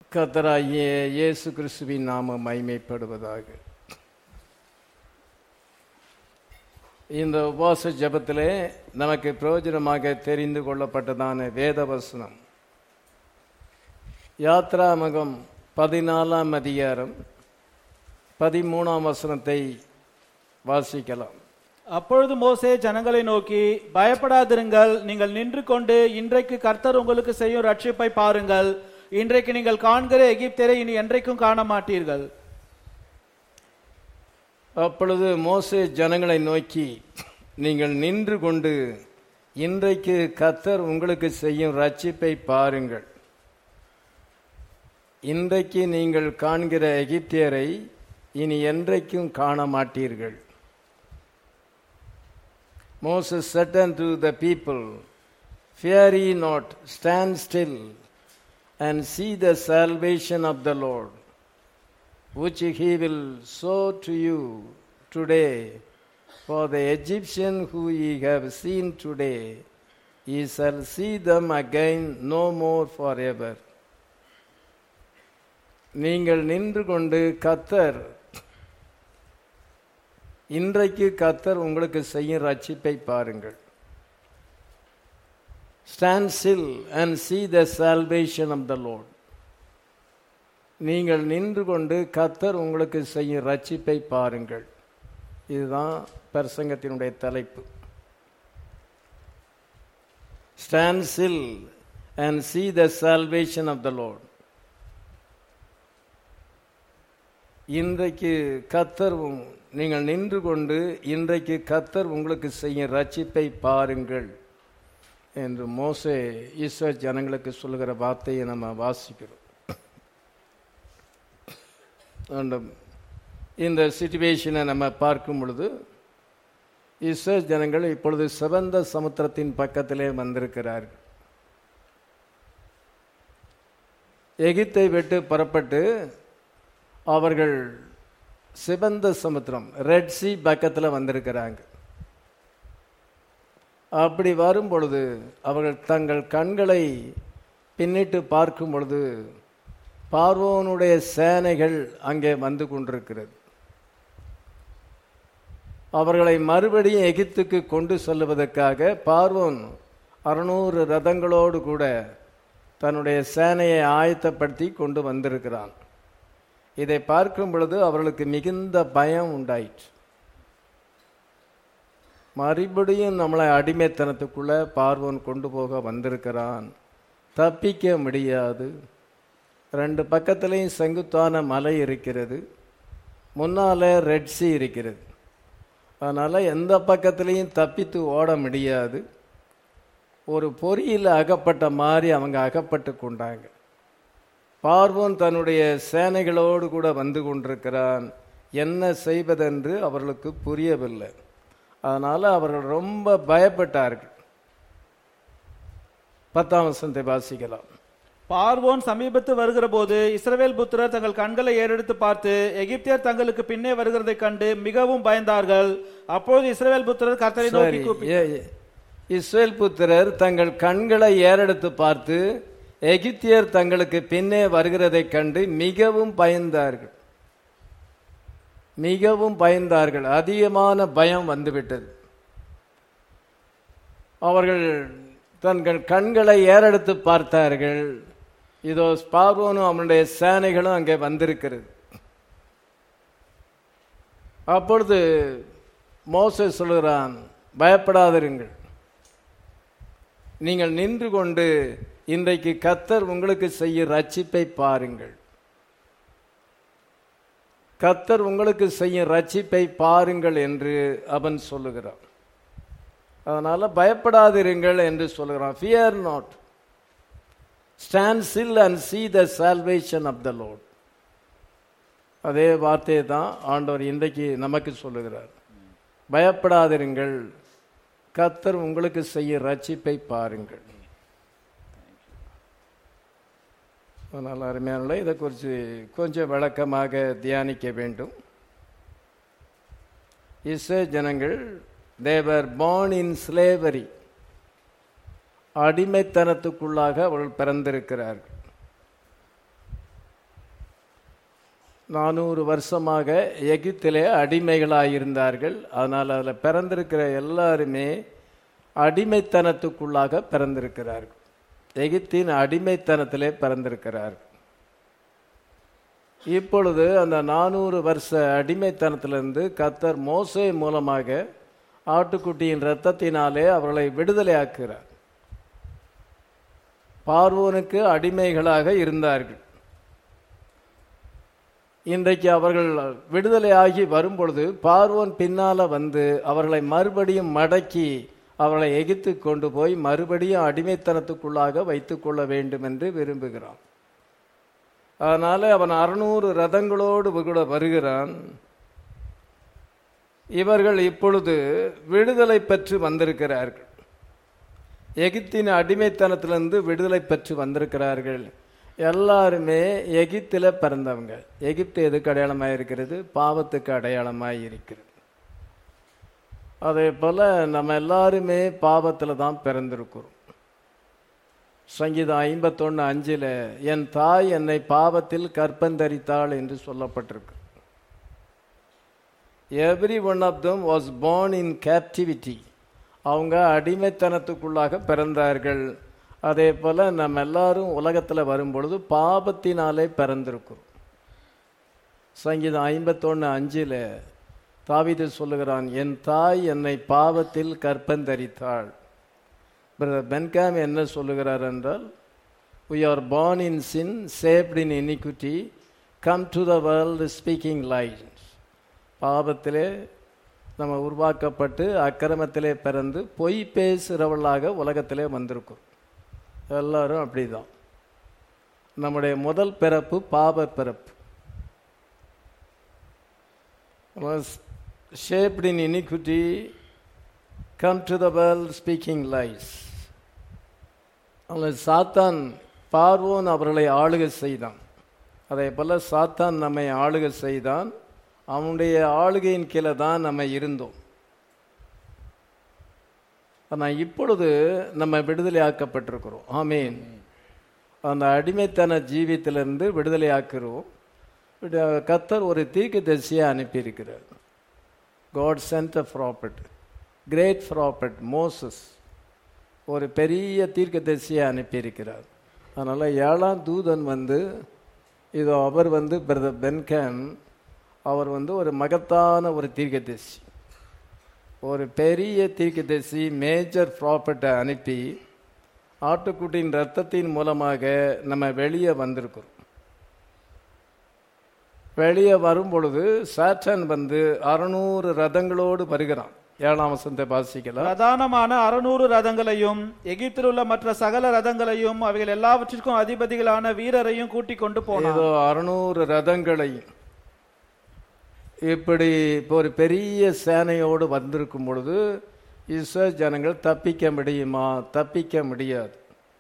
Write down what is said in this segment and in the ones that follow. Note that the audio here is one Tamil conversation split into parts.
கத்தராகிய இயேசு கிறிஸ்துவின் நாம மைமைப்படுவதாக இந்த உபவாச ஜெபத்திலே நமக்கு பிரயோஜனமாக தெரிந்து கொள்ளப்பட்டதான வேத வசனம் யாத்ராமகம் பதினாலாம் அதிகாரம் பதிமூணாம் வசனத்தை வாசிக்கலாம் அப்பொழுது மோசே ஜனங்களை நோக்கி பயப்படாதிருங்கள் நீங்கள் நின்று கொண்டு இன்றைக்கு கர்த்தர் உங்களுக்கு செய்யும் ரட்சிப்பை பாருங்கள் இன்றைக்கு நீங்கள் காண்கிற எகிப்தரை இனி என்றைக்கும் காண மாட்டீர்கள் அப்பொழுது மோசே ஜனங்களை நோக்கி நீங்கள் நின்று கொண்டு இன்றைக்கு கத்தர் உங்களுக்கு செய்யும் ரட்சிப்பை பாருங்கள் இன்றைக்கு நீங்கள் காண்கிற எகிப்தியரை இனி என்றைக்கும் காண மாட்டீர்கள் Moses said unto the people, Fear ye not, stand still, and see the salvation of the Lord, which he will show to you today. For the Egyptian who ye have seen today, ye shall see them again no more forever. நீங்கள் நின்று கொண்டு கத்தர் இன்றைக்கு கத்தர் உங்களுக்கு செய்யும் ரட்சிப்பை பாருங்கள் stand still and see the salvation of the Lord நீங்கள் நின்று கொண்டு கத்தர் உங்களுக்கு செய்யும் ரட்சிப்பை பாருங்கள் இதுதான் பிரசங்கத்தினுடைய தலைப்பு stand still and see the salvation of the Lord இன்றைக்கு கத்தர் உங்- நீங்கள் நின்று கொண்டு இன்றைக்கு கத்தர் உங்களுக்கு செய்யும் ரட்சிப்பை பாருங்கள் என்று மோசே ஈஸ்வர் ஜனங்களுக்கு சொல்லுகிற வார்த்தையை நம்ம வாசிக்கிறோம் அந்த இந்த சுச்சுவேஷனை நம்ம பார்க்கும் பொழுது இஸ்ரேல் ஜனங்கள் இப்பொழுது சிவந்த சமுத்திரத்தின் பக்கத்திலே வந்திருக்கிறார்கள் எகிப்தை விட்டு புறப்பட்டு அவர்கள் சிவந்த சமுத்திரம் ரெட் சி பக்கத்தில் வந்திருக்கிறாங்க அப்படி வரும் பொழுது அவர்கள் தங்கள் கண்களை பின்னிட்டு பார்க்கும் பொழுது பார்வோனுடைய சேனைகள் அங்கே வந்து கொண்டிருக்கிறது அவர்களை மறுபடியும் எகிப்துக்கு கொண்டு செல்லுவதற்காக பார்வோன் அறுநூறு ரதங்களோடு கூட தன்னுடைய சேனையை ஆயத்தப்படுத்தி கொண்டு வந்திருக்கிறான் இதை பார்க்கும் பொழுது அவர்களுக்கு மிகுந்த பயம் உண்டாயிற்று மறுபடியும் நம்மளை அடிமைத்தனத்துக்குள்ள பார்வோன் கொண்டு போக வந்திருக்கிறான் தப்பிக்க முடியாது ரெண்டு பக்கத்துலேயும் செங்குத்தான மலை இருக்கிறது முன்னால ரெட் சி இருக்கிறது அதனால் எந்த பக்கத்துலேயும் தப்பித்து ஓட முடியாது ஒரு பொறியில் அகப்பட்ட மாதிரி அவங்க அகப்பட்டு கொண்டாங்க பார்வோன் தன்னுடைய சேனைகளோடு கூட வந்து கொண்டிருக்கிறான் என்ன செய்வதென்று அவர்களுக்கு புரியவில்லை அதனால் அவர்கள் ரொம்ப பயப்பட்டார்கள் பத்தாம் வசனத்தை வாசிக்கலாம் பார்வோன் சமீபத்து வருகிற போது இஸ்ரவேல் புத்திரர் தங்கள் கண்களை ஏறெடுத்து பார்த்து எகிப்தியர் தங்களுக்கு பின்னே வருகிறதைக் கண்டு மிகவும் பயந்தார்கள் அப்பொழுது இஸ்ரவேல் புத்திரர் கர்த்தரை நோக்கி சரி கூப்பி ஏ- ஏ- இஸ்ரேல் புத்திரர் தங்கள் கண்களை ஏறெடுத்து பார்த்து எகிப்தியர் தங்களுக்கு பின்னே வருகிறதைக் கண்டு மிகவும் பயந்தார்கள் மிகவும் பயந்தார்கள் அதிகமான பயம் வந்துவிட்டது அவர்கள் தங்கள் கண்களை ஏறெடுத்து பார்த்தார்கள் இதோ பார்வோனும் அவனுடைய சேனைகளும் அங்கே வந்திருக்கிறது அப்பொழுது மோசே சொல்கிறான் பயப்படாதிருங்கள் நீங்கள் நின்று கொண்டு இன்றைக்கு கத்தர் உங்களுக்கு செய்ய ரட்சிப்பை பாருங்கள் கத்தர் உங்களுக்கு செய்யும் ரட்சிப்பை பாருங்கள் என்று அவன் சொல்லுகிறான் அதனால பயப்படாதிருங்கள் என்று சொல்லுகிறான் fear not stand still and see the salvation of the Lord அதே வார்த்தையை தான் ஆண்டவர் இன்றைக்கு நமக்கு சொல்லுகிறார் பயப்படாதிருங்கள் கத்தர் உங்களுக்கு செய்ய ரட்சிப்பை பாருங்கள் அதனால் அருமையான இதை குறித்து கொஞ்சம் விளக்கமாக தியானிக்க வேண்டும் இஸ்ரே ஜனங்கள் தேவர் born இன் slavery அடிமைத்தனத்துக்குள்ளாக அவர்கள் பிறந்திருக்கிறார்கள் நானூறு வருஷமாக எகிப்திலே அடிமைகளாயிருந்தார்கள் அதனால் அதில் பிறந்திருக்கிற எல்லாருமே அடிமைத்தனத்துக்குள்ளாக பிறந்திருக்கிறார்கள் எகிப்தின் அடிமைத்தனத்திலே பிறந்திருக்கிறார்கள் இப்பொழுது அந்த நானூறு வருஷ அடிமைத்தனத்திலிருந்து கத்தர் மோசே மூலமாக ஆட்டுக்குட்டியின் இரத்தத்தினாலே அவர்களை விடுதலையாக்குகிறார் பார்வோனுக்கு அடிமைகளாக இருந்தார்கள் இன்றைக்கு அவர்கள் விடுதலையாகி வரும்பொழுது பார்வோன் பின்னால வந்து அவர்களை மறுபடியும் மடக்கி அவர்களை எகித்து கொண்டு போய் மறுபடியும் அடிமைத்தனத்துக்குள்ளாக வைத்துக் கொள்ள வேண்டும் என்று விரும்புகிறான் அதனால அவன் அறுநூறு ரதங்களோடு கூட வருகிறான் இவர்கள் இப்பொழுது விடுதலை பெற்று வந்திருக்கிறார்கள் எகிப்தின் அடிமைத்தனத்திலிருந்து விடுதலை பெற்று வந்திருக்கிறார்கள் எல்லாருமே எகிப்தில் பிறந்தவங்க எகிப்து எதுக்கு அடையாளமாக இருக்கிறது பாவத்துக்கு அடையாளமாக இருக்கிறது அதே போல் நம்ம எல்லாருமே பாவத்தில் தான் பிறந்திருக்கிறோம் சங்கீதம் ஐம்பத்தொன்று அஞ்சில் என் தாய் என்னை பாவத்தில் கற்பந்தரித்தாள் என்று சொல்லப்பட்டிருக்கு every one of them was born in captivity அவங்க அடிமைத்தனத்துக்குள்ளாக பிறந்தார்கள் அதே போல் நம்ம எல்லாரும் உலகத்தில் வரும்பொழுது பாபத்தினாலே பிறந்திருக்கிறோம் சங்கீதம் ஐம்பத்தொன்று அஞ்சில் தாவீது சொல்லுகிறான் என் தாய் என்னை பாவத்தில் கற்பந்தரித்தாள் பிரதர் பென்காம் என்ன சொல்லுகிறார் என்றால் we are born in sin saved in iniquity come to the world speaking lies பாவத்திலே நம்ம உருவாக்கப்பட்டு அக்கிரமத்திலே பிறந்து பொய் பேசுகிறவர்களாக உலகத்திலே வந்திருக்கும் எல்லாரும் அப்படிதான் நம்முடைய முதல் பிறப்பு பாவ பிறப்பு was shaped in iniquity come to the world speaking lies அவன் சாத்தான் பார்வோன் அவர்களை ஆளுகை செய்தான் அதே போல சாத்தான் நம்மை ஆளுகை செய்தான் அவனுடைய ஆளுகையின் கீழே தான் நம்ம இருந்தோம் ஆனால் இப்பொழுது நம்ம விடுதலையாக்கப்பட்டிருக்கிறோம் ஆமீன் அந்த அடிமைத்தன ஜீவித்திலிருந்து விடுதலையாக்குறோம் விட- கத்தர் ஒரு தீர்க்க தரிசியை அனுப்பியிருக்கிறார் God sent a prophet great prophet Moses ஒரு பெரிய தீர்க்கதரிசியை அனுப்பியிருக்கிறார் அதனால் ஏழாம் தூதன் வந்து இதோ அவர் வந்து பிரதர் பென்கன் அவர் வந்து ஒரு மகத்தான ஒரு தீர்க்கதரிசி ஒரு பெரிய தீர்க்கதரிசி மேஜர் ப்ராப்பர்ட்டை அனுப்பி ஆட்டுக்குட்டியின் ரத்தத்தின் மூலமாக நம்ம வெளியே வந்திருக்கிறோம் வெளியே வரும் பொழுது சாட்டன் வந்து அறுநூறு ரதங்களோடு வருகிறான் ஏழாம் வசந்த வாசிக்கலாம் பிரதானமான அறுநூறு ரதங்களையும் எகிப்தில் உள்ள மற்ற சகல ரதங்களையும் அவைகள் எல்லாவற்றிற்கும் அதிபதிகளான வீரரையும் கூட்டிக் கொண்டு போனான் ஏதோ அறுநூறு ரதங்களையும் இப்படி இப்போ ஒரு பெரிய சேனையோடு வந்திருக்கும் பொழுது இஸ்ரோ ஜனங்கள் தப்பிக்க முடியுமா தப்பிக்க முடியாது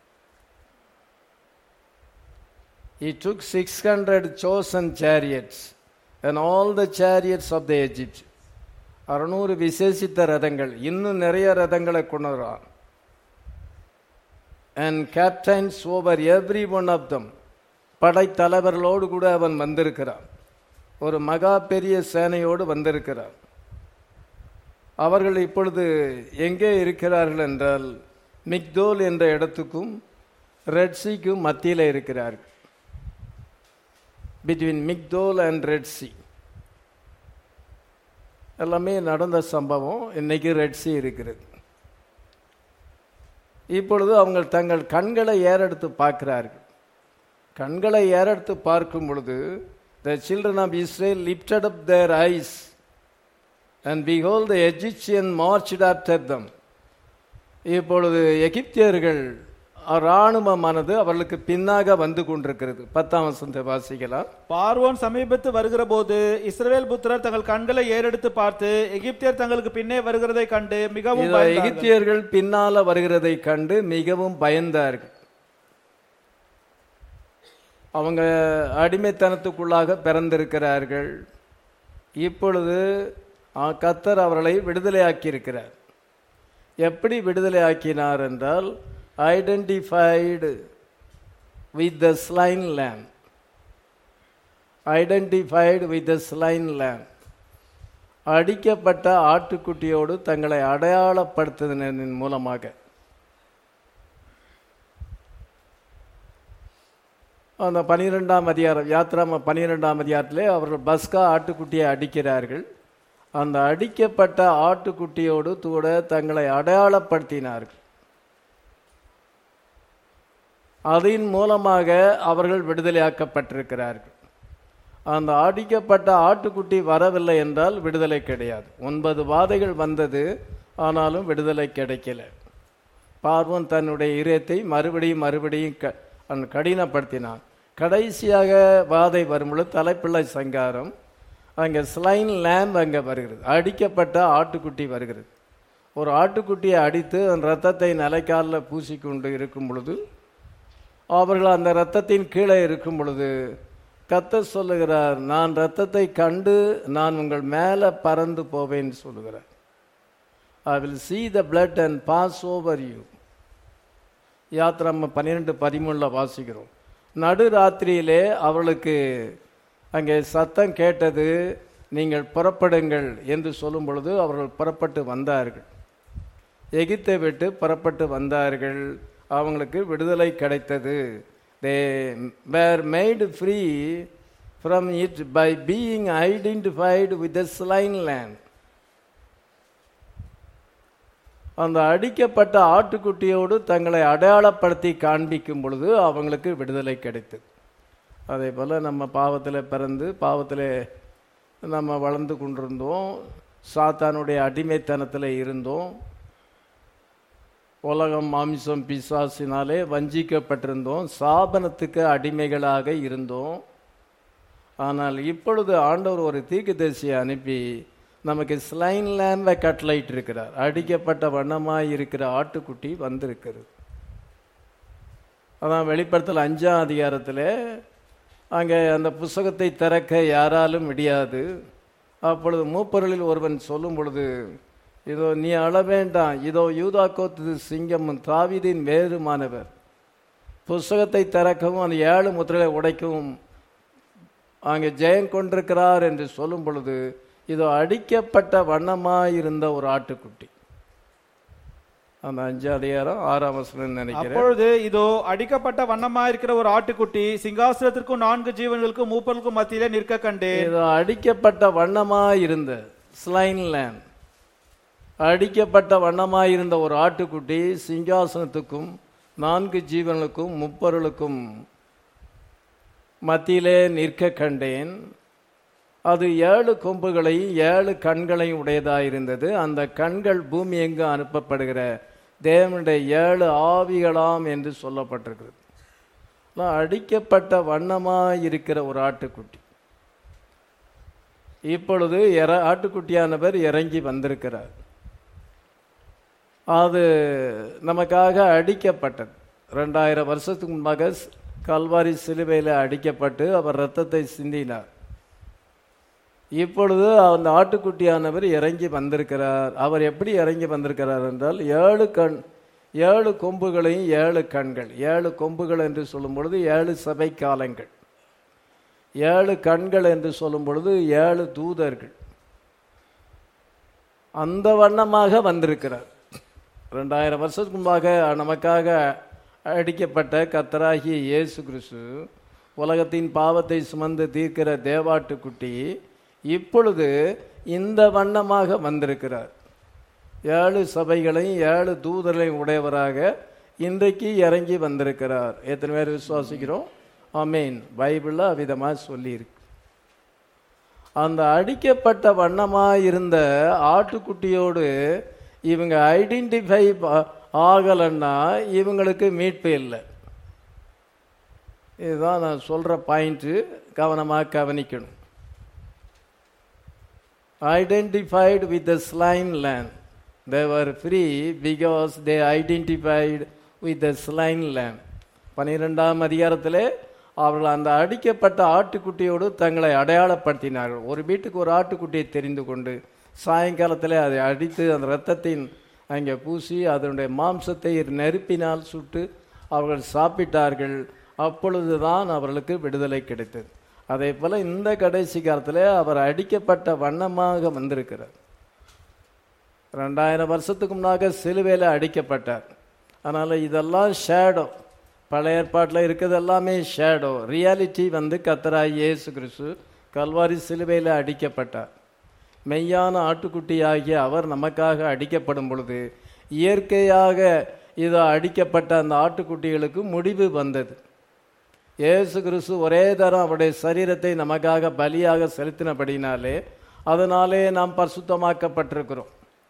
He took 600 chosen chariots and all the chariots of the Egypt. அறுநூறு விசேஷித்த ரதங்கள் இன்னும் நிறைய ரதங்களை கொண்டு வரான் and captains over every one of them படைத்தலைவர்களோடு கூட அவன் வந்திருக்கிறான் ஒரு மகா பெரிய சேனையோடு வந்திருக்கிறான் அவர்கள் இப்பொழுது எங்கே இருக்கிறார்கள் என்றால் மிக்தோல் என்ற இடத்துக்கும் ரெட்சிக்கும் மத்தியில் இருக்கிறார்கள் பிட்வீன் மிக்தோல் அண்ட் ரெட்சி எல்லாமே நடந்த சம்பவம் இன்னைக்கு ரெட்சி இருக்கிறது இப்பொழுது அவங்க தங்கள் கண்களை ஏறெடுத்து பார்க்கிறார்கள் கண்களை ஏறெடுத்து பார்க்கும் பொழுது the children of Israel lifted up their eyes and behold the Egyptian marched after them இப்பொழுது எகிப்தியர்கள் இராணுவமானது அவர்களுக்கு பின்னாக வந்து கொண்டிருக்கிறது பத்தாம் வசந்த வாசிக்கலாம் பார்வோன் சமீபத்து வருகிற போது இஸ்ரவேல் புத்திரர் தங்கள் கண்களை ஏறெடுத்து பார்த்து எகிப்தியர் தங்களுக்கு பின்னே வருகிறதை கண்டு மிகவும் இதோ பயந்தார்கள். எகிப்தியர்கள் பின்னால வருகிறதை கண்டு மிகவும் பயந்தார்கள் அவங்க அடிமைத்தனத்துக்குள்ளாக பிறந்திருக்கிறார்கள் இப்பொழுது ஆ, கத்தர் அவர்களை விடுதலையாக்கி இருக்கிறார் எப்படி விடுதலையாக்கினார் என்றால் identified with the slain lamb identified with the slain lamb அடிக்கப்பட்ட ஆட்டுக்குட்டியோடு தங்களை அடையாளப்படுத்துவதன் மூலமாக அந்த பனிரெண்டாம் அதிகாரம் யாத்ராம பனிரெண்டாம் அதிகாரத்திலே அவர்கள் பஸ்கா ஆட்டுக்குட்டியை அடிக்கிறார்கள் அந்த அடிக்கப்பட்ட ஆட்டுக்குட்டியோடு கூட தங்களை அடையாளப்படுத்தினார்கள் அதன் மூலமாக அவர்கள் விடுதலையாக்கப்பட்டிருக்கிறார்கள் அந்த அடிக்கப்பட்ட ஆட்டுக்குட்டி வரவில்லை என்றால் விடுதலை கிடையாது ஒன்பது வாதைகள் வந்தது ஆனாலும் விடுதலை கிடைக்கல பார்வன் தன்னுடைய இதயத்தை மறுபடியும் மறுபடியும் க அவன் கடினப்படுத்தினான் கடைசியாக வாதை வரும்பொழுது தலைப்பிள்ளை சங்காரம் அங்கே ஸ்லைன் லேம்ப் அங்கே வருகிறது அடிக்கப்பட்ட ஆட்டுக்குட்டி வருகிறது ஒரு ஆட்டுக்குட்டியை அடித்து அந்த ரத்தத்தை நிலைக்காலில் பூசிக்கொண்டு இருக்கும் பொழுது அவர்கள் அந்த இரத்தத்தின் கீழே இருக்கும் பொழுது கத்த சொல்லுகிறார் நான் இரத்தத்தை கண்டு நான் உங்கள் மேலே பறந்து போவேன்னு சொல்லுகிறார் I will see the blood and pass over you யாத்திரம் பன்னிரெண்டு பதிமூணில் வாசிக்கிறோம் நடு ராத்திரியிலே அவர்களுக்கு அங்கே சத்தம் கேட்டது நீங்கள் புறப்படுங்கள் என்று சொல்லும் பொழுது அவர்கள் புறப்பட்டு வந்தார்கள் எகிப்தை விட்டு புறப்பட்டு வந்தார்கள் அவங்களுக்கு விடுதலை கிடைத்தது they were made free from it by being identified with the slain lamb அந்த அடிக்கப்பட்ட ஆட்டுக்குட்டியோடு தங்களை அடையாளப்படுத்தி காண்பிக்கும் பொழுது அவங்களுக்கு விடுதலை கிடைத்தது அதே போல் நம்ம பாவத்தில் பிறந்து பாவத்தில் நம்ம வளர்ந்து கொண்டிருந்தோம் சாத்தானுடைய அடிமைத்தனத்தில் இருந்தோம் உலகம் மாமிசம் பிசாசினாலே வஞ்சிக்கப்பட்டிருந்தோம் சாபனத்துக்கு அடிமைகளாக இருந்தோம் ஆனால் இப்பொழுது ஆண்டவர் ஒரு தீர்க்கதரிசியை அனுப்பி நமக்கு ஸ்லைன் லேம்பை கட்லைட் இருக்கிறார் அடிக்கப்பட்ட வண்ணமாய் இருக்கிற ஆட்டுக்குட்டி வந்திருக்கிறது அதான் வெளிப்படுத்தல் அஞ்சாம் அதிகாரத்தில் அங்கே அந்த புஸ்தகத்தை திறக்க யாராலும் முடியாது அப்பொழுது மூப்பொருளில் ஒருவன் சொல்லும் பொழுது இதோ நீ அழ வேண்டாம் இதோ யூதா கோத்து சிங்கமும் தாவீதின் வேறுமானவர் புஸ்தகத்தை திறக்கவும் அந்த ஏழு முத்திரையை உடைக்கவும் அங்கே ஜெயம் கொண்டிருக்கிறார் என்று சொல்லும் பொழுது இதோ அடிக்கப்பட்ட வண்ணமாயிருந்த ஒரு ஆட்டுக்குட்டி அந்த அஞ்சு அதிகாரம் ஆறாம் வசனம் நினைக்கிறேன் அப்பொழுது இதோ அடிக்கப்பட்ட வண்ணமா இருக்கிற ஒரு ஆட்டுக்குட்டி சிங்காசனத்திற்கும் நான்கு ஜீவன்களுக்கும் மூப்பர்களுக்கும் மத்தியிலே நிற்க கண்டேன் இதோ அடிக்கப்பட்ட வண்ணமாயிருந்த ஸ்லைன் லேண்ட் அடிக்கப்பட்ட வண்ணமாயிருந்த ஒரு ஆட்டுக்குட்டி சிங்காசனத்துக்கும் நான்கு ஜீவனுக்கும் முப்பொருளுக்கும் மத்தியிலே நிற்க கண்டேன் அது ஏழு கொம்புகளையும் ஏழு கண்களையும் உடையதாயிருந்தது அந்த கண்கள் பூமி எங்கு அனுப்பப்படுகிற தேவனுடைய ஏழு ஆவிகளாம் என்று சொல்லப்பட்டிருக்கிறது நான் அடிக்கப்பட்ட வண்ணமாய் இருக்கிற ஒரு ஆட்டுக்குட்டி இப்பொழுது இற ஆட்டுக்குட்டியானவர் இறங்கி வந்திருக்கிறார் அது நமக்காக அடிக்கப்பட்டது ரெண்டாயிரம் வருஷத்துக்கு முன்பாக கல்வாரி சிலுவையில் அடிக்கப்பட்டு அவர் ரத்தத்தை சிந்தினார் இப்பொழுது அந்த ஆட்டுக்குட்டியானவர் இறங்கி வந்திருக்கிறார் அவர் எப்படி இறங்கி வந்திருக்கிறார் என்றால் ஏழு கண் ஏழு கொம்புகளையும் ஏழு கண்கள் ஏழு கொம்புகள் என்று சொல்லும் பொழுது ஏழு சபை காலங்கள் ஏழு கண்கள் என்று சொல்லும் பொழுது ஏழு தூதர்கள் அந்த வண்ணமாக வந்திருக்கிறார் ரெண்டாயிரம் வருஷத்துக்கு முன்பாக நமக்காக அடிக்கப்பட்ட கத்தராகிய இயேசு கிறிஸ்து உலகத்தின் பாவத்தை சுமந்து தீர்க்கிற தேவாட்டுக்குட்டி இப்பொழுது இந்த வண்ணமாக வந்திருக்கிறார் ஏழு சபைகளையும் ஏழு தூதர்களையும் உடையவராக இன்றைக்கு இறங்கி வந்திருக்கிறார் எத்தனை பேர் விசுவாசிக்கிறோம் அமீன் பைபிளில் அவ்விதமாக சொல்லியிருக்கு அந்த அடிக்கப்பட்ட வண்ணமாக இருந்த ஆட்டுக்குட்டியோடு இவங்க ஐடென்டிஃபை ஆகலைன்னா இவங்களுக்கு மீட்பு இல்லை இதுதான் நான் சொல்கிற பாயிண்ட்டு கவனமாக கவனிக்கணும் identified with the slain lamb. They were free because they identified with the slain lamb. பனிரெண்டாம் அதிகாரத்திலே அவர்கள் அந்த அடிக்கப்பட்ட ஆட்டுக்குட்டியோடு தங்களை அடையாளப்படுத்தினார்கள் ஒரு வீட்டுக்கு ஒரு ஆட்டுக்குட்டியை தெரிந்து கொண்டு சாயங்காலத்தில் அதை அடித்து அந்த இரத்தத்தின் அங்கே பூசி அதனுடைய மாம்சத்தை நெருப்பினால் சுட்டு அவர்கள் சாப்பிட்டார்கள் அப்பொழுதுதான் அவர்களுக்கு விடுதலை கிடைத்தது அதே போல இந்த கடைசி காலத்தில் அவர் அடிக்கப்பட்ட வண்ணமாக வந்திருக்கிறார் ரெண்டாயிரம் வருஷத்துக்கு முன்னாக சிலுவையில் அடிக்கப்பட்டார் அதனால் இதெல்லாம் ஷேடோ பழைய ஏற்பாட்டில் இருக்கிறது எல்லாமே ஷேடோ ரியாலிட்டி வந்து கத்தராய் இயேசு கிறிஸ்து கல்வாரி சிலுவையில் அடிக்கப்பட்டார் மெய்யான ஆட்டுக்குட்டியாகிய அவர் நமக்காக அடிக்கப்படும் பொழுது இயற்கையாக இது அடிக்கப்பட்ட அந்த ஆட்டுக்குட்டிகளுக்கு முடிவு வந்தது இயேசு கிறிஸ்து ஒரே தரம் அவருடைய சரீரத்தை நமக்காக பலியாக செலுத்தினபடினாலே அதனாலே நாம் பரிசுத்தமாக்கப்பட்டிருக்கிறோம்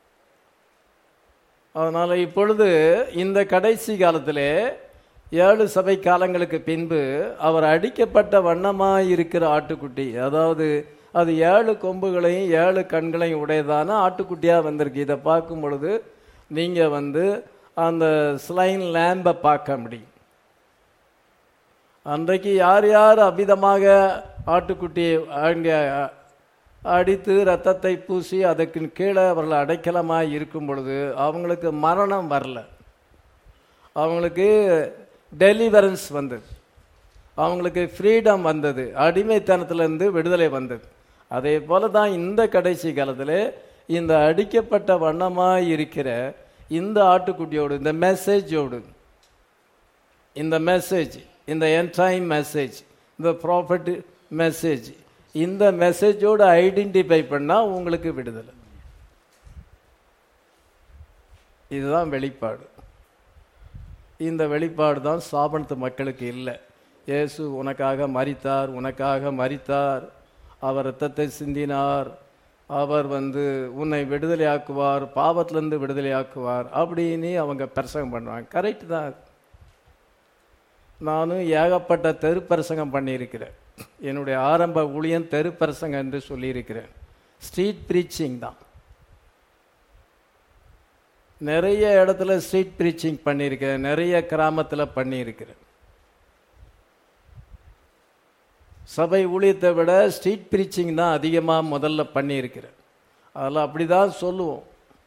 அதனால் இப்பொழுது இந்த கடைசி காலத்திலே ஏழு சபை காலங்களுக்கு பின்பு அவர் அடிக்கப்பட்ட வண்ணமாய் இருக்கிற ஆட்டுக்குட்டி அதாவது அது ஏழு கொம்புகளையும் ஏழு கண்களையும் உடையதான ஆட்டுக்குட்டியாக வந்திருக்கு இதை பார்க்கும் பொழுது நீங்கள் வந்து அந்த ஸ்லைன் லேம்பை பார்க்க முடியும் அன்றைக்கு யார் யார் அவ்விதமாக ஆட்டுக்குட்டியை அங்கே அடித்து ரத்தத்தை பூசி அதற்கு கீழே அவர்கள் அடைக்கலமாக இருக்கும் பொழுது அவங்களுக்கு மரணம் வரல அவங்களுக்கு டெலிவரன்ஸ் வந்தது அவங்களுக்கு ஃப்ரீடம் வந்தது அடிமைத்தனத்திலிருந்து விடுதலை வந்தது அதே போல தான் இந்த கடைசி காலத்தில் இந்த அடிக்கப்பட்ட வண்ணமாக இருக்கிற இந்த ஆட்டுக்குட்டியோடு இந்த மெசேஜோடு இந்த மெசேஜ் இந்த என்டைம் மெசேஜ் இந்த ப்ராஃபிட் மெசேஜ் இந்த மெசேஜோடு ஐடென்டிஃபை பண்ணால் உங்களுக்கு விடுதலை இதுதான் வெளிப்பாடு இந்த வெளிப்பாடு தான் சாபனத்து மக்களுக்கு இல்லை இயேசு உனக்காக மரித்தார் உனக்காக மரித்தார் அவர் ரத்தத்தை சிந்தினார் அவர் வந்து உன்னை விடுதலையாக்குவார் பாவத்திலிருந்து விடுதலையாக்குவார் அப்படின்னு அவங்க பிரசங்கம் பண்ணுவாங்க கரெக்ட் தான் அது. நானும் ஏகப்பட்ட தெரு பிரசங்கம் பண்ணியிருக்கிறேன் என்னுடைய ஆரம்ப ஊழியம் தெரு பிரசங்கம் என்று சொல்லியிருக்கிறேன் ஸ்ட்ரீட் ப்ரீச்சிங் தான் நிறைய இடத்துல ஸ்ட்ரீட் ப்ரீச்சிங் பண்ணியிருக்கிறேன் நிறைய கிராமத்தில் பண்ணியிருக்கிறேன் சபை ஊழியத்தை விட ஸ்ட்ரீட் ப்ரீச்சிங் தான் அதிகமாக முதல்ல பண்ணியிருக்கிறேன் அதில் அப்படி தான் சொல்லுவோம்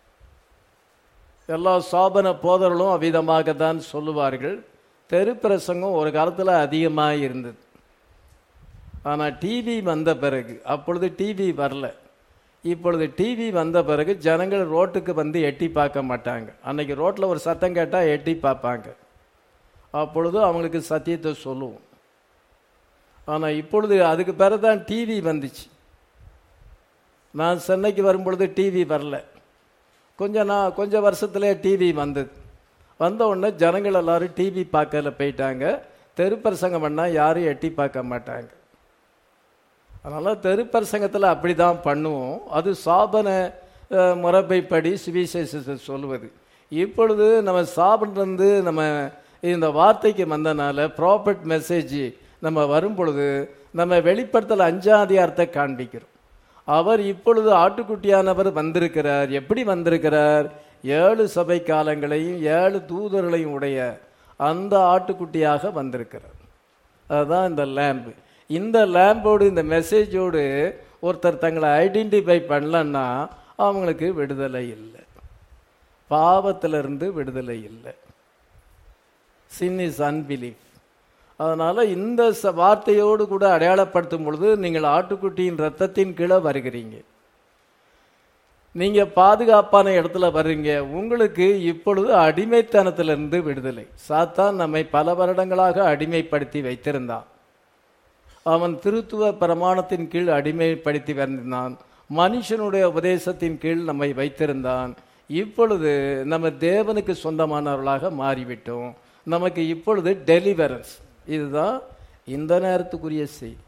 எல்லா சாபன போதர்களும் அவ்விதமாக தான் சொல்லுவார்கள் தெரு பிரசங்கம் ஒரு காலத்தில் அதிகமாக இருந்தது ஆனால் டிவி வந்த பிறகு அப்பொழுது டிவி வரல இப்பொழுது டிவி வந்த பிறகு ஜனங்கள் ரோட்டுக்கு வந்து எட்டி பார்க்க மாட்டாங்க அன்னைக்கு ரோட்டில் ஒரு சத்தம் கேட்டால் எட்டி பார்ப்பாங்க அப்பொழுது அவங்களுக்கு சத்தியத்தை சொல்லுவோம் ஆனால் இப்பொழுது அதுக்கு பிறகு தான் டிவி வந்துச்சு நான் சென்னைக்கு வரும்பொழுது டிவி வரல கொஞ்சம் நான் கொஞ்சம் வருஷத்துலேயே டிவி வந்தது வந்த உடனே ஜனங்கள் எல்லாரும் டிவி பார்க்கல போயிட்டாங்க தெரு பிரசங்கம் பண்ணால் யாரும் எட்டி பார்க்க மாட்டாங்க அதனால் தெரு பிரசங்கத்தில் அப்படி தான் பண்ணுவோம் அது சாபன அஹ், முறைப்படி சுவிசேஷத்தை சொல்லுவது இப்பொழுது நம்ம சாபன்றது நம்ம இந்த வார்த்தைக்கு வந்தனால ப்ராப்பர்ட் மெசேஜ் நம்ம வரும் பொழுது நம்ம வெளிப்படுத்தல் அஞ்சாம் அதிகாரத்தை காண்பிக்கிறோம் அவர் இப்பொழுது ஆட்டுக்குட்டியானவர் வந்திருக்கிறார் எப்படி வந்திருக்கிறார் ஏழு சபை காலங்களையும் ஏழு தூதர்களையும் உடைய அந்த ஆட்டுக்குட்டியாக வந்திருக்கிறார் அதுதான் இந்த லேம்பு இந்த லேம்போடு இந்த மெசேஜோடு ஒருத்தர் தங்களை ஐடென்டிஃபை பண்ணலன்னா அவங்களுக்கு விடுதலை இல்லை பாவத்திலிருந்து விடுதலை இல்லை சின் இஸ் அன்பிலீஃப் அதனால இந்த ச- வார்த்தையோடு கூட அடையாளப்படுத்தும் பொழுது நீங்கள் ஆட்டுக்குட்டியின் ரத்தத்தின் கீழே வருகிறீங்க நீங்க பாதுகாப்பான இடத்துல வர்றீங்க உங்களுக்கு இப்பொழுது அடிமைத்தனத்திலிருந்து விடுதலை சாத்தான் நம்மை பல வருடங்களாக அடிமைப்படுத்தி வைத்திருந்தான் அவன் திருத்துவ பிரமாணத்தின் கீழ் அடிமைப்படுத்தி வந்தான் மனுஷனுடைய உபதேசத்தின் கீழ் நம்மை வைத்திருந்தான் இப்பொழுது நம்ம தேவனுக்கு சொந்தமானவர்களாக மாறிவிட்டோம் நமக்கு இப்பொழுது டெலிவரன்ஸ் இதுதான் இந்த நேரத்துக்குரிய செய்தி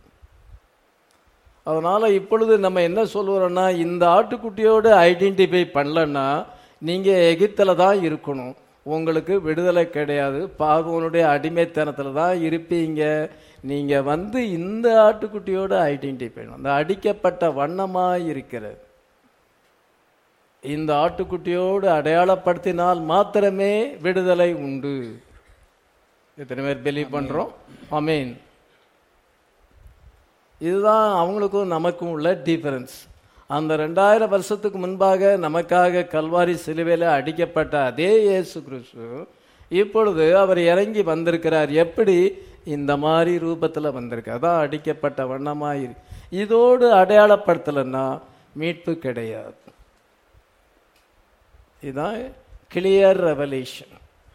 அதனால இப்பொழுது நம்ம என்ன சொல்லுறோம்னா இந்த ஆட்டுக்குட்டியோடு ஐடென்டிஃபை பண்ணலன்னா நீங்க எகிப்தில தான் இருக்கணும் உங்களுக்கு விடுதலை கிடையாது பார்வனுடைய அடிமைத்தனத்துல தான் இருப்பீங்க நீங்க வந்து இந்த ஆட்டுக்குட்டியோடு ஐடென்டிஃபை பண்ணணும் அந்த அடிக்கப்பட்ட வண்ணமாய் இருக்கிறது இந்த ஆட்டுக்குட்டியோடு அடையாளப்படுத்தினால் மாத்திரமே விடுதலை உண்டு எத்தனை பேர் பிலீவ் பண்றோம் அமீன் இதுதான் அவங்களுக்கும் நமக்கும் உள்ள டிஃபரன்ஸ் அந்த ரெண்டாயிரம் வருஷத்துக்கு முன்பாக நமக்காக கல்வாரி சிலுவையில் அடிக்கப்பட்ட அதே இயேசு கிறிஸ்து இப்பொழுது அவர் இறங்கி வந்திருக்கிறார் எப்படி இந்த மாதிரி ரூபத்தில் வந்திருக்கு அதான் அடிக்கப்பட்ட வண்ணமாக இரு இதோடு அடையாளப்படுத்தலைன்னா மீட்பு கிடையாது இதுதான் கிளியர் ரெவலேஷன்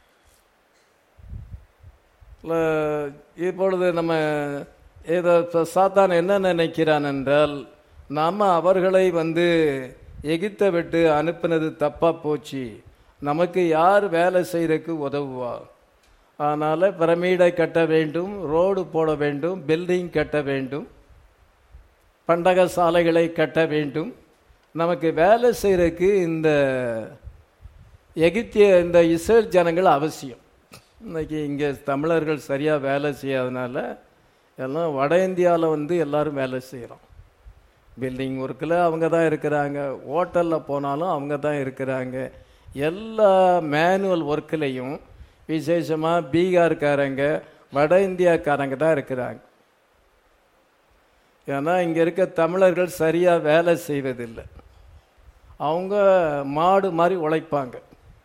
இப்பொழுது நம்ம ஏதோ இப்ப சாத்தான் என்ன நினைக்கிறான் என்றால் நாம் அவர்களை வந்து எகிப்தை விட்டு அனுப்பினது தப்பா போச்சு நமக்கு யார் வேலை செய்யறதுக்கு உதவுவா அதனால பிரமீடை கட்ட வேண்டும் ரோடு போட வேண்டும் பில்டிங் கட்ட வேண்டும் பண்டக சாலைகளை கட்ட வேண்டும் நமக்கு வேலை செய்யறதுக்கு இந்த எகிப்திய இந்த இஸ்ரேல் ஜனங்கள் அவசியம் இன்னைக்கு இங்கே தமிழர்கள் சரியாக வேலை செய்யாதனால எல்லாம் வட இந்தியாவில் வந்து எல்லாரும் வேலை செய்கிறோம் பில்டிங் ஒர்க்கில் அவங்க தான் இருக்கிறாங்க ஹோட்டலில் போனாலும் அவங்க தான் இருக்கிறாங்க எல்லா மேனுவல் ஒர்க்லேயும் விசேஷமாக பீகார்காரங்க வட இந்தியாக்காரங்க தான் இருக்கிறாங்க ஏன்னா இங்கே இருக்க தமிழர்கள் சரியாக வேலை செய்வதில்லை அவங்க மாடு மாதிரி உழைப்பாங்க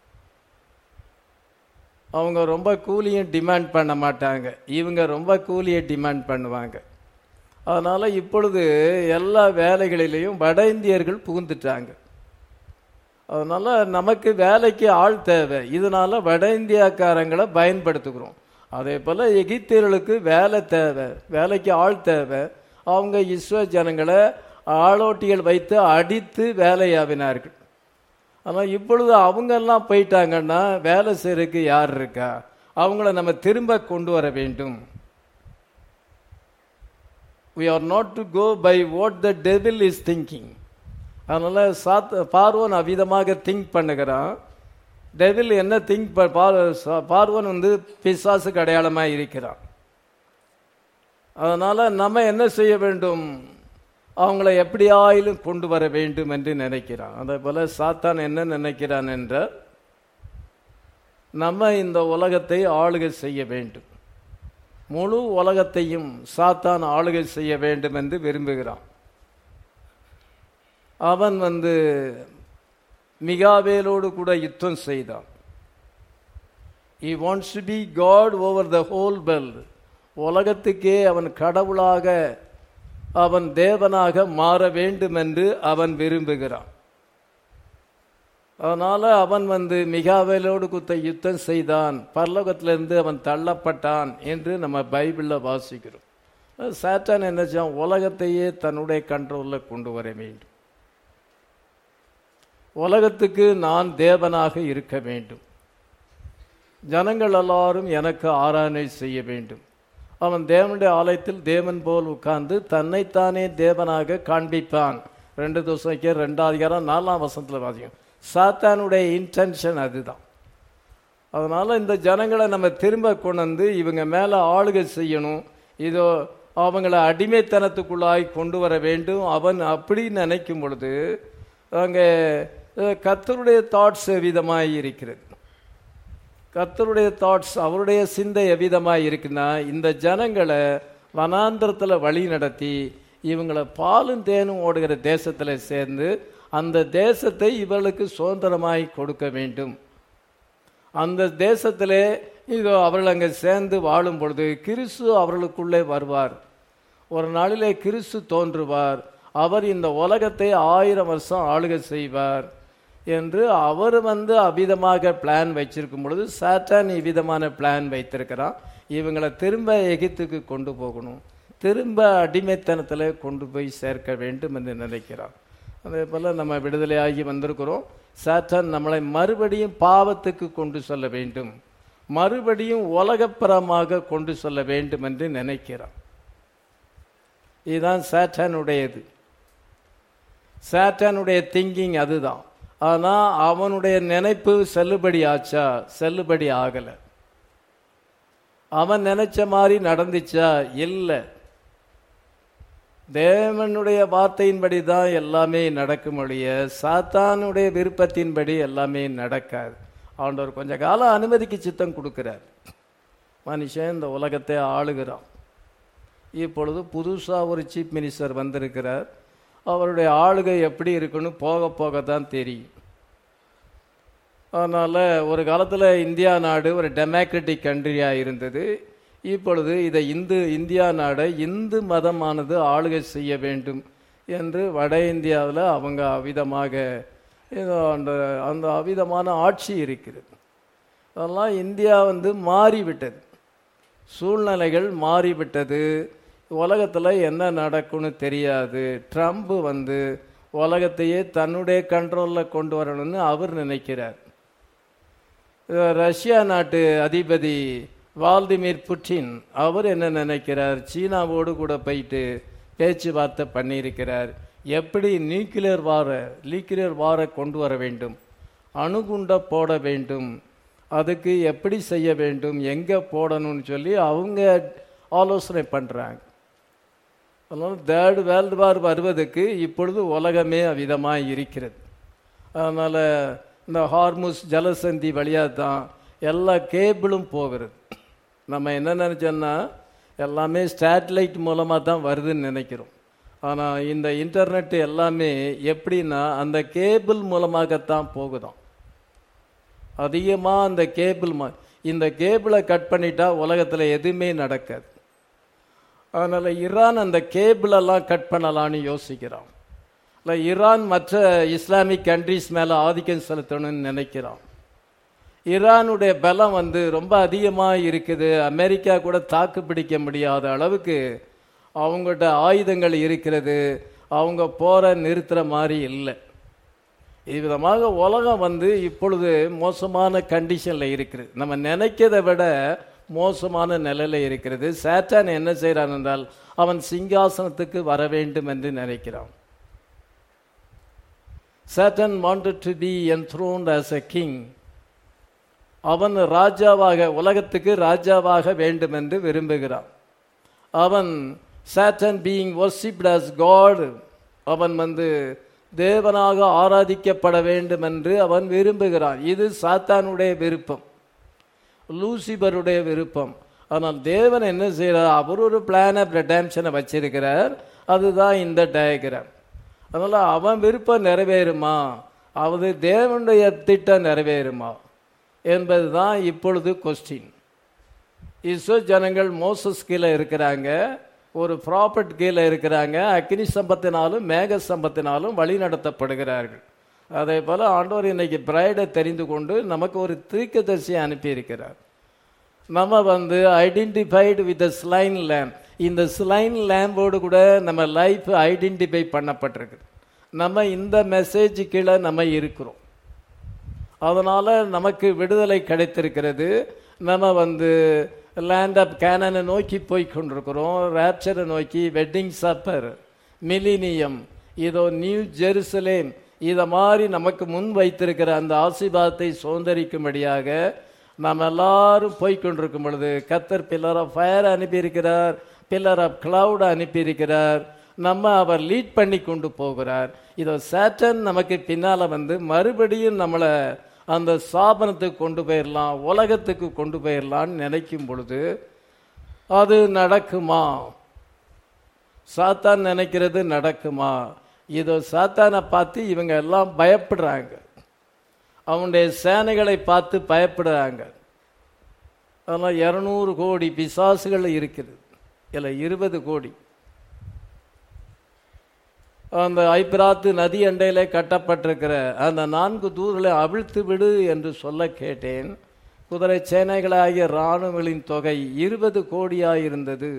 அவங்க ரொம்ப கூலியும் டிமாண்ட் பண்ண மாட்டாங்க இவங்க ரொம்ப கூலியை டிமாண்ட் பண்ணுவாங்க அதனால் இப்பொழுது எல்லா வேலைகளிலையும் வட இந்தியர்கள் புகுந்துட்டாங்க அதனால் நமக்கு வேலைக்கு ஆள் தேவை இதனால வட இந்தியாக்காரங்களை பயன்படுத்துகிறோம் அதே போல் எகிப்தியர்களுக்கு வேலை தேவை வேலைக்கு ஆள் தேவை அவங்க இஸ்ரோ ஜனங்களை ஆளோட்டிகள் வைத்து அடித்து வேலையாவினார்கள் ஆனால் இப்பொழுது அவங்கெல்லாம் போயிட்டாங்கன்னா வேலை செய்யறதுக்கு யார் இருக்கா அவங்கள நம்ம திரும்ப கொண்டு வர வேண்டும் we are not to go by what the devil is thinking அதனால சாத் பார்வன் அவ்விதமாக திங்க் பண்ணுகிறான் டெவில் என்ன திங்க் பார்வன் வந்து பிசாசுக்கு அடையாளமாக இருக்கிறான் அதனால நம்ம என்ன செய்ய வேண்டும் அவங்கள எப்படியாயிலும் கொண்டு வர வேண்டும் என்று நினைக்கிறான் அதே போல சாத்தான் என்ன நினைக்கிறான் என்ற நம்ம இந்த உலகத்தை ஆளுகை செய்ய வேண்டும் முழு உலகத்தையும் சாத்தான் ஆளுகை செய்ய வேண்டும் என்று விரும்புகிறான் அவன் வந்து மிகாவேலோடு கூட யுத்தம் செய்தான் he wants to be god over the whole world உலகத்துக்கே அவன் கடவுளாக அவன் தேவனாக மாற வேண்டும் என்று அவன் விரும்புகிறான் அதனால அவன் வந்து மிகாவேலோடு குத்த யுத்தம் செய்தான் பரலோகத்திலிருந்து அவன் தள்ளப்பட்டான் என்று நம்ம பைபிளில் வாசிக்கிறோம் சாத்தான் என்ன செய்வான் உலகத்தையே தன்னுடைய கண்ட்ரோலில் கொண்டு வர வேண்டும் உலகத்துக்கு நான் தேவனாக இருக்க வேண்டும் ஜனங்கள் எல்லாரும் எனக்கு ஆராதனை செய்ய வேண்டும் அவன் தேவனுடைய ஆலயத்தில் தேவன் போல் உட்கார்ந்து தன்னைத்தானே தேவனாக காண்பிப்பான் ரெண்டு தோசைக்கு ரெண்டாவது அதிகாரம் நாலாம் வசனத்தில் வாசிக்கும் சாத்தானுடைய இன்டென்ஷன் அதுதான் அதனால இந்த ஜனங்களை நம்ம திரும்ப கொண்டு வந்து இவங்க மேலே ஆளுகை செய்யணும் இதோ அவங்கள அடிமைத்தனத்துக்குள்ளாய் கொண்டு வர வேண்டும் அவன் அப்படி நினைக்கும் பொழுது அங்கே கத்தருடைய தாட்ஸ் எவ்விதமாய் இருக்கிறது கத்தருடைய தாட்ஸ் அவருடைய சிந்தை எவ்விதமாய் இருக்குன்னா இந்த ஜனங்களை வனாந்திரத்தில் வழி நடத்தி இவங்களை பாலும் தேனும் ஓடுகிற தேசத்தில் சேர்ந்து அந்த தேசத்தை இவர்களுக்கு சுதந்திரமாய் கொடுக்க வேண்டும் அந்த தேசத்திலே இதோ அவர்கள் அங்கே சேர்ந்து வாழும் பொழுது கிறிஸ்து அவர்களுக்குள்ளே வருவார் ஒரு நாளிலே கிறிஸ்து தோன்றுவார் அவர் இந்த உலகத்தை ஆயிரம் வருஷம் ஆளுகை செய்வார் என்று அவர் வந்து அவ்விதமாக பிளான் வச்சிருக்கும் பொழுது சாத்தான் இவ்விதமான பிளான் வைத்திருக்கிறான் இவங்களை திரும்ப எகிப்துக்கு கொண்டு போகணும் திரும்ப அடிமைத்தனத்தில் கொண்டு போய் சேர்க்க வேண்டும் என்று நினைக்கிறான் அதே போல் நம்ம விடுதலையாகி வந்திருக்கிறோம் சாத்தான் நம்மளை மறுபடியும் பாவத்துக்கு கொண்டு செல்ல வேண்டும் மறுபடியும் உலகப்புறமாக கொண்டு செல்ல வேண்டும் என்று நினைக்கிறான் இதுதான் சாத்தானுடையது சாத்தானுடைய திங்கிங் அதுதான் ஆனா அவனுடைய நினைப்பு செல்லுபடி ஆச்சா செல்லுபடி ஆகல அவன் நினைச்ச மாதிரி நடந்துச்சா இல்லை தேவனுடைய வார்த்தையின்படி தான் எல்லாமே நடக்கும் ஒழிய சாத்தானுடைய விருப்பத்தின்படி எல்லாமே நடக்காது ஆண்டவர் கொஞ்ச காலம் அனுமதிக்கு சித்தம் கொடுக்கிறார் மனுஷன் இந்த உலகத்தை ஆளுகிறான் இப்பொழுது புதுசாக ஒரு சீஃப் மினிஸ்டர் வந்திருக்கிறார் அவருடைய ஆளுகை எப்படி இருக்குன்னு போக போக தான் தெரியும் அதனால் ஒரு காலத்தில் இந்தியா நாடு ஒரு டெமோக்ராட்டிக் கண்ட்ரியாக இருந்தது இப்பொழுது இதை இந்து இந்தியா நாடை இந்து மதமானது ஆளுகை செய்ய வேண்டும் என்று வட இந்தியாவில் அவங்க அவிதமாக ஏதோ அந்த அந்த அவிதமான ஆட்சி இருக்கிறது அதெல்லாம் இந்தியா வந்து மாறிவிட்டது சூழ்நிலைகள் மாறிவிட்டது உலகத்தில் என்ன நடக்கும்னு தெரியாது ட்ரம்ப் வந்து உலகத்தையே தன்னுடைய கண்ட்ரோலில் கொண்டு வரணும்னு அவர் நினைக்கிறார் அஹ் ரஷ்யா நாட்டு அதிபதி வால்டிமிர் புட்டின் அவர் என்ன நினைக்கிறார் சீனாவோடு கூட போயிட்டு பேச்சுவார்த்தை பண்ணியிருக்கிறார் எப்படி நியூக்ளியர் வார நியூக்ளியர் வார கொண்டு வர வேண்டும் அணுகுண்ட போட வேண்டும் அதுக்கு எப்படி செய்ய வேண்டும் எங்கே போடணும்னு சொல்லி அவங்க ஆலோசனை பண்ணுறாங்க அதனால் தேர்ட் வேர்ல்டு வார் வருவதற்கு இப்பொழுது உலகமே அவ்விதமாக இருக்கிறது அதனால் இந்த ஹார்முஸ் ஜலசந்தி வழியாக தான் எல்லா கேபிளும் போகிறது நம்ம என்ன நினச்சோன்னா எல்லாமே சேட்டலைட் மூலமாக தான் வருதுன்னு நினைக்கிறோம் ஆனால் இந்த இன்டர்நெட் எல்லாமே எப்படின்னா அந்த கேபிள் மூலமாகத்தான் போகுதாம் அதிகமாக அந்த கேபிள் மா இந்த கேபிளை கட் பண்ணிட்டா உலகத்தில் எதுவுமே நடக்காது அதனால் ஈரான் அந்த கேபிளெல்லாம் கட் பண்ணலான்னு யோசிக்கிறான் இல்லை ஈரான் மற்ற இஸ்லாமிக் கண்ட்ரிஸ் மேலே ஆதிக்கம் செலுத்தணும்னு நினைக்கிறான் ஈரானுடைய பலம் வந்து ரொம்ப அதிகமாக இருக்குது அமெரிக்கா கூட தாக்கு பிடிக்க முடியாத அளவுக்கு அவங்கள்ட்ட ஆயுதங்கள் இருக்கிறது அவங்க போற நிறுத்துற மாதிரி இல்லை இவ்விதமாக உலகம் வந்து இப்பொழுது மோசமான கண்டிஷனில் இருக்குது நம்ம நினைக்கிறதை விட மோசமான நிலையில இருக்கிறது சேட்டான் என்ன செய்கிறான் என்றால் அவன் சிங்காசனத்துக்கு வர வேண்டும் என்று நினைக்கிறான் Satan wanted to be enthroned as a king அவன் ராஜாவாக உலகத்துக்கு ராஜாவாக வேண்டும் என்று விரும்புகிறான் அவன் Satan being worshipped as God அவன் வந்து தேவனாக ஆராதிக்கப்பட வேண்டும் என்று அவன் விரும்புகிறான் இது சாத்தானுடைய விருப்பம் லூசிபருடைய விருப்பம் ஆனால் தேவன் என்ன செய்கிறார் அவர் ஒரு பிளான் ஆஃப் ரெடாம்ஷனை வச்சிருக்கிறார் அதுதான் இந்த டயக்ராம் அதனால் அவன் விருப்பம் நிறைவேறுமா அது தேவனுடைய திட்டம் நிறைவேறுமா என்பது தான் இப்பொழுது கொஸ்டின் இஸ்ரோ ஜனங்கள் மோசஸ் கீழே இருக்கிறாங்க ஒரு ப்ராப்பர்ட் கீழே இருக்கிறாங்க அக்னி சம்பத்தினாலும் மேக சம்பத்தினாலும் வழி நடத்தப்படுகிறார்கள் அதே போல் ஆண்டவர் இன்னைக்கு பிரைடை தெரிந்து கொண்டு நமக்கு ஒரு தீர்க்கதரிசியை அனுப்பியிருக்கிறார் நம்ம வந்து ஐடென்டிஃபைடு வித் ஸ்லைன் லேம்ப் இந்த ஸ்லைன் லேம்போடு கூட நம்ம லைஃப் ஐடென்டிஃபை பண்ணப்பட்டிருக்கு நம்ம இந்த மெசேஜ் கீழே நம்ம இருக்கிறோம் அதனால் நமக்கு விடுதலை கிடைத்திருக்கிறது நம்ம வந்து லேண்ட் ஆஃப் கேனனை நோக்கி போய் கொண்டிருக்கிறோம் ரேப்சரை நோக்கி வெட்டிங் சப்பர் மிலினியம் இதோ நியூ ஜெருசலேம் இதை மாதிரி நமக்கு முன் வைத்திருக்கிற அந்த ஆசீர்வாதத்தை சுதந்திரிக்கும்படியாக நாம் எல்லாரும் போய் கொண்டிருக்கும் பொழுது கத்தர் பில்லர் ஆஃப் ஃபயர் அனுப்பியிருக்கிறார் பில்லர் ஆஃப் கிளவுட் அனுப்பியிருக்கிறார் நம்ம அவர் லீட் பண்ணி கொண்டு போகிறார் இதோ சேட்டன் நமக்கு பின்னால வந்து மறுபடியும் நம்மளை அந்த சாபனத்துக்கு கொண்டு போயிடலாம் உலகத்துக்கு கொண்டு போயிடலான்னு நினைக்கும் பொழுது அது நடக்குமா சாத்தான் நினைக்கிறது நடக்குமா இதோ சாத்தானை பார்த்து இவங்க எல்லாம் பயப்படுறாங்க அவனுடைய சேனைகளை பார்த்து பயப்படுறாங்க அதெல்லாம் இரநூறு கோடி பிசாசுகள் இருக்குது இல்லை இருபது கோடி அந்த ஐப்பிராத்து நதி அண்டையிலே கட்டப்பட்டிருக்கிற அந்த நான்கு தூர்களை அவிழ்த்து விடு என்று சொல்ல கேட்டேன் குதிரை சேனைகளாகிய இராணுவங்களின் தொகை இருபது கோடியாயிருந்தது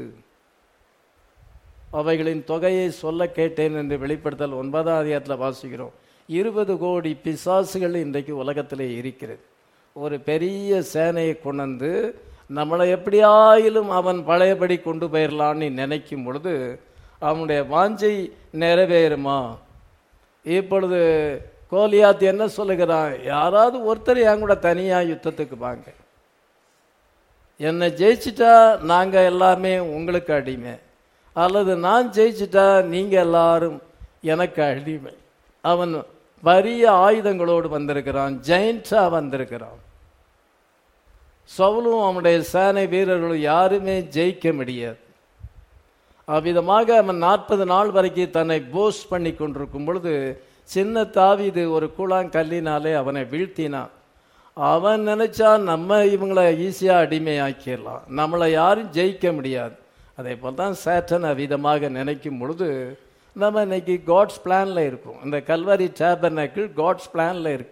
அவைகளின் தொகையை சொல்ல கேட்டேன் என்று வெளிப்படுத்தல் ஒன்பதாம் அதிகாரத்தில் வாசிக்கிறோம் இருபது கோடி பிசாசுகள் இன்றைக்கு உலகத்திலே இருக்கிறது ஒரு பெரிய சேனையை கொண்டு நம்மளை எப்படியாயிலும் அவன் பழையபடி கொண்டு போயிடலான்னு நினைக்கும் பொழுது அவனுடைய வாஞ்சை நிறைவேறுமா இப்பொழுது கோலியாத் என்ன சொல்லுகிறான் யாராவது ஒருத்தர் என் கூட தனியாக யுத்தத்துக்கு வாங்க என்னை ஜெயிச்சிட்டா நாங்கள் எல்லாமே உங்களுக்கு அடிமை அல்லது நான் ஜெயிச்சிட்டா நீங்கள் எல்லாரும் எனக்கு அடிமை அவன் வறிய ஆயுதங்களோடு வந்திருக்கிறான் ஜெயின்ஸா வந்திருக்கிறான் சவுலும் அவனுடைய சேனை வீரர்களும் யாருமே ஜெயிக்க முடியாது அவ்விதமாக அவன் நாற்பது நாள் வரைக்கும் தன்னை போஸ்ட் பண்ணி கொண்டிருக்கும் பொழுது சின்ன தாவிது ஒரு கூழாங்கல்லினாலே அவனை வீழ்த்தினான் அவன் நினைச்சா நம்ம இவங்கள ஈஸியா அடிமையாக்கிடலாம் நம்மளை யாரும் ஜெயிக்க முடியாது அதே போல் தான் சேட்டன் அவிதமாக நினைக்கும் பொழுது நம்ம இன்னைக்கு காட்ஸ் பிளான்ல இருக்கும் இந்த கல்வாரி டேபர்னக்கிள் காட்ஸ் பிளான்ல இருக்கு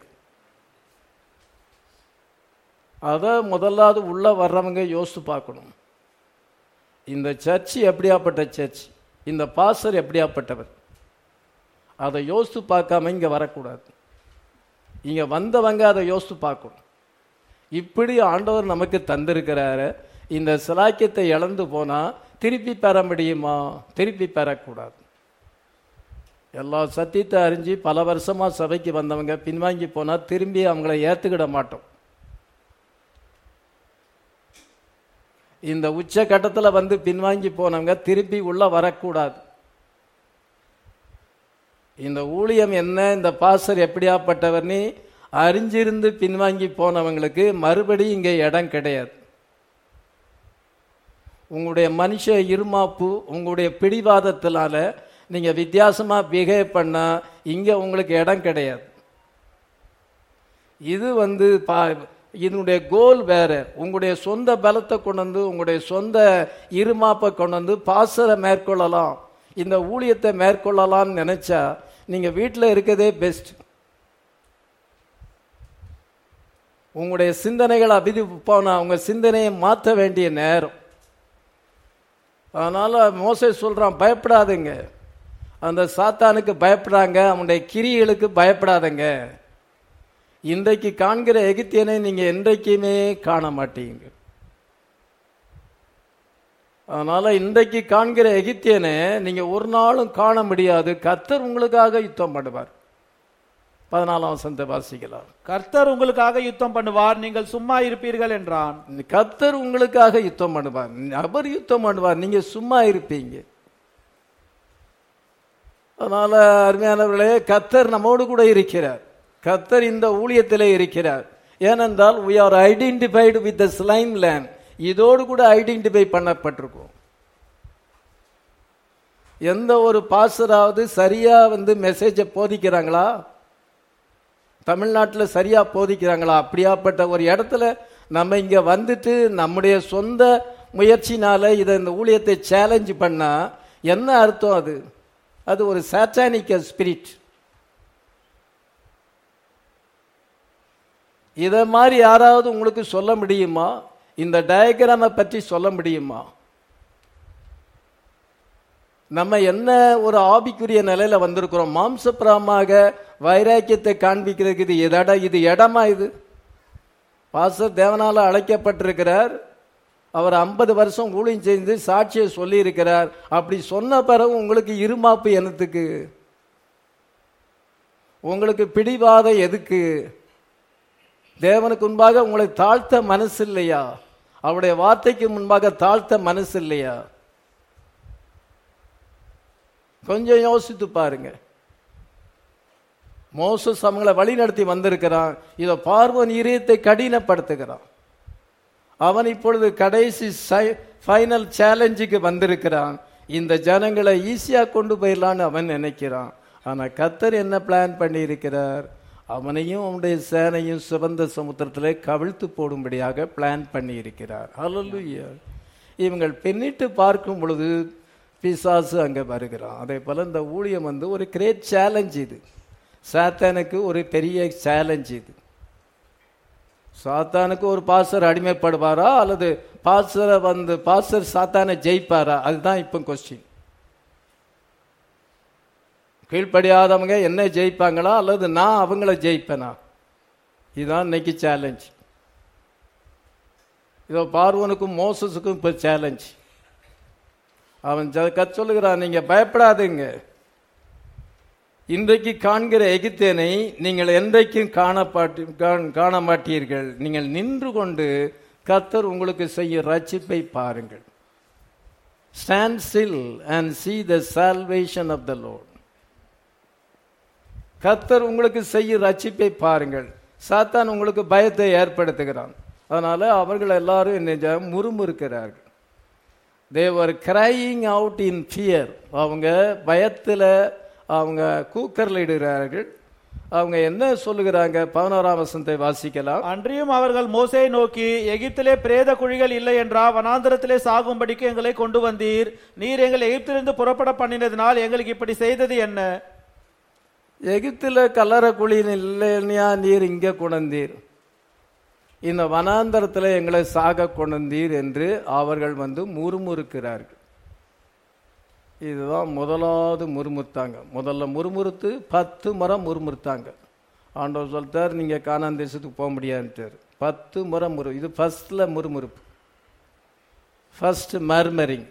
அதை முதலாவது உள்ள வர்றவங்க யோசித்து பார்க்கணும் இந்த சர்ச் எப்படியாப்பட்ட சர்ச் இந்த பாசர் எப்படியாப்பட்டவர் அதை யோசித்து பார்க்காம இங்க வரக்கூடாது இங்க வந்தவங்க அதை யோசித்து பார்க்கணும் இப்படி ஆண்டவர் நமக்கு தந்திருக்கிறாரு இந்த சிலாக்கியத்தை இழந்து போனா திருப்பி பெற முடியுமா திருப்பி பெறக்கூடாது எல்லா சத்தியத்தை அறிஞ்சு பல வருஷமா சபைக்கு வந்தவங்க பின்வாங்கி போனா திரும்பி அவங்கள ஏத்துக்கிட மாட்டோம் இந்த உச்ச கட்டத்துல வந்து பின்வாங்கி போனவங்க திருப்பி உள்ள வரக்கூடாது இந்த ஊழியம் என்ன இந்த பாசர் எப்படியாப்பட்டவர்னு அறிஞ்சிருந்து பின்வாங்கி போனவங்களுக்கு மறுபடியும் இங்க இடம் கிடையாது உங்களுடைய மனுஷ இருமாப்பு உங்களுடைய பிடிவாதத்தினால நீங்க வித்தியாசமா பிஹேவ் பண்ணா இங்க உங்களுக்கு இடம் கிடையாது இது வந்து பா- இதனுடைய கோல் வேற உங்களுடைய சொந்த பலத்தை கொண்டு வந்து உங்களுடைய சொந்த இருமாப்பை கொண்டு வந்து பாசரை மேற்கொள்ளலாம் இந்த ஊழியத்தை மேற்கொள்ளலாம்னு நினைச்சா நீங்க வீட்டில் இருக்கதே பெஸ்ட் உங்களுடைய சிந்தனைகள் அபிதி போனா உங்க சிந்தனையை மாற்ற வேண்டிய நேரம் அதனால மோசே சொல்றான் பயப்படாதுங்க அந்த சாத்தானுக்கு பயப்படாங்க அவனுடைய கிரிகளுக்கு பயப்படாதங்க இன்றைக்கு காண்கிற எகிப்தியனை நீங்க என்றைக்குமே காண மாட்டீங்க அதனால இன்றைக்கு காண்கிற எகிப்தியனை நீங்க ஒரு நாளும் காண முடியாது கர்த்தர் உங்களுக்காக யுத்தம் பண்ணுவார் பதினாலாம் வசந்த வாசிக்கலாம் கர்த்தர் உங்களுக்காக யுத்தம் பண்ணுவார் நீங்கள் சும்மா இருப்பீர்கள் என்றான் கர்த்தர் உங்களுக்காக யுத்தம் பண்ணுவார் அவர் யுத்தம் பண்ணுவார் நீங்க சும்மா இருப்பீங்க அதனால அருமையானவர்களே கர்த்தர் நம்மோடு கூட இருக்கிறார் கர்த்தர் இந்த ஊழியத்திலே இருக்கிறார் ஏனென்றால் we are identified with the slime land இதோடு கூட ஐடென்டிஃபை பண்ணப்பட்டிருக்கோம் எந்த ஒரு பாசராவது சரியா வந்து மெசேஜை போதிக்கிறாங்களா தமிழ்நாட்டில் சரியா போதிக்கிறாங்களா அப்படியாப்பட்ட ஒரு இடத்துல நம்ம இங்க வந்துட்டு நம்முடைய சொந்த முயற்சினால இதை இந்த ஊழியத்தை சேலஞ்ச் பண்ணா என்ன அர்த்தம் அது அது ஒரு சாட்டானிக்க ஸ்பிரிட் இதை மாதிரி யாராவது உங்களுக்கு சொல்ல முடியுமா இந்த டயக்ராமை பற்றி சொல்ல முடியுமா நம்ம என்ன ஒரு ஆபிக்குரிய நிலையில வந்திருக்கிறோம் மாம்சப்பிரமாக வைராக்கியத்தை காண்பிக்கிறதுக்கு இது எதடா இது இடமா இது பாசர் தேவனால அழைக்கப்பட்டிருக்கிறார் அவர் ஐம்பது வருஷம் ஊழியம் செய்து சாட்சியை சொல்லி இருக்கிறார் அப்படி சொன்ன பிறகு உங்களுக்கு இருமாப்பு என்னத்துக்கு உங்களுக்கு பிடிவாதம் எதுக்கு தேவனுக்கு முன்பாக உங்களை தாழ்த்த மனசு இல்லையா அவருடைய வார்த்தைக்கு முன்பாக தாழ்த்த மனசு இல்லையா கொஞ்சம் யோசித்து பாருங்க மோசஸ் அவங்கள வழி நடத்தி வந்திருக்கிறான் இதை பார்வன் இதயத்தை கடினப்படுத்துகிறான் அவன் இப்பொழுது கடைசி ஃபைனல் சேலஞ்சுக்கு வந்திருக்கிறான் இந்த ஜனங்களை ஈஸியா கொண்டு போயிடலான்னு அவன் நினைக்கிறான் ஆனா கத்தர் என்ன பிளான் பண்ணி இருக்கிறார் அவனையும் அவனுடைய சேனையும் சிவந்த சமுத்திரத்திலே கவிழ்த்து போடும்படியாக பிளான் பண்ணி இருக்கிறார் ஹalleluya இவங்கள் பின்னிட்டு பார்க்கும் பொழுது பிசாசு அங்க வருகிறான் அதே போல இந்த ஊழியம் வந்து ஒரு கிரேட் சேலஞ்ச் இது சாத்தானுக்கு ஒரு பெரிய சேலஞ்ச் இது சாத்தானுக்கு ஒரு பாசர் அடிமைப்படுவாரா அல்லது பாசரை வந்து பாசர் சாத்தானை ஜெயிப்பாரா அதுதான் இப்போ கொஸ்டின் கீழ்ப்படியாதவங்க என்ன ஜெயிப்பாங்களா அல்லது நான் அவங்கள ஜெயிப்பேனா இதுதான் இன்னைக்கு சேலஞ்ச் இதோ பார்வனுக்கும் மோசஸுக்கும் இப்போ சேலஞ்ச் அவன் ஜ- கத் சொல்லுகிறான் நீங்க பயப்படாதீங்க இன்றைக்கு காண்கிற எகிப்தியனை நீங்கள் என்றைக்கும் காணப்பாட்டி காண- காண மாட்டீர்கள் நீங்கள் நின்று கொண்டு கர்த்தர் உங்களுக்கு செய்ய ரட்சிப்பை பாருங்கள் stand still and see the salvation of the Lord கர்த்தர் உங்களுக்கு செய்ய ரட்சிப்பை பாருங்கள் சாத்தான் உங்களுக்கு பயத்தை ஏற்படுத்துகிறான் அதனால அவர்கள் எல்லாரும் என்ன முறுமுறுக்கிறார்கள் they were crying out in fear அவங்க பயத்தில் அவங்க கூக்கர்லிடுகிறார்கள் அவங்க என்ன சொல்லுகிறாங்க பதினோராம் வசனத்தை வாசிக்கலாம் அன்றியும் அவர்கள் மோசேயை நோக்கி எகிப்திலே பிரேத குழிகள் இல்லை என்றா வனாந்தரத்திலே சாகும்படிக்கு எங்களை கொண்டு வந்தீர் நீர் எங்களை எகிப்திலிருந்து புறப்பட பண்ணினதினால் எங்களுக்கு இப்படி செய்தது என்ன எகிப்தில் கல்லறை குழியின் இல்லையா நீர் இங்கே கொண்டீர் இந்த வனாந்தரத்தில் எங்களை சாக கொண்டீர் என்று அவர்கள் வந்து முறுமுறுக்கிறார்கள் இதுதான் முதலாவது முறுமுறுத்தாங்க முதல்ல முறுமுறுத்து பத்து முறை முறுமுறுத்தாங்க ஆண்டவர் சொல்லிட்டார் நீங்கள் காணாந்த தேசத்துக்கு போக முடியாதுன்ட்டார் பத்து முறை முறு இது ஃபர்ஸ்டில் முறுமுறுப்பு ஃபர்ஸ்ட் மர்மரிங்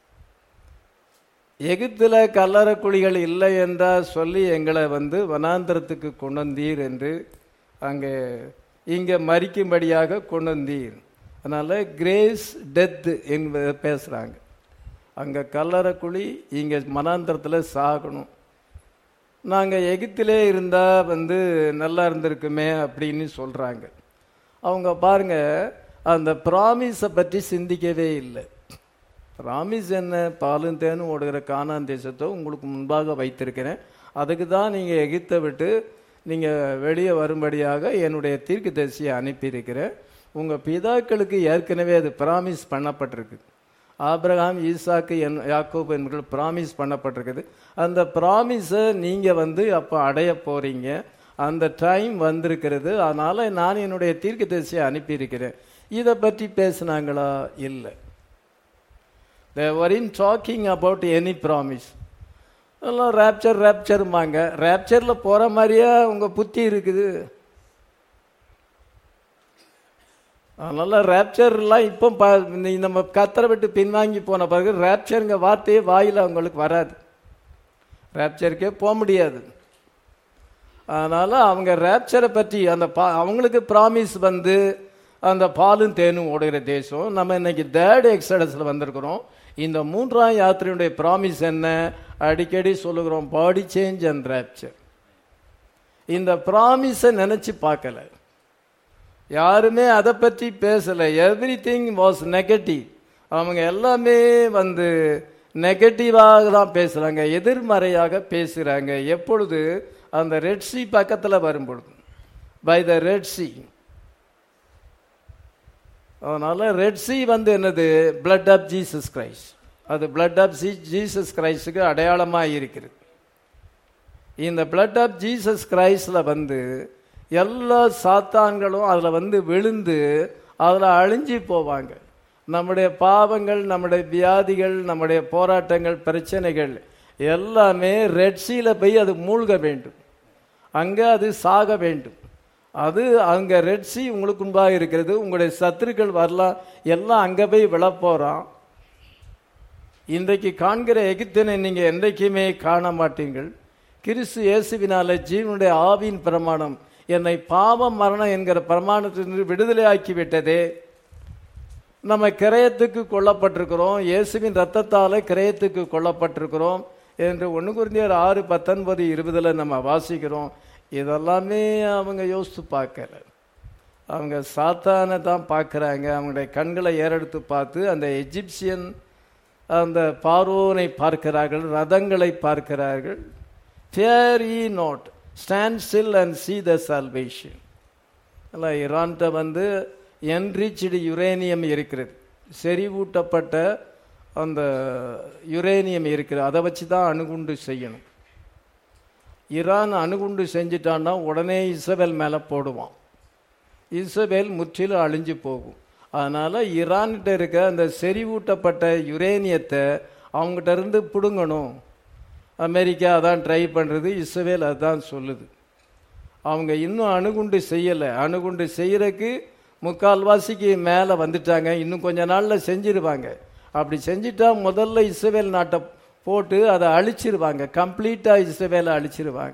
எகிப்தில் கல்லறை குழிகள் இல்லை என்றா சொல்லி எங்களை வந்து வனாந்திரத்துக்கு கொண்டு வந்தீர் என்று அங்கே இங்கே மறிக்கும்படியாக கொண்டு வந்தீர் அதனால் கிரேஸ் டெத் என்பதை பேசுகிறாங்க அங்கே கல்லறை குழி இங்கே மனாந்திரத்தில் சாகணும் நாங்கள் எகிப்திலே இருந்தால் வந்து நல்லா இருந்திருக்குமே அப்படின்னு சொல்கிறாங்க அவங்க பாருங்க அந்த ப்ராமிஸை பற்றி சிந்திக்கவே இல்லை ப்ராமிஸ் என்ன பாலும் தேனும் ஓடுகிற கானான் தேசத்தை உங்களுக்கு முன்பாக வைத்திருக்கிறேன் அதுக்கு தான் நீங்கள் எகிப்தை விட்டு நீங்கள் வெளியே வரும்படியாக என்னுடைய தீர்க்கு தரிசியை அனுப்பியிருக்கிறேன் உங்கள் பிதாக்களுக்கு ஏற்கனவே அது ப்ராமிஸ் பண்ணப்பட்டிருக்கு ஆபிரகாம் ஈசாக்கு என் யாக்கோப் என்பவர்கள் ப்ராமிஸ் பண்ணப்பட்டிருக்குது அந்த ப்ராமிஸை நீங்கள் வந்து அப்போ அடைய போகிறீங்க அந்த டைம் வந்திருக்கிறது அதனால் நான் என்னுடைய தீர்க்க தரிசியை அனுப்பியிருக்கிறேன் இதை பற்றி பேசுனாங்களா இல்லை they weren't talking about any promise எல்லாம் ரேப்சர் ரேப்சருமாங்க ரேப்சரில் போகிற மாதிரியே உங்கள் புத்தி இருக்குது அதனால ரேப்சர்லாம் இப்போ ப இந்த நம்ம கத்தரை விட்டு பின்வாங்கி போன பிறகு ரேப்சருங்க வார்த்தையே வாயில் அவங்களுக்கு வராது ரேப்சருக்கே போக முடியாது அதனால் அவங்க ரேப்சரை பற்றி அந்த பா அவங்களுக்கு ப்ராமிஸ் வந்து அந்த பாலும் தேனும் ஓடுகிற தேசம் நம்ம இன்னைக்கு தேர்ட் எக்ஸடஸில் வந்திருக்கிறோம் இந்த மூன்றாம் யாத்திரையுடைய ப்ராமிஸ் என்ன அடிக்கடி சொல்லுகிறோம் பாடி சேஞ்ச் அண்ட் ரேப்சர் இந்த ப்ராமிஸை நினச்சி பார்க்கல யாருமே அதை பற்றி பேசலை எவ்ரி திங் வாஸ் நெகட்டிவ் அவங்க எல்லாமே வந்து நெகட்டிவாக தான் பேசுகிறாங்க எதிர்மறையாக பேசுகிறாங்க எப்பொழுது அந்த ரெட் சி பக்கத்தில் வரும்பொழுது பை த ரெட் சி அதனால ரெட் சி வந்து என்னது பிளட் ஆஃப் ஜீசஸ் கிரைஸ்ட் அது பிளட் ஆஃப் ஜீ ஜீசஸ் கிரைஸ்டுக்கு அடையாளமாக இருக்கிறது இந்த பிளட் ஆஃப் ஜீசஸ் கிரைஸ்டில் வந்து எல்லா சாத்தான்களும் அதில் வந்து விழுந்து அதில் அழிஞ்சு போவாங்க நம்முடைய பாவங்கள் நம்முடைய வியாதிகள் நம்முடைய போராட்டங்கள் பிரச்சனைகள் எல்லாமே ரெட்சியில் போய் அது மூழ்க வேண்டும் அங்கே அது சாக வேண்டும் அது அங்கே ரெட்சி உங்களுக்கு முன்பாக இருக்கிறது உங்களுடைய சத்துருக்கள் வரலாம் எல்லாம் அங்கே போய் விழப்போகிறான் இன்றைக்கு காண்கிற எகிப்தினை நீங்கள் என்றைக்குமே காண மாட்டீங்கள் கிறிஸ்து இயேசுவினால ஜீவனுடைய ஆவியின் பிரமாணம் என்னை பாவம் மரணம் என்கிற பிரமாணத்திலிருந்து விடுதலை ஆக்கி விட்டதே நம்ம கிரயத்துக்கு கொல்லப்பட்டிருக்கிறோம் இயேசுவின் ரத்தத்தால கிரயத்துக்கு கொல்லப்பட்டிருக்கிறோம் என்று ஒன்று குருந்தியர் ஆறு பத்தொன்பது இருபதுல நம்ம வாசிக்கிறோம் இதெல்லாமே அவங்க யோசித்து பார்க்கல அவங்க சாத்தானை தான் பார்க்குறாங்க அவங்களுடைய கண்களை ஏறெடுத்து பார்த்து அந்த எஜிப்சியன் அந்த பார்வோனை பார்க்கிறார்கள் ரதங்களை பார்க்கிறார்கள் fear ye not stand still and see the salvation இல்லை ஈரான்கிட்ட வந்து என்ரிச்டு யுரேனியம் இருக்கிறது செறிவூட்டப்பட்ட அந்த யுரேனியம் இருக்கிறது அதை வச்சு தான் அணுகுண்டு செய்யணும் ஈரான் அணுகுண்டு செஞ்சிட்டான்னா உடனே இஸ்ரேல் மேலே போடுவான் இஸ்ரேல் முற்றிலும் அழிஞ்சு போகும் அதனால் ஈரான்கிட்ட இருக்க அந்த செறிவூட்டப்பட்ட யுரேனியத்தை அவங்ககிட்ட இருந்து பிடுங்கணும் அமெரிக்கா அதான் ட்ரை பண்ணுறது இஸ்ரேல் அதான் சொல்லுது அவங்க இன்னும் அணுகுண்டு செய்யலை அணுகுண்டு செய்யறதுக்கு முக்கால்வாசிக்கு மேலே வந்துட்டாங்க இன்னும் கொஞ்ச நாளில் செஞ்சிருவாங்க அப்படி செஞ்சிட்டா முதல்ல இஸ்ரேல் நாட்டை போட்டு அதை அழிச்சிருவாங்க கம்ப்ளீட்டாக இஸ்ரேலை அழிச்சிருவாங்க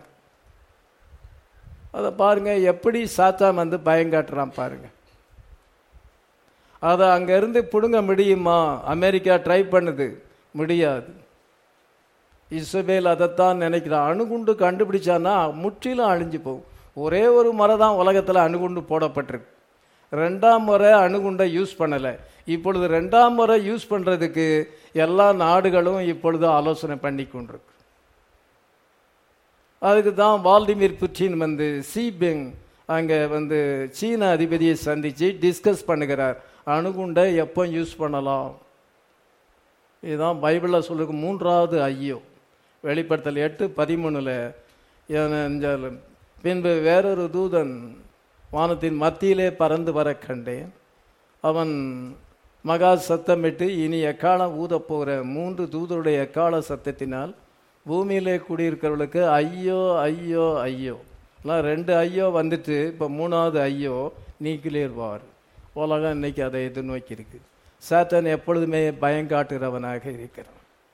அதை பாருங்க எப்படி சாத்தான் வந்து பயங்காட்டுறான் பாருங்க அதை அங்கேருந்து பிடுங்க முடியுமா அமெரிக்கா ட்ரை பண்ணுது முடியாது இஸ்ரேல் அதைத்தான் நினைக்கிறான் அணுகுண்டு கண்டுபிடிச்சான்னா முற்றிலும் அழிஞ்சு போகும் ஒரே ஒரு முறை தான் உலகத்தில் அணுகுண்டு போடப்பட்டிருக்கு ரெண்டாம் முறை அணுகுண்டை யூஸ் பண்ணலை இப்பொழுது ரெண்டாம் முறை யூஸ் பண்ணுறதுக்கு எல்லா நாடுகளும் இப்பொழுது ஆலோசனை பண்ணி கொண்டிருக்கு அதுக்கு தான் வால்டிமிர் புட்டின் வந்து சீபெங் அங்கே வந்து சீன அதிபதியை சந்தித்து டிஸ்கஸ் பண்ணுகிறார் அணுகுண்டை எப்போ யூஸ் பண்ணலாம் இதுதான் பைபிளில் சொல்லுக்கு மூன்றாவது ஐயோ வெளிப்படுத்தல் எட்டு பதிமூணில் பின்பு வேறொரு தூதன் வானத்தின் மத்தியிலே பறந்து வர கண்டேன் அவன் மகா சத்தமிட்டு இனி எக்காலம் ஊதப் போகிற மூன்று தூதருடைய எக்கால சத்தத்தினால் பூமியிலே குடியிருக்கிறவர்களுக்கு ஐயோ ஐயோ ஐயோ எல்லாம் ரெண்டு ஐயோ வந்துட்டு இப்போ மூணாவது ஐயோ நீக்கிலேர் வார் உலகம் இன்னைக்கு அதை எதிர்நோக்கி இருக்கு சாத்தான் எப்பொழுதுமே பயங்காட்டுகிறவனாக இருக்கிறான்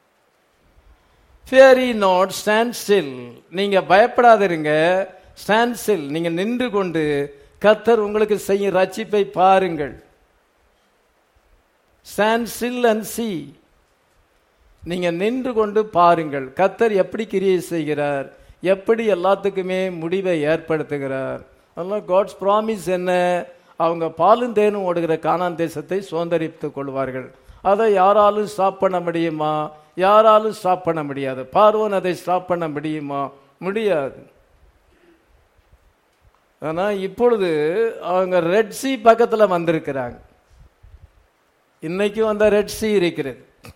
ஃபியரி நாட் ஸ்டாண்ட் ஸ்டில் நீங்க பயப்படாதிருங்க ஸ்டாண்ட் ஸ்டில் நீங்க நின்று கொண்டு கத்தர் உங்களுக்கு செய்யும் ரட்சிப்பை பாருங்கள் ஸ்டாண்ட் ஸ்டில் அண்ட் சி நீங்க நின்று கொண்டு பாருங்கள் கத்தர் எப்படி கிரியை செய்கிறார் எப்படி எல்லாத்துக்குமே முடிவை ஏற்படுத்துகிறார் அதெல்லாம் காட்ஸ் ப்ராமிஸ் என்ன அவங்க பாலும் தேனும் ஓடுகிற கானான் தேசத்தை சுதந்திரித்துக் கொள்வார்கள் அதை யாராலும் ஸ்டாப் பண்ண முடியுமா யாராலும் ஸ்டாப் பண்ண முடியாது பார்வோன் அதை ஸ்டாப் பண்ண முடியுமா முடியாது ஆனா இப்பொழுது அவங்க ரெட் சி பக்கத்துல வந்திருக்கிறாங்க இன்னைக்கும் அந்த ரெட் சி இருக்கிறது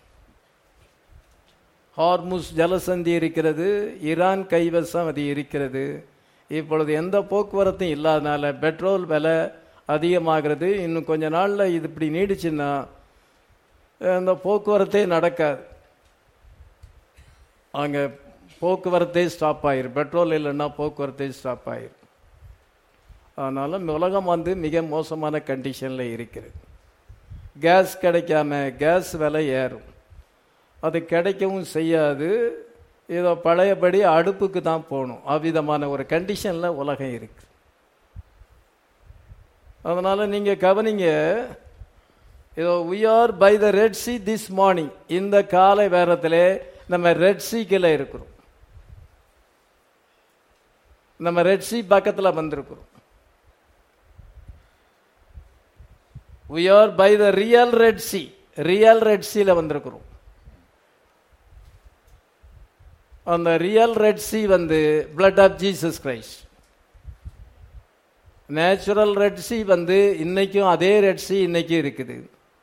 ஹார்முஸ் ஜலசந்தி இருக்கிறது ஈரான் கைவசம் அது இருக்கிறது இப்பொழுது எந்த போக்குவரத்தும் இல்லாதனால பெட்ரோல் விலை அதிகமாகிறது இன்னும் கொஞ்ச நாளில் இது இப்படி நீடிச்சுன்னா அந்த போக்குவரத்தே நடக்காது அங்கே போக்குவரத்தே ஸ்டாப் ஆயிரும் பெட்ரோல் இல்லைன்னா போக்குவரத்தே ஸ்டாப் ஆயிரும் அதனால உலகம் வந்து மிக மோசமான கண்டிஷனில் இருக்கிறது கேஸ் கிடைக்காம கேஸ் விலை ஏறும் அது கிடைக்கவும் செய்யாது ஏதோ பழையபடி அடுப்புக்கு தான் போகணும் அவ்விதமான ஒரு கண்டிஷனில் உலகம் இருக்கு அதனால நீங்க கவனிங்க ஏதோ we are by the red sea this morning இந்த காலை வேரத்தில் நம்ம ரெட் சீக்கில் இருக்கிறோம் நம்ம ரெட் சி பக்கத்தில் வந்திருக்கிறோம் we are by the real red sea real red சீல வந்திருக்கிறோம் அந்த ரியல் ரெட் சி வந்து blood of Jesus Christ natural red sea வந்து இன்னைக்கும் அதே ரெட் சி இன்னைக்கும் இருக்குது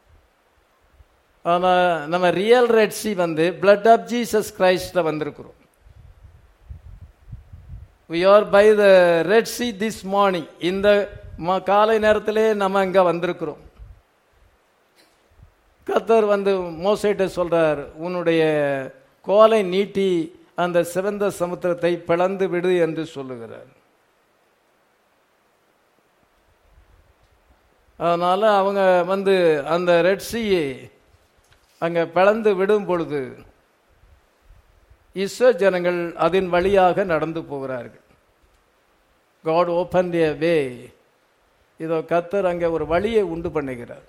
ஆனா நம்ம ரியல் ரெட் சி வந்து பிளட் ஆஃப் ஜீசஸ் கிரைஸ்ட்ல வந்திருக்கிறோம் we are by the red sea this morning இந்த ம- காலை நேரத்திலே நம்ம இங்க வந்திருக்கிறோம் கத்தர் வந்து மோசைட்ட சொல்றார் உன்னுடைய கோலை நீட்டி அந்த சிவந்த சமுத்திரத்தை பிளந்து விடு என்று சொல்லுகிறார் அதனால அவங்க வந்து அந்த ரெட் சீயை அங்க பிளந்து விடும் பொழுது இஸ்ரோ ஜனங்கள் அதன் வழியாக நடந்து போகிறார்கள் காட் ஓப்பன் a வே இதோ கத்தர் அங்கே ஒரு வழியை உண்டு பண்ணுகிறார்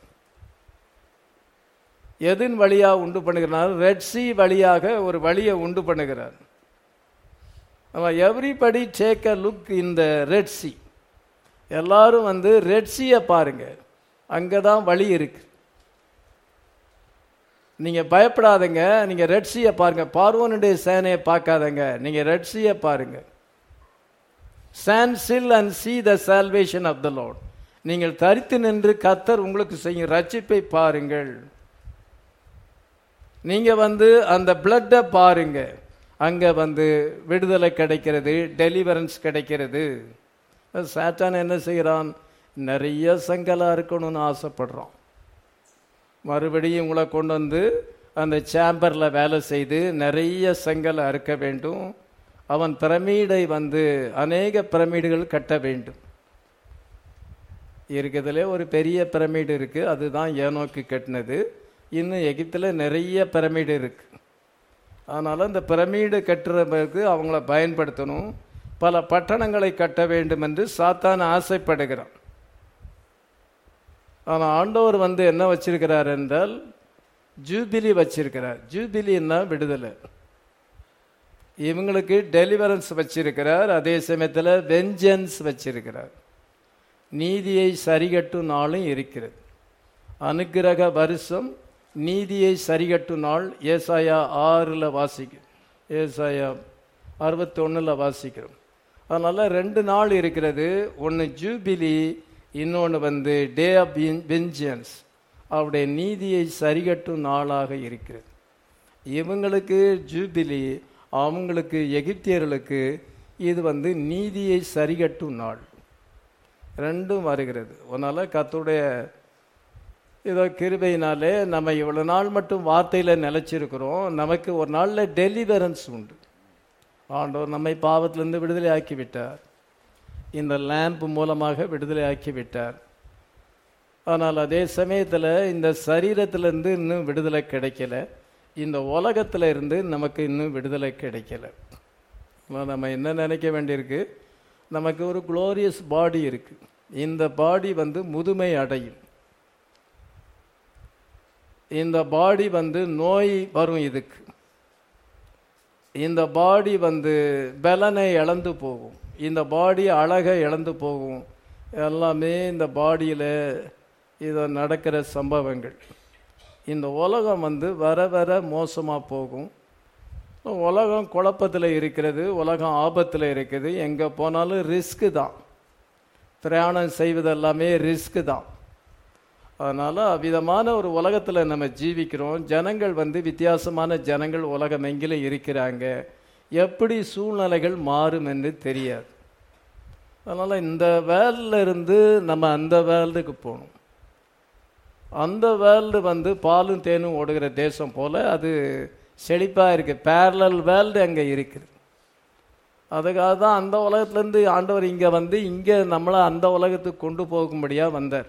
எதின் வழியா உண்டு பண்ணுகிறார் ரெட் சி வழியாக ஒரு வழியை உண்டு பண்ணுகிறார் எவ்ரிபடி டேக் அ லுக் இந்த ரெட் சி எல்லாரும் வந்து ரெட் சியை பாருங்க அங்கதான் வழி இருக்கு நீங்க பயப்படாதங்க நீங்க ரெட் சியை பாருங்க பார்வோனுடைய சேனையை பார்க்காதங்க நீங்க ரெட் சியை பாருங்க stand still and see the salvation of the Lord நீங்கள் தரித்து நின்று கத்தர் உங்களுக்கு செய்யும் ரட்சிப்பை பாருங்கள் நீங்க வந்து அந்த பிளட்டை பாருங்க அங்க வந்து விடுதலை கிடைக்கிறது டெலிவரன்ஸ் கிடைக்கிறது சாத்தான் என்ன செய்கிறான் நிறைய சங்கலா இருக்கணும்னு ஆசைப்படுறான் மறுபடியும் உங்களை கொண்டு வந்து அந்த சேம்பர்ல வேலை செய்து நிறைய செங்கலை அறுக்க வேண்டும் அவன் பிரமீடை வந்து அநேக பிரமிடுகள் கட்ட வேண்டும் இருக்கிறதுல ஒரு பெரிய பிரமிடு இருக்கு அதுதான் ஏனோக்கு கட்டினது இன்னும் எகிப்தில் நிறைய பிரமிடு இருக்கு அதனால இந்த பிரமிடு கட்டுறதுக்கு அவங்கள பயன்படுத்தணும் பல பட்டணங்களை கட்ட வேண்டும் என்று சாத்தான் ஆசைப்படுகிறான் ஆனால் ஆண்டவர் வந்து என்ன வச்சிருக்கிறார் என்றால் ஜூபிலி வச்சிருக்கிறார் ஜூபிலின்னா விடுதலை இவங்களுக்கு டெலிவரன்ஸ் வச்சிருக்கிறார் அதே சமயத்தில் வெஞ்சன்ஸ் வச்சிருக்கிறார் நீதியை சரிகட்டும் நாளும் இருக்கிறது அனுக்கிரக வருஷம் நீதியை சரிகட்டும் நாள் ஏசாயா ஆறில் வாசிக்கும் ஏசாயா அறுபத்தி ஒன்றில் வாசிக்கிறோம் அதனால் ரெண்டு நாள் இருக்கிறது ஒன்று ஜூபிலி இன்னொன்று வந்து டே ஆஃப் வெஞ்சியன்ஸ் அவருடைய நீதியை சரிகட்டும் நாளாக இருக்கிறது இவங்களுக்கு ஜூபிலி அவங்களுக்கு எகிப்தியர்களுக்கு இது வந்து நீதியை சரிகட்டும் நாள் ரெண்டும் வருகிறது அதனால் கத்துடைய இதோ கிருபையினாலே நம்ம இவ்வளோ நாள் மட்டும் வார்த்தையில் நிலைச்சிருக்கிறோம் நமக்கு ஒரு நாளில் டெலிவரன்ஸ் உண்டு ஆண்டவர் நம்மை பாவத்திலிருந்து விடுதலை ஆக்கி விட்டார் இந்த லேம்ப் மூலமாக விடுதலை ஆக்கி விட்டார் ஆனால் அதே சமயத்தில் இந்த சரீரத்திலிருந்து இன்னும் விடுதலை கிடைக்கல இந்த உலகத்தில் இருந்து நமக்கு இன்னும் விடுதலை கிடைக்கல ஆனால் நம்ம என்ன நினைக்க வேண்டியிருக்கு நமக்கு ஒரு குளோரியஸ் பாடி இருக்கு இந்த பாடி வந்து முதுமை அடையும் இந்த பாடி வந்து நோய் வரும் இதுக்கு இந்த பாடி வந்து பலனை இழந்து போகும் இந்த பாடி அழகை இழந்து போகும் எல்லாமே இந்த பாடியில் இதை நடக்கிற சம்பவங்கள் இந்த உலகம் வந்து வர வர மோசமாக போகும் உலகம் குழப்பத்தில் இருக்கிறது உலகம் ஆபத்தில் இருக்குது எங்கே போனாலும் ரிஸ்க்கு தான் பிரயாணம் செய்வது எல்லாமே ரிஸ்க்கு தான் அதனால் அவ்விதமான ஒரு உலகத்தில் நம்ம ஜீவிக்கிறோம் ஜனங்கள் வந்து வித்தியாசமான ஜனங்கள் உலகம் எங்கிலும் இருக்கிறாங்க எப்படி சூழ்நிலைகள் மாறும் என்று தெரியாது அதனால் இந்த வேல்ல இருந்து நம்ம அந்த வேல்டுக்கு போகணும் அந்த வேல்டு வந்து பாலும் தேனும் ஓடுகிற தேசம் போல் அது செழிப்பாக இருக்குது பேரலல் வேல்டு அங்கே இருக்குது அதுக்காக தான் அந்த உலகத்துலேருந்து ஆண்டவர் இங்கே வந்து இங்கே நம்மளை அந்த உலகத்துக்கு கொண்டு போகும்படியாக வந்தார்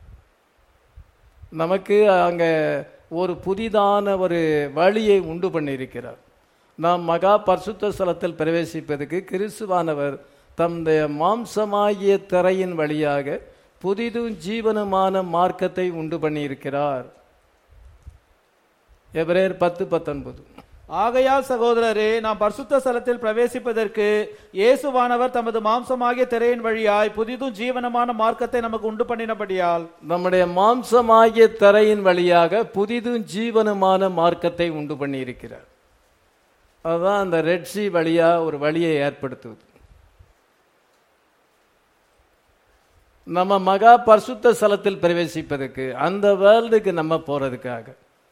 நமக்கு அங்கே ஒரு புதிதான ஒரு வழியை உண்டு பண்ணியிருக்கிறார் நாம் மகா பரிசுத்த ஸ்தலத்தில் பிரவேசிப்பதற்கு கிறிஸ்துவானவர் தம்முடைய மாம்சமாகிய திரையின் வழியாக புதிதும் ஜீவனுமான மார்க்கத்தை உண்டு பண்ணியிருக்கிறார் எபிரேயர் பத்து பத்தொன்பது ஆகையால் சகோதரரே நாம் பரிசுத்த ஸ்தலத்தில் பிரவேசிப்பதற்கு இயேசுவானவர் தமது மாம்சமாகிய திரையின் வழியாய் புதிதும் ஜீவனமான மார்க்கத்தை நமக்கு உண்டு பண்ணினபடியால் நம்முடைய மாம்சமாகிய திரையின் வழியாக புதிதும் ஜீவனுமான மார்க்கத்தை உண்டு பண்ணியிருக்கிறார் அதுதான் அந்த ரெட்சி வழியா ஒரு வழியை ஏற்படுத்துவது நம்ம மகா பரிசுத்த ஸ்தலத்தில் பிரவேசிப்பதற்கு அந்த வேர்ல்டுக்கு நம்ம போறதுக்காக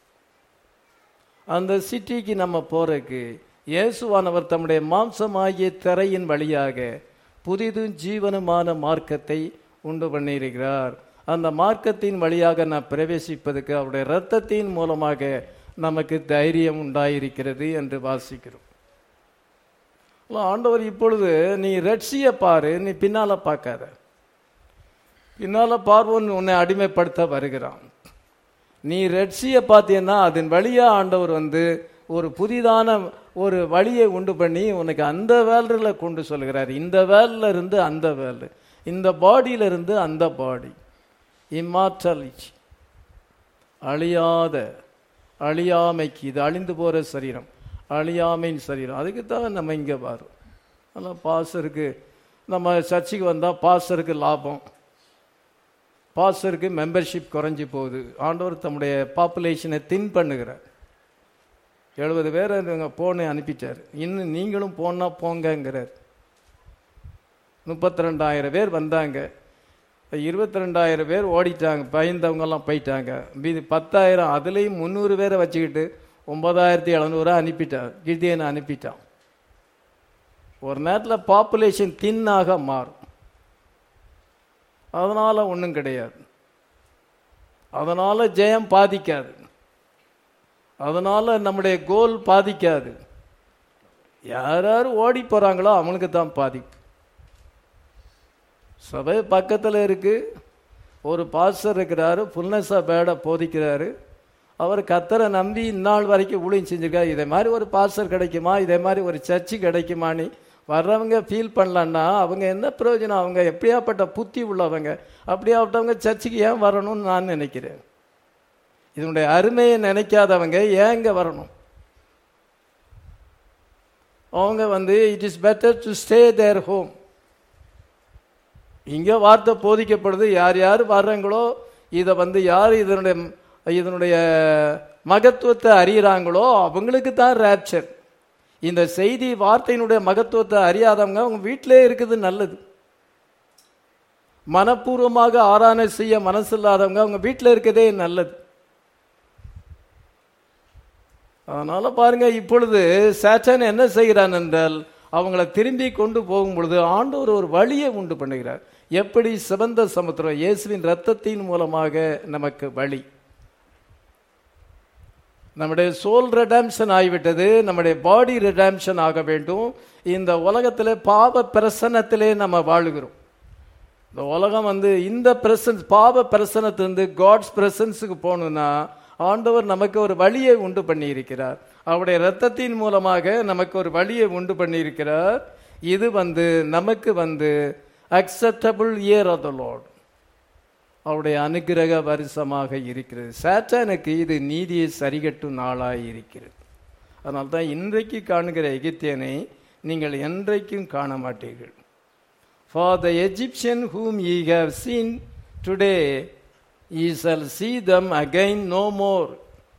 அந்த சிட்டிக்கு நம்ம போறதுக்கு இயேசுவானவர் தம்முடைய மாம்சமாகிய திரையின் வழியாக புதிதும் ஜீவனுமான மார்க்கத்தை உண்டு பண்ணியிருக்கிறார் அந்த மார்க்கத்தின் வழியாக நான் பிரவேசிப்பதற்கு அவருடைய இரத்தத்தின் மூலமாக நமக்கு தைரியம் உண்டாயிருக்கிறது என்று வாசிக்கிறோம் ஆண்டவர் இப்பொழுது நீ ரெட்சியை பாரு நீ பின்னால பார்க்காத பின்னால பார்வோன் உன்னை அடிமைப்படுத்த வருகிறான் நீ ரெட்சியை பார்த்தீங்கன்னா அதன் வழியா ஆண்டவர் வந்து ஒரு புதிதான ஒரு வழியை உண்டு பண்ணி உனக்கு அந்த வேல்டில் கொண்டு சொல்கிறார் இந்த வேல்ல இருந்து அந்த வேல் இந்த பாடியில இருந்து அந்த பாடி இம்மாற்றலிச்சி அழியாத அழியாமைக்கு இது அழிந்து போகிற சரீரம் அழியாமையின் சரீரம் அதுக்கு தான் நம்ம இங்கே வரோம் அதனால் பாஸ்டருக்கு நம்ம சர்ச்சுக்கு வந்தால் பாஸ்டருக்கு லாபம் பாஸ்டருக்கு மெம்பர்ஷிப் குறைஞ்சி போகுது ஆண்டவர் தம்முடைய பாப்புலேஷனை தின் பண்ணுகிறார் எழுபது பேர் இவங்க போன்னு அனுப்பிட்டார் இன்னும் நீங்களும் போனால் போங்கங்கிறார் முப்பத்தி ரெண்டாயிரம் பேர் வந்தாங்க இருபத்தி ரெண்டாயிரம் பேர் ஓடிட்டாங்க பயந்தவங்கெல்லாம் போயிட்டாங்க மீதி பத்தாயிரம் அதுலேயும் முந்நூறு பேரை வச்சுக்கிட்டு ஒன்பதாயிரத்தி எழுநூறுவா அனுப்பிட்டான் கிருதியனை அனுப்பிட்டான் ஒரு நேரத்தில் பாப்புலேஷன் தின்னாக மாறும் அதனால ஒன்றும் கிடையாது அதனால ஜெயம் பாதிக்காது அதனால நம்முடைய கோல் பாதிக்காது யார் யார் ஓடி போறாங்களோ அவனுக்கு தான் பாதிப்பு சபை பக்கத்தில் இருக்கு ஒரு பாஸ்டர் இருக்கிறாரு ஃபுல்னஸாக பேட போதிக்கிறாரு அவர் கத்தரை நம்பி இந்நாள் வரைக்கும் ஊழியம் செஞ்சிருக்காரு இதே மாதிரி ஒரு பாஸ்டர் கிடைக்குமா இதே மாதிரி ஒரு சர்ச்சு கிடைக்குமான்னு வர்றவங்க ஃபீல் பண்ணலன்னா அவங்க என்ன பிரயோஜனம் அவங்க எப்படியாப்பட்ட புத்தி உள்ளவங்க அப்படியாப்பட்டவங்க சர்ச்சுக்கு ஏன் வரணும்னு நான் நினைக்கிறேன் இதனுடைய அருமையை நினைக்காதவங்க ஏங்க வரணும் அவங்க வந்து it is better to stay there home இங்கே வார்த்தை போதிக்கப்படுது யார் யார் வர்றாங்களோ இதை வந்து யார் இதனுடைய இதனுடைய மகத்துவத்தை அறியறாங்களோ அவங்களுக்கு தான் ரேப்சர் இந்த செய்தி வார்த்தையினுடைய மகத்துவத்தை அறியாதவங்க அவங்க வீட்டிலே இருக்குது நல்லது மனப்பூர்வமாக ஆராதனை செய்ய மனசு இல்லாதவங்க அவங்க வீட்டில் இருக்கதே நல்லது அதனால பாருங்க இப்பொழுது சாத்தான் என்ன செய்கிறான் என்றால் அவங்கள திரும்பி கொண்டு போகும் பொழுது ஆண்டவர் ஒரு வழியை உண்டு பண்ணுகிறார் எப்படி சிவந்த சமுத்திரம் இயேசுவின் ரத்தத்தின் மூலமாக நமக்கு வழி நம்முடைய சோல் ரெடாம்ஷன் ஆகிவிட்டது நம்முடைய பாடி ரெடாம்ஷன் ஆக வேண்டும் இந்த உலகத்தில் பாவ பிரசன்னத்திலே நம்ம வாழுகிறோம் இந்த உலகம் வந்து இந்த பிரசன்ஸ் பாவ பிரசனத்திலிருந்து காட்ஸ் பிரசன்ஸுக்கு போகணும்னா ஆண்டவர் நமக்கு ஒரு வழியை உண்டு பண்ணியிருக்கிறார் அவருடைய இரத்தத்தின் மூலமாக நமக்கு ஒரு வழியை உண்டு பண்ணியிருக்கிறார் இது வந்து நமக்கு வந்து acceptable year of the Lord அவருடைய அனுக்கிரக வருஷமாக இருக்கிறது சாத்தானுக்கு இது நீதியை சரிகட்டும் நாளாய் இருக்கிறது அதனால தான் இன்றைக்கு காணுகிற எகிப்தியனை நீங்கள் என்றைக்கும் காண மாட்டீர்கள் For the Egyptian whom ye have seen today, ye shall see them again no more.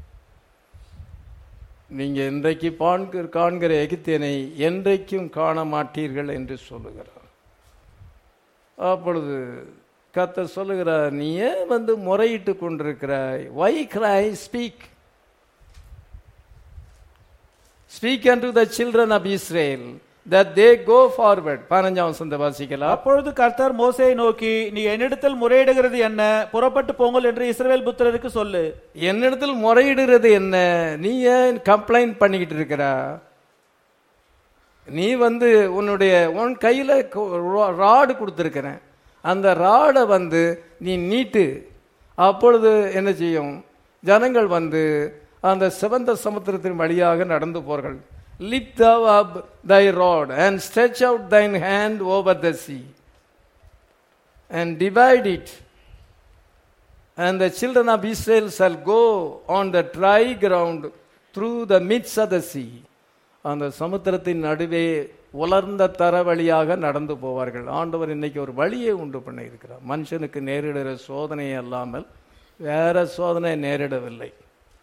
நீங்க இன்றைக்கு பாண்கிற காண்கிற எகிப்தியனை என்றைக்கும் காண மாட்டீர்கள் என்று சொல்லுகிறார் அப்பொழுது கத்த சொல்லுகிறார் நீ ஏன் வந்து முறையிட்டு கொண்டிருக்கிறாய் why cry speak speak and the children of Israel that they go forward பதினஞ்சாம் வசந்த வாசிக்கலாம் அப்பொழுது கர்த்தர் மோசேயை நோக்கி நீ என்னிடத்தில் முறையிடுகிறது என்ன புறப்பட்டு போங்கள் என்று இஸ்ரவேல் புத்திரருக்கு சொல்லு என்னிடத்தில் முறையிடுறது என்ன நீ ஏன் கம்ப்ளைண்ட் பண்ணிக்கிட்டு இருக்கிறா நீ வந்து உன்னுடைய உன் கையில ராடு கொடுத்துருக்கிறேன் அந்த ராடை வந்து நீ நீட்டு அப்பொழுது என்ன செய்யும் ஜனங்கள் வந்து அந்த சிவந்த சமுத்திரத்தின் வழியாக நடந்து போர்கள் lift thou up thy rod and stretch out thine hand over the sea and divide it and the children of Israel shall go on the dry ground through the midst of the sea அந்த சமுத்திரத்தின் நடுவே உலர்ந்த தர வழியாக நடந்து போவார்கள் ஆண்டவர் இன்னைக்கு ஒரு வழியை உண்டு பண்ண இருக்கிறார் மனுஷனுக்கு நேரிடுகிற சோதனை அல்லாமல் வேற சோதனை நேரிடவில்லை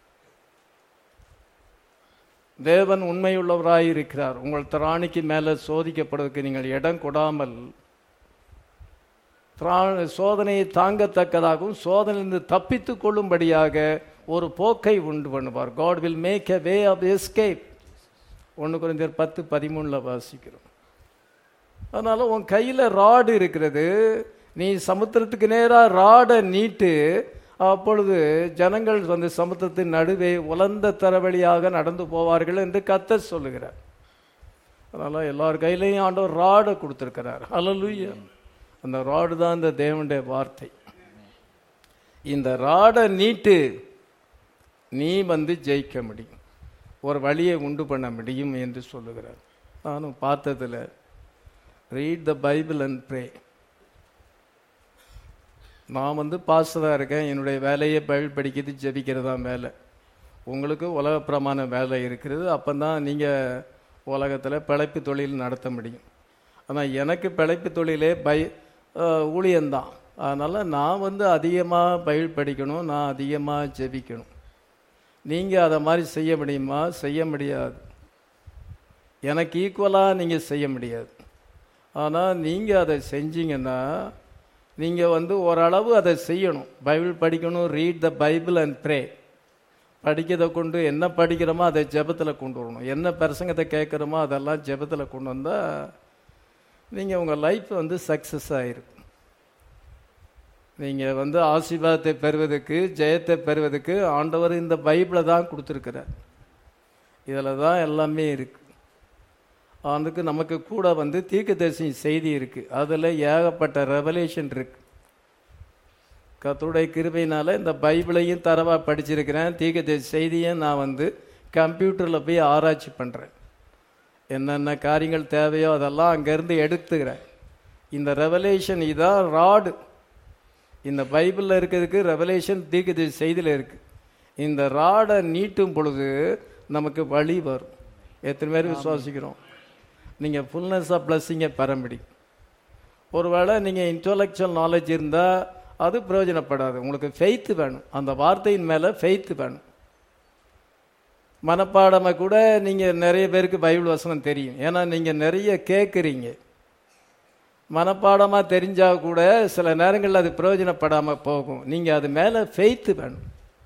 தேவன் உண்மையுள்ளவராய் இருக்கிறார் உங்கள் திராணிக்கு மேலே சோதிக்கப்படுவதற்கு நீங்கள் இடம் கொடாமல் திரா- சோதனையை தாங்கத்தக்கதாகவும் சோதனையிலிருந்து தப்பித்து கொள்ளும்படியாக ஒரு போக்கை உண்டு பண்ணுவார் God will make a way of escape ஒன்று குறைந்தர் பத்து பதிமூணில் வாசிக்கிறோம் அதனால உன் கையில் ராடு இருக்கிறது நீ சமுத்திரத்துக்கு நேராக ராடை நீட்டு அப்பொழுது ஜனங்கள் வந்து சமுத்திரத்தின் நடுவே உலர்ந்த தரவழியாக நடந்து போவார்கள் என்று கத்த சொல்லுகிறார் அதனால எல்லார் கையிலையும் ஆண்டவர் ராடை கொடுத்துருக்கிறார் ஹalleluya அந்த ராடு தான் இந்த தேவனுடைய வார்த்தை இந்த ராடை நீட்டு நீ வந்து ஜெயிக்க முடியும் ஒரு வழியை உண்டு பண்ண முடியும் என்று சொல்லுகிறார் நானும் பார்த்ததில் read the Bible and pray நான் வந்து பாஸ்டராக இருக்கேன் என்னுடைய வேலையை பைபிள் படிக்கிறது ஜெபிக்கிறது தான் வேலை உங்களுக்கு உலக பிரமாண வேலை இருக்கிறது அப்போ தான் நீங்கள் உலகத்தில் பிழைப்பு தொழில் நடத்த முடியும் ஆனால் எனக்கு பிழைப்பு தொழிலே பை அஹ், ஊழியம்தான் அதனால் நான் வந்து அதிகமாக பைபிள் படிக்கணும் நான் அதிகமாக ஜெபிக்கணும் நீங்கள் அதை மாதிரி செய்ய முடியுமா செய்ய முடியாது எனக்கு ஈக்குவலாக நீங்கள் செய்ய முடியாது ஆனால் நீங்கள் அதை செஞ்சீங்கன்னா நீங்கள் வந்து ஓரளவு அதை செய்யணும் பைபிள் படிக்கணும் read the Bible and pray படிக்கிறதை கொண்டு என்ன படிக்கிறோமோ அதை ஜெபத்தில் கொண்டு வரணும் என்ன பிரசங்கத்தை கேட்குறோமோ அதெல்லாம் ஜெபத்தில் கொண்டு வந்தால் நீங்கள் உங்கள் லைஃப் வந்து சக்ஸஸ் ஆகிருக்கும் நீங்கள் வந்து ஆசீர்வாதத்தை பெறுவதற்கு ஜெயத்தை பெறுவதற்கு ஆண்டவர் இந்த பைபிளை தான் கொடுத்துருக்கிறார் இதில் தான் எல்லாமே இருக்கு அதுக்கு நமக்கு கூட வந்து தீர்க்கதரிசி செய்தி இருக்கு அதில் ஏகப்பட்ட ரெவலேஷன் இருக்கு கர்த்தருடைய கிருபையினால இந்த பைபிளையும் தரவா படிச்சிருக்கிறேன் தீர்க்கதரிசி செய்தியும் நான் வந்து கம்ப்யூட்டரில் போய் ஆராய்ச்சி பண்ணுறேன் என்னென்ன காரியங்கள் தேவையோ அதெல்லாம் அங்கேருந்து எடுத்துக்கிறேன் இந்த ரெவலேஷன் இதான் ராடு இந்த பைபிளில் இருக்கிறதுக்கு ரெவலேஷன் தீர்க்கதரிசி செய்தியில் இருக்கு இந்த ராடை நீட்டும் பொழுது நமக்கு வழி வரும் எத்தனை பேர் விசுவாசிக்கிறோம் நீங்கள் ஃபுல்னஸ் ஆஃப் பிளஸ்ஸிங்கை பெற முடியும் ஒருவேளை நீங்கள் இன்டலெக்சுவல் நாலேஜ் இருந்தால் அது பிரயோஜனப்படாது உங்களுக்கு ஃபெய்த்து வேணும் அந்த வார்த்தையின் மேலே ஃபெய்த்து வேணும் மனப்பாடமாக கூட நீங்கள் நிறைய பேருக்கு பைபிள் வசனம் தெரியும் ஏன்னா நீங்கள் நிறைய கேட்குறீங்க மனப்பாடமாக தெரிஞ்சா கூட சில நேரங்களில் அது பிரயோஜனப்படாமல் போகும் நீங்கள் அது மேலே ஃபெய்த்து வேணும்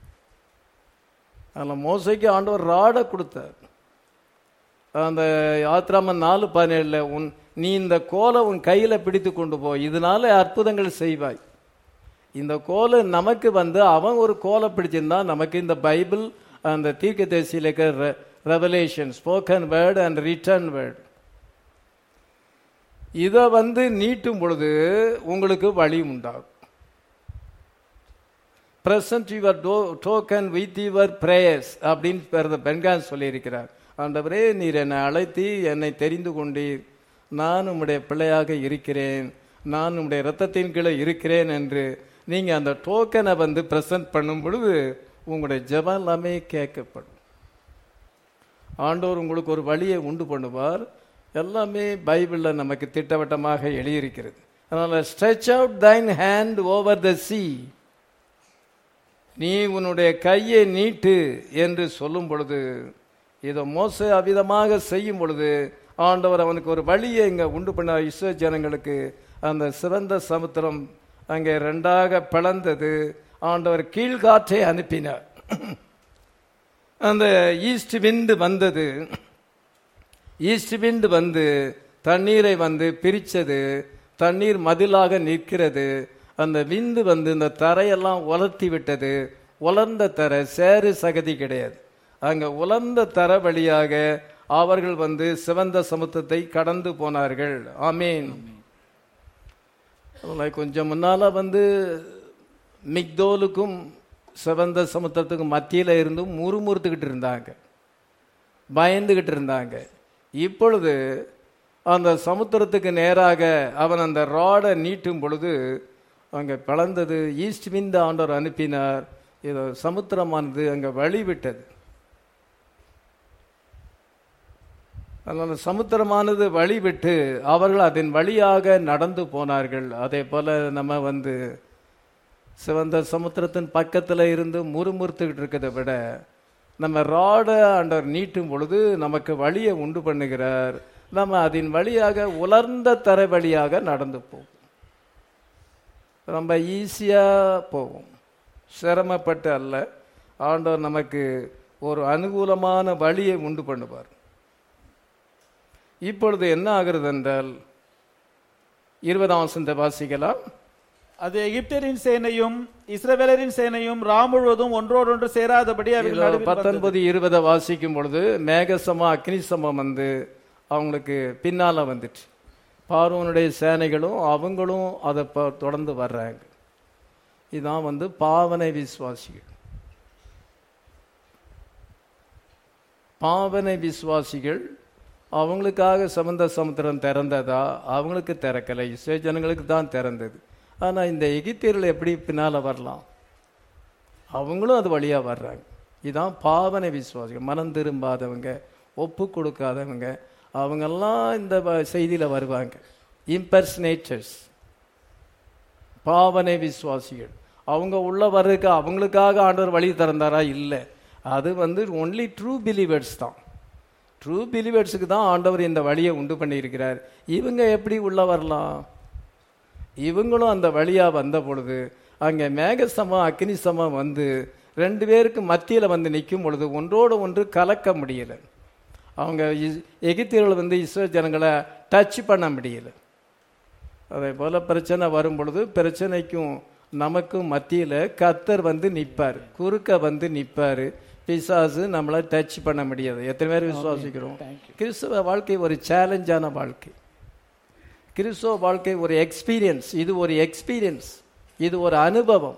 அதில் மோசைக்கு ஆண்டவர் ராடை கொடுத்தார் அந்த யாத்ராமன் நாலு பதினேழில் உன் நீ இந்த கோலை உன் கையில் பிடித்து கொண்டு போ இதனால அற்புதங்கள் செய்வாய் இந்த கோலை நமக்கு வந்து அவன் ஒரு கோலை பிடிச்சிருந்தா நமக்கு இந்த பைபிள் அந்த தீர்க்க தேசியில் இருக்கிற revelation spoken word and written word இதை வந்து நீட்டும் பொழுது உங்களுக்கு வழி உண்டாகும் பிரசன்ட் யுவர் டோ டோக்கன் வித் யுவர் பிரேயர்ஸ் அப்படின்னு பிறந்த பெண்கான் சொல்லியிருக்கிறார் ஆண்டவரே நீர் என்னை அழைத்தி என்னை தெரிந்து கொண்டீர் நான் உம்முடைய பிள்ளையாக இருக்கிறேன் நான் உம்முடைய இரத்தத்தின் கீழே இருக்கிறேன் என்று நீங்கள் அந்த டோக்கனை வந்து ப்ரெசன்ட் பண்ணும் பொழுது உங்களுடைய ஜெபம் எல்லாமே கேட்கப்படும் ஆண்டவர் உங்களுக்கு ஒரு வழியை உண்டு பண்ணுவார் எல்லாமே பைபிளில் நமக்கு திட்டவட்டமாக எழுதியிருக்கிறது அதனால் stretch out thine hand over the sea நீ உன்னுடைய கையை நீட்டு என்று சொல்லும் பொழுது இதை மோச அவிதமாக செய்யும் பொழுது ஆண்டவர் அவனுக்கு ஒரு வழியை இங்கே உண்டு பண்ண இஸ்ரோ ஜனங்களுக்கு அந்த சிறந்த சமுத்திரம் அங்கே ரெண்டாக பிளந்தது ஆண்டவர் கீழ்காற்றை அனுப்பினார் அந்த ஈஸ்ட் விண்டு வந்தது ஈஸ்ட் விண்டு வந்து தண்ணீரை வந்து பிரித்தது தண்ணீர் மதிலாக நிற்கிறது அந்த விந்து வந்து இந்த தரையெல்லாம் உலர்த்தி விட்டது உலர்ந்த தரை சேறு சகதி கிடையாது அங்க உலர்ந்த தர வழியாக அவர்கள் வந்து சிவந்த சமுத்திரத்தை கடந்து போனார்கள் ஆமீன் கொஞ்சம் முன்னால வந்து மிக்தோலுக்கும் சிவந்த சமுத்திரத்துக்கும் மத்தியில் இருந்தும் முறுமுறுத்துக்கிட்டு இருந்தாங்க பயந்துகிட்டு இருந்தாங்க இப்பொழுது அந்த சமுத்திரத்துக்கு நேராக அவன் அந்த ராடை நீட்டும் பொழுது அங்கே பிளந்தது ஈஸ்ட் விந்த ஆண்டவர் அனுப்பினார் இது சமுத்திரமானது அங்கே வழிவிட்டது அதனால சமுத்திரமானது வழிவிட்டு அவர்கள் அதன் வழியாக நடந்து போனார்கள் அதே போல நம்ம வந்து சிவந்த சமுத்திரத்தின் பக்கத்தில் இருந்து முறுமுறுத்துக்கிட்டு இருக்கிறத விட நம்ம ராடை ஆண்டவர் நீட்டும் பொழுது நமக்கு வழியை உண்டு பண்ணுகிறார் நம்ம அதன் வழியாக உலர்ந்த தரை வழியாக நடந்து போவோம் ரொம்ப ஈஸியாக போகும் சிரமப்பட்டு அல்ல ஆண்டவர் நமக்கு ஒரு அனுகூலமான வழியை உண்டு பண்ணுவார் இப்பொழுது என்ன ஆகிறது என்றால் இருபதாம் வசந்த வாசிக்கலாம் அது எகிப்தியரின் சேனையும் இஸ்ரவேலரின் சேனையும் ராம் முழுவதும் ஒன்றோடொன்று சேராதபடி அவர்கள் நடுவில் வந்தது. பத்தொன்பது இருபதை வாசிக்கும் பொழுது மேகசமம் அக்னிசமம் வந்து அவங்களுக்கு பின்னால வந்துட்டு பார்வனுடைய சேனைகளும் அவங்களும் அதை ப- தொடர்ந்து வர்றாங்க இதான் வந்து பாவனை விசுவாசிகள் பாவனை விசுவாசிகள் அவங்களுக்காக சமந்த சமுத்திரம் திறந்ததா அவங்களுக்கு திறக்கலை இஸ்ரே ஜனங்களுக்கு தான் திறந்தது ஆனா இந்த எகிப்தியர்கள் எப்படி பின்னால வரலாம் அவங்களும் அது வழியா வர்றாங்க இதான் பாவனை விசுவாசிகள் மனம் திரும்பாதவங்க ஒப்பு கொடுக்காதவங்க அவங்கெல்லாம் இந்த வ- செய்தியில வருவாங்க இம்பர்ஸ்னேட்டர்ஸ் பாவனை விசுவாசிகள் அவங்க உள்ள வர்றதுக்கு அவங்களுக்காக ஆண்டவர் வழி திறந்தாரா இல்லை அது வந்து ஒன்லி ட்ரூ பிலீவர்ஸ் தான் ட்ரூ பிலீவர்ஸுக்கு தான் ஆண்டவர் இந்த வழியை உண்டு பண்ணியிருக்கிறார் இவங்க எப்படி உள்ள வரலாம் இவங்களும் அந்த வழியா வந்த பொழுது அங்கே மேகசமம் அக்னிசமம் வந்து ரெண்டு பேருக்கு மத்தியில வந்து நிற்கும் பொழுது ஒன்றோடு ஒன்று கலக்க முடியல அவங்க இஸ்- எகிப்தியர்கள் வந்து இஸ்ரோ ஜனங்களை டச் பண்ண முடியல அதே போல பிரச்சனை வரும் பொழுது பிரச்சனைக்கும் நமக்கும் மத்தியில கத்தர் வந்து நிப்பார் குறுக்க வந்து நிப்பாரு பிசாசு நம்மளை டச் பண்ண முடியாது எத்தனை பேர் விசுவாசிக்கிறோம் கிறிஸ்தவ வாழ்க்கை ஒரு சேலஞ்சான வாழ்க்கை கிறிஸ்தவ வாழ்க்கை ஒரு எக்ஸ்பீரியன்ஸ் இது ஒரு எக்ஸ்பீரியன்ஸ் இது ஒரு அனுபவம்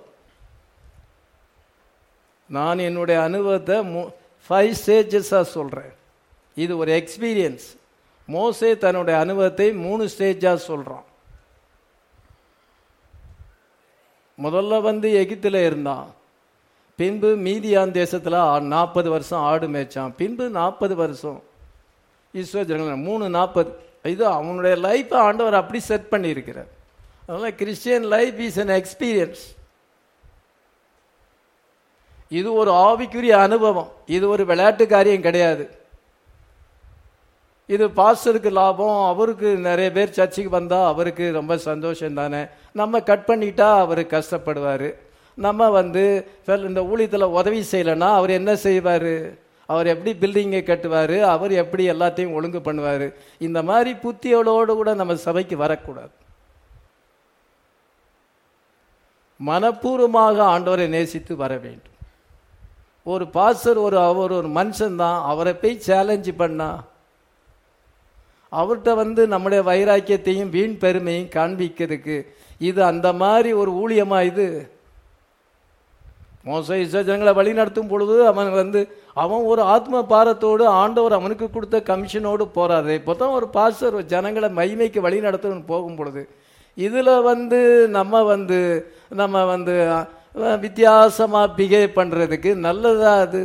நான் என்னுடைய அனுபவத்தை ஃபைவ் ஸ்டேஜஸாக சொல்கிறேன் இது ஒரு எக்ஸ்பீரியன்ஸ் மோசே தன்னுடைய அனுபவத்தை மூணு ஸ்டேஜாக சொல்கிறான் முதல்ல வந்து எகிப்தில் இருந்தான் பின்பு மீதியான் தேசத்தில் நாற்பது வருஷம் ஆடு மேய்ச்சான் பின்பு நாற்பது வருஷம் ஈஸ்வர ஜனங்கள் மூணு நாற்பது இது அவனுடைய லைஃப்பை ஆண்டவர் அப்படி செட் பண்ணியிருக்கிறார் அதனால Christian life is an experience இது ஒரு ஆவிக்குரிய அனுபவம் இது ஒரு விளையாட்டு காரியம் கிடையாது இது பாஸ்டருக்கு லாபம் அவருக்கு நிறைய பேர் சர்ச்சுக்கு வந்தா அவருக்கு ரொம்ப சந்தோஷம் தானே நம்ம கட் பண்ணிட்டா அவர் கஷ்டப்படுவார் நம்ம வந்து fel- இந்த ஊழியத்தில் உதவி செய்யலைன்னா அவர் என்ன செய்வார் அவர் எப்படி பில்டிங்கை கட்டுவார் அவர் எப்படி எல்லாத்தையும் ஒழுங்கு பண்ணுவார் இந்த மாதிரி புத்தியோடு கூட நம்ம சபைக்கு வரக்கூடாது மனப்பூர்வமாக ஆண்டவரை நேசித்து வர வேண்டும் ஒரு பாஸ்டர் ஒரு அவர் ஒரு மனுஷன் தான் அவரை போய் சேலஞ்சு பண்ணா அவர்கிட்ட வந்து நம்முடைய வைராக்கியத்தையும் வீண் பெருமையும் காண்பிக்கிறதுக்கு இது அந்த மாதிரி ஒரு ஊழியமா இது மோச ஜனங்களை வழி நடத்தும் பொழுது அவன் வந்து அவன் ஒரு ஆத்ம பாரத்தோடு ஆண்டவர் அவனுக்கு கொடுத்த கமிஷனோடு போறாரு இப்போ தான் ஒரு பாஸ்டர் ஜனங்களை மகிமைக்கு வழி நடத்தணும் போகும் பொழுது இதுல வந்து நம்ம வந்து நம்ம வந்து அஹ், வித்தியாசமா பிஹேவ் பண்றதுக்கு நல்லதா அது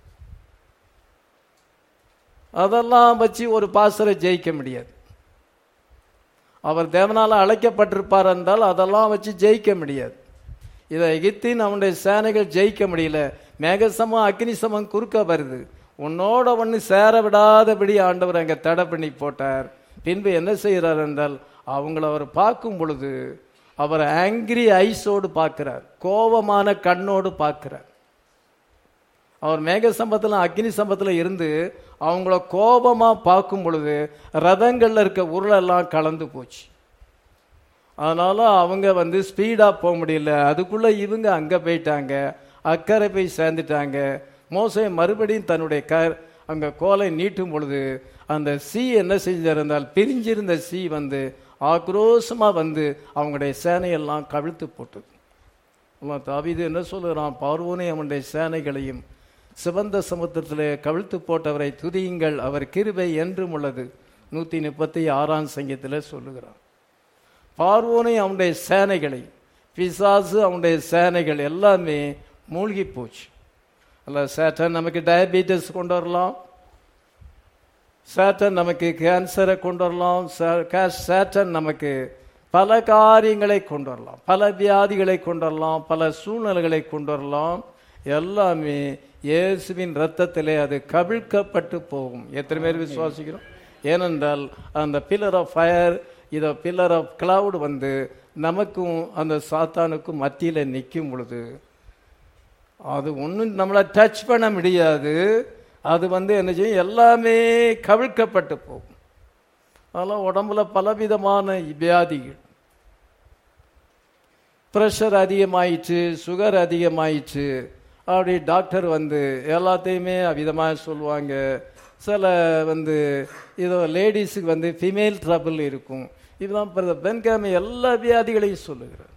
அதெல்லாம் வச்சு ஒரு பாஸ்டரை ஜெயிக்க முடியாது அவர் தேவனால் அழைக்கப்பட்டிருப்பார் என்றால் அதெல்லாம் வச்சு ஜெயிக்க முடியாது இதை எகிப்தின் அவனுடைய சேனைகள் ஜெயிக்க முடியல மேகசமம் அக்னி சமம் குறுக்க வருது உன்னோட ஒன்று சேர விடாதபடி ஆண்டவர் அங்கே தடை பண்ணி போட்டார் பின்பு என்ன செய்கிறார் என்றால் அவங்கள அவர் பார்க்கும் பொழுது அவர் ஆங்கிரி ஐஸோடு பார்க்கிறார் கோபமான கண்ணோடு பார்க்கிறார் அவர் மேக சம்பத்தில் அக்னி சம்பத்தில் இருந்து அவங்கள கோபமா பார்க்கும் பொழுது ரதங்கள்ல இருக்க உருளெல்லாம் கலந்து போச்சு அதனால அவங்க வந்து ஸ்பீடா போக முடியல அதுக்குள்ள இவங்க அங்க போயிட்டாங்க அக்கறை போய் சேர்ந்துட்டாங்க மோசை மறுபடியும் தன்னுடைய க அங்க கோலை நீட்டும் பொழுது அந்த சி என்ன செஞ்சிருந்தால் பிரிஞ்சிருந்த சி வந்து ஆக்ரோஷமா வந்து அவங்களுடைய சேனையெல்லாம் கவிழ்த்து போட்டது அவன் தாவீது என்ன சொல்லுகிறான் பார்வோனே அவனுடைய சேனைகளையும் சிவந்த சமுத்திரத்திலே கவிழ்த்து போட்டவரை துதியுங்கள் அவர் கிருபை என்றும் உள்ளது நூத்தி முப்பத்தி ஆறாம் சங்கத்தில் சொல்லுகிறான் பார்வோனை அவனுடைய சேனைகளை பிசாசு அவனுடைய சேனைகள் எல்லாமே மூழ்கி போச்சு அல்ல சேட்டன் நமக்கு டயபெட்டிஸ் கொண்டு வரலாம் சேட்டன் நமக்கு கேன்சரை கொண்டு வரலாம் சே- கே- சேட்டன் நமக்கு பல காரியங்களை கொண்டு வரலாம் பல வியாதிகளை கொண்டு வரலாம் பல சூழ்நிலைகளை கொண்டு வரலாம் எல்லாமே இயேசுவின் ரத்தத்திலே அது கவிழ்க்கப்பட்டு போகும் எத்தனை பேர் விசுவாசிக்கிறோம் ஏனென்றால் அந்த பில்லர் ஆஃப் ஃபயர் இதோ பில்லர் ஆஃப் கிளவுட் வந்து நமக்கும் அந்த சாத்தானுக்கும் மத்தியில் நிற்கும் பொழுது அது ஒன்றும் நம்மளை டச் பண்ண முடியாது அது வந்து என்ன செய்யும் எல்லாமே கவிழ்க்கப்பட்டு போகும் அதெல்லாம் உடம்புல பலவிதமான வியாதிகள் ப்ரெஷர் அதிகமாயிடுச்சு சுகர் அதிகமாயிடுச்சு அப்படி டாக்டர் வந்து எல்லாத்தையுமே விதமாக சொல்லுவாங்க சில வந்து இதோ லேடிஸுக்கு வந்து ஃபீமேல் ட்ரபிள் இருக்கும் இதுதான் பிரதர் பென்காமி எல்லா வியாதிகளையும் சொல்லுகிறார்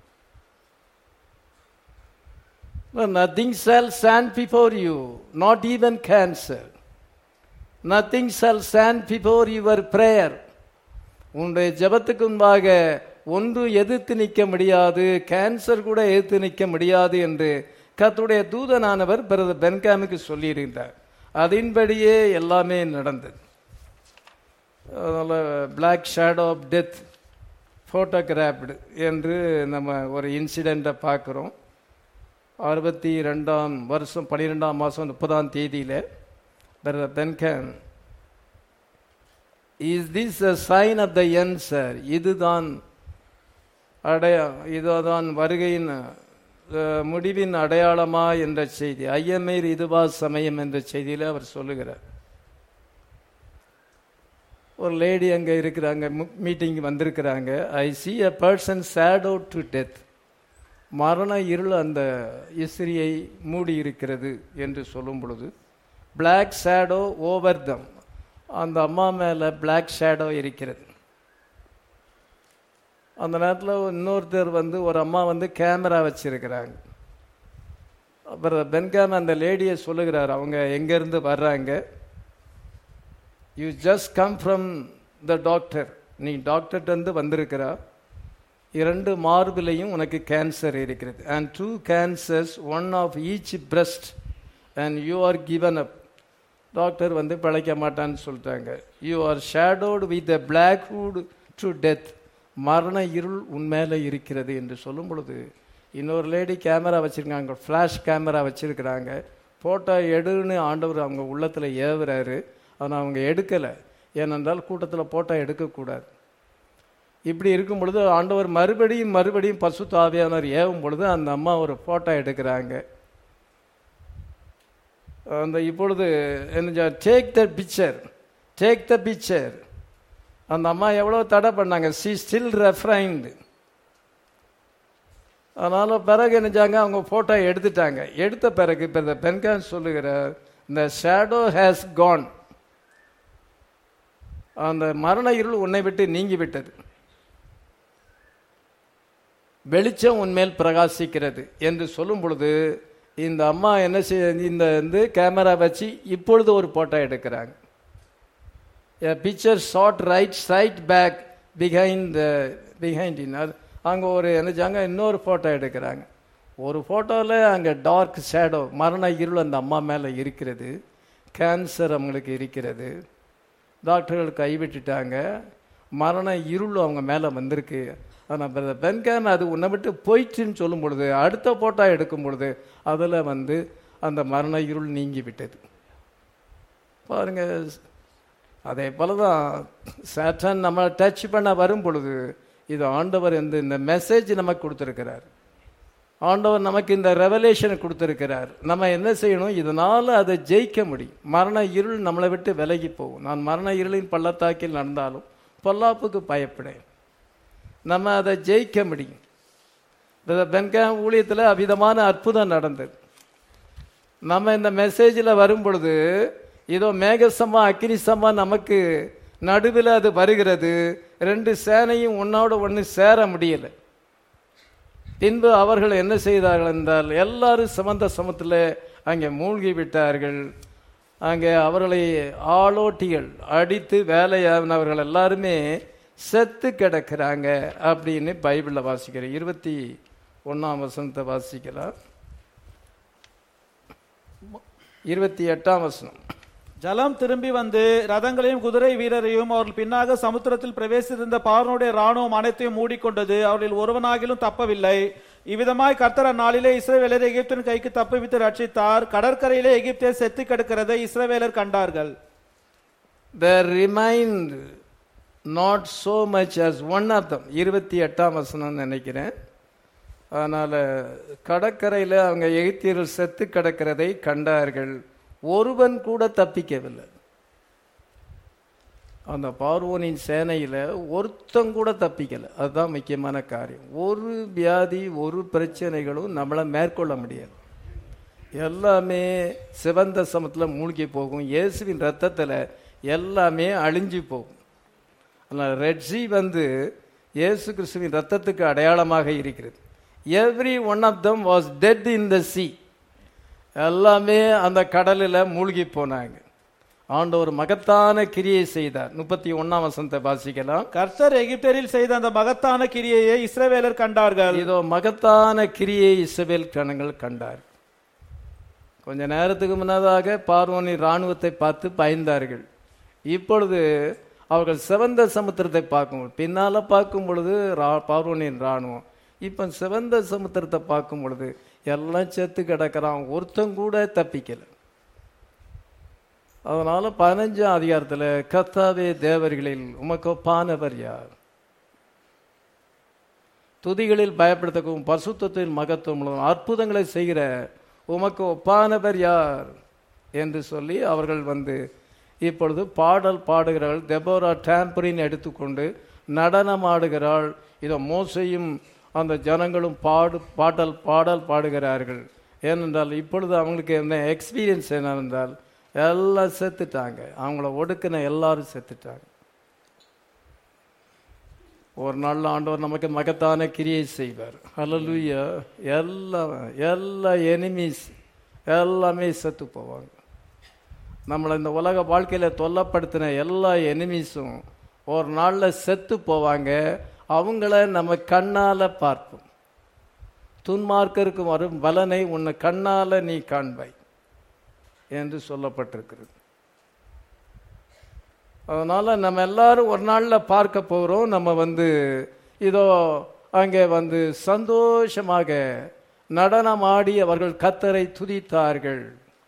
nothing shall stand before you not even cancer nothing shall stand before your prayer உன்னுடைய ஜெபத்துக்கு முன்பாக ஒன்று எதிர்த்து நிற்க முடியாது கேன்சர் கூட எதிர்த்து நிற்க முடியாது என்று கர்த்தருடைய தூதனானவர் பிரதர் பென்காமுக்கு சொல்லியிருந்தார் அதன்படியே எல்லாமே நடந்தது அதனால் black shadow of death photographed என்று நம்ம ஒரு இன்சிடெண்ட்டை பார்க்குறோம் அறுபத்தி ரெண்டாம் வருஷம் பன்னிரெண்டாம் மாதம் முப்பதாம் தேதியில் பிரதர் பென்கேம் is this a sign of the end sir இதுதான் அடையா இதுதான் வருகையின் அஹ், முடிவின் அடையாளமா என்ற செய்தி ஐயமேர் இதுவா சமயம் என்ற செய்தியில அவர் சொல்லுகிறார் ஒரு லேடி அங்க இருக்கிறாங்க மீட்டிங் வந்திருக்கிறாங்க I see a person shadowed to death மரண இருள் அந்த இஸ்ரியை மூடி இருக்கிறது என்று சொல்லும் பொழுது பிளாக் ஷேடோ ஓவர் தம் அந்த அம்மா மேலே பிளாக் ஷேடோ இருக்கிறது அந்த நேரத்தில் இன்னொருத்தர் வந்து ஒரு அம்மா வந்து கேமரா வச்சிருக்கிறாங்க அப்புறம் பென்காம் அந்த லேடியை சொல்லுகிறார் அவங்க எங்கேருந்து வர்றாங்க you just come from the doctor நீ டாக்டர்கிட்டருந்து வந்திருக்கிறா இரண்டு மார்பிலையும் உனக்கு கேன்சர் இருக்கிறது and two cancers one of each breast and you are given up doctor வந்து பிழைக்க மாட்டான்னு சொல்லிட்டாங்க you are shadowed with a black hood to death மரண இருள் உன் மேலே இருக்கிறது என்று சொல்லும் பொழுது இன்னொரு லேடி கேமரா வச்சுருக்காங்க ஃப்ளாஷ் கேமரா வச்சுருக்கிறாங்க ஃபோட்டோ எடுன்னு ஆண்டவர் அவங்க உள்ளத்தில் ஏவுறாரு ஆனால் அவங்க எடுக்கலை ஏனென்றால் கூட்டத்தில் ஃபோட்டோ எடுக்கக்கூடாது இப்படி இருக்கும் பொழுது ஆண்டவர் மறுபடியும் மறுபடியும் பசுத்த ஆவியானவர் ஏவும் பொழுது அந்த அம்மா ஒரு ஃபோட்டோ எடுக்கிறாங்க அந்த இப்பொழுது என்ன take the picture take the picture அந்த அம்மா எவ்வளோ தடை பண்ணாங்க சி ஸ்டில் ரெஃப்ரைன்டு அதனால் பிறகு என்னஞ்சாங்க அவங்க ஃபோட்டோ எடுத்துட்டாங்க எடுத்த பிறகு இப்போ இந்த பென்கான் சொல்லுகிற இந்த ஷேடோ ஹேஸ் கான் அந்த மரண இருள் உன்னை விட்டு நீங்கி விட்டது வெளிச்சம் உன்மேல் பிரகாசிக்கிறது என்று சொல்லும் பொழுது இந்த அம்மா என்ன செய்ய இந்த வந்து கேமரா வச்சு இப்பொழுது ஒரு போட்டோ எடுக்கிறாங்க a picture shot right side back behind the behind in அது அங்கே ஒரு என்னச்சாங்க இன்னொரு ஃபோட்டோ எடுக்கிறாங்க ஒரு ஃபோட்டோவில் அங்கே டார்க் ஷேடோ மரண இருள் அந்த அம்மா மேலே இருக்கிறது கேன்சர் அவங்களுக்கு இருக்கிறது டாக்டர்கள் கைவிட்டுட்டாங்க மரண இருள் அவங்க மேலே வந்திருக்கு ஆனால் பென்கேன் அது உன்னை விட்டு போயிடுச்சுன்னு சொல்லும் பொழுது அடுத்த ஃபோட்டோ எடுக்கும் பொழுது அதில் வந்து அந்த மரண இருள் நீங்கி விட்டது பாருங்க அதே போல தான் சேட்டன் நம்ம டச் பண்ண வரும் பொழுது இது ஆண்டவர் இந்த இந்த மெசேஜ் நமக்கு கொடுத்துருக்கிறார் ஆண்டவர் நமக்கு இந்த ரெவலேஷனை கொடுத்துருக்கிறார் நம்ம என்ன செய்யணும் இதனால் அதை ஜெயிக்க முடியும் மரண இருள் நம்மளை விட்டு விலகி போகும் நான் மரண இருளின் பள்ளத்தாக்கில் நடந்தாலும் பொல்லாப்புக்கு பயப்படேன் நம்ம அதை ஜெயிக்க முடியும் பென்கா ஊழியத்தில் அவிதமான அற்புதம் நடந்தது நம்ம இந்த மெசேஜில் வரும் பொழுது இதோ மேகசமா அக்னிசமா நமக்கு நடுவில் அது வருகிறது ரெண்டு சேனையும் ஒன்னோட ஒன்று சேர முடியலை பின்பு அவர்கள் என்ன செய்தார்கள் என்றால் எல்லாரும் சமந்த சமத்தில் அங்கே மூழ்கி விட்டார்கள் அங்கே அவர்களை ஆளோட்டிகள் அடித்து வேலையானவர்கள் எல்லாருமே செத்து கிடக்கிறாங்க அப்படின்னு பைபிளில் வாசிக்கிறேன் இருபத்தி ஒன்றாம் வசனத்தை வாசிக்கலாம் இருபத்தி எட்டாம் வசனம் ஜலம் திரும்பி வந்து ரதங்களையும் குதிரை வீரரையும் அவர்கள் பின்னாக சமுத்திரத்தில் பிரவேசித்திருந்த பார்வனுடைய ராணுவம் அனைத்தையும் மூடிக்கொண்டது அவர்களில் ஒருவனாகிலும் தப்பவில்லை இவ்விதமாய் கர்த்தர் அந்நாளிலே இஸ்ரவேலர் எகிப்தின் கைக்கு தப்புவித்து ரட்சித்தார் கடற்கரையிலே எகிப்தியர் செத்து கிடக்கிறதை இஸ்ரவேலர் கண்டார்கள் there remained not so much as one of them இருபத்தி எட்டாம் வசனம் நினைக்கிறேன் அதனால் கடற்கரையில் அவங்க எகிப்தியர்கள் செத்து கிடக்கிறதை கண்டார்கள் ஒருவன் கூட தப்பிக்கவில்லை அந்த பார்வோனின் சேனையில் ஒருத்தன் கூட தப்பிக்கலை அதுதான் முக்கியமான காரியம் ஒரு வியாதி ஒரு பிரச்சனைகளும் நம்மளை மேற்கொள்ள முடியாது எல்லாமே சிவந்த சமத்தில் மூழ்கி போகும் இயேசுவின் ரத்தத்தில் எல்லாமே அழிஞ்சு போகும் ஆனால் ரெட்ஸி வந்து இயேசு கிறிஸ்துவின் ரத்தத்துக்கு அடையாளமாக இருக்கிறது every one of them was dead in the sea எல்லாமே அந்த கடலில் மூழ்கி போனாங்க ஆண்டவர் மகத்தான கிரியை செய்தார் முப்பத்தி ஒன்னாம் வசனத்தை வாசிக்கலாம் கர்த்தர் எகிப்தியரில் செய்த அந்த மகத்தான கிரியையை இஸ்ரவேலர் கண்டார்கள் இதோ மகத்தான கிரியை இஸ்ரவேல் கணங்கள் கண்டார் கொஞ்ச நேரத்துக்கு முன்னதாக பார்வோனி இராணுவத்தை பார்த்து பயந்தார்கள் இப்பொழுது அவர்கள் சிவந்த சமுத்திரத்தை பார்க்கும் பின்னால பார்க்கும் பொழுது ரா- பார்வோனின் இராணுவம் இப்போ சிவந்த சமுத்திரத்தை பார்க்கும் பொழுது எல்லாம் செத்து கிடக்கிறான் ஒருத்தன் கூட தப்பிக்கல அதனால பதினஞ்சாம் அதிகாரத்தில் கத்தாவே தேவர்களில் உமக்கு ஒப்பானவர் யார் துதிகளில் பயப்படுத்தக்கும் பரிசுத்தத்தின் மகத்துவம் அற்புதங்களை செய்கிற உமக்கு ஒப்பானவர் யார் என்று சொல்லி அவர்கள் வந்து இப்பொழுது பாடல் பாடுகிறாள் தெபோரா டேம்பரின் எடுத்துக்கொண்டு நடனம் ஆடுகிறாள் இதோ மோசையும் அந்த ஜனங்களும் பாடு பாடல் பாடல் பாடுகிறார்கள் ஏனென்றால் இப்பொழுது அவங்களுக்கு என்ன எக்ஸ்பீரியன்ஸ் என்னவென்றால் எல்லாம் செத்துட்டாங்க அவங்கள ஒடுக்கின எல்லாரும் செத்துட்டாங்க ஒரு நாள் ஆண்டவர் நமக்கு மகத்தான கிரியை செய்வார் ஹalleluya எல்லா எல்லா எனிமீஸ் எல்லாமே செத்து போவாங்க நம்மளை இந்த உலக வாழ்க்கையில் தொல்லப்படுத்தின எல்லா எனிமீஸும் ஒரு நாளில் செத்து போவாங்க அவங்கள நம்ம கண்ணால் பார்ப்போம் துன்மார்க்கருக்கு வரும் பலனை உன்னை கண்ணால் நீ காண்பாய் என்று சொல்லப்பட்டிருக்கிறது அதனால் நம்ம எல்லாரும் ஒரு நாளில் பார்க்க போகிறோம் நம்ம வந்து இதோ அங்கே வந்து சந்தோஷமாக நடனமாடி அவர்கள் கத்தரை துதித்தார்கள்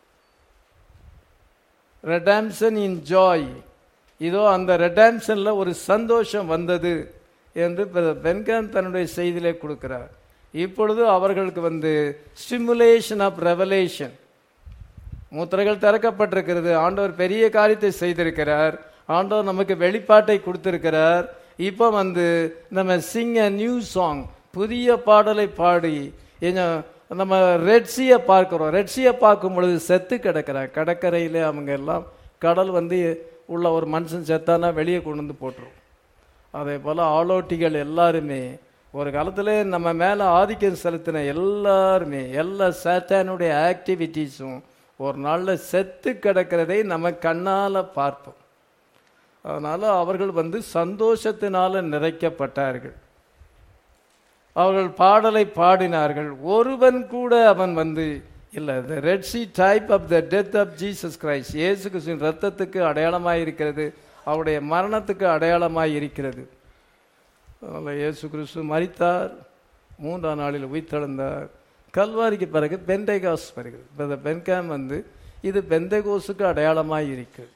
ரெடாம்சன் இன் ஜாய் இதோ அந்த ரெடாம்சன்ல ஒரு சந்தோஷம் வந்தது என்று பென்கான் தன்னுடைய செய்தியிலே கொடுக்கிறார் இப்பொழுது அவர்களுக்கு வந்து ஸ்டிமுலேஷன் ஆஃப் ரெவலேஷன் முத்திரைகள் திறக்கப்பட்டிருக்கிறது ஆண்டவர் பெரிய காரியத்தை செய்திருக்கிறார் ஆண்டவர் நமக்கு வெளிப்பாட்டை கொடுத்திருக்கிறார் இப்போ வந்து நம்ம சிங் அ நியூ சாங் புதிய பாடலை பாடி ஏன் நம்ம ரெட்சியை பார்க்கிறோம் ரெட்சியை பார்க்கும் பொழுது செத்து கிடக்கிறார் கடற்கரையிலே அவங்க எல்லாம் கடல் வந்து உள்ள ஒரு மனுஷன் செத்தானா வெளியே கொண்டு வந்து போட்டுரும் அதே போல் ஆளோட்டிகள் எல்லாருமே ஒரு காலத்தில் நம்ம மேலே ஆதிக்கம் செலுத்தின எல்லாருமே எல்லா சேத்தானுடைய ஆக்டிவிட்டீஸும் ஒரு நாளில் செத்து கிடக்கிறதை நம்ம கண்ணால் பார்ப்போம் அதனால் அவர்கள் வந்து சந்தோஷத்தினால நிறைக்கப்பட்டார்கள் அவர்கள் பாடலை பாடினார்கள் ஒருவன் கூட அவன் வந்து இல்லை the red sea type of the death of Jesus Christ இயேசு கிறிஸ்துவின் ரத்தத்துக்கு அடையாளமாக இருக்கிறது அவருடைய மரணத்துக்கு அடையாளமாக இருக்கிறது அதனால் இயேசு கிறிஸ்து மரித்தார் மூன்றாம் நாளில் உயிர்த்தெழுந்தார் கல்வாரிக்கு பிறகு பெந்தைகாஸ் வருகிறது இப்போ இந்த பென்காம் வந்து இது பெந்தைகோஸுக்கு அடையாளமாக இருக்கிறது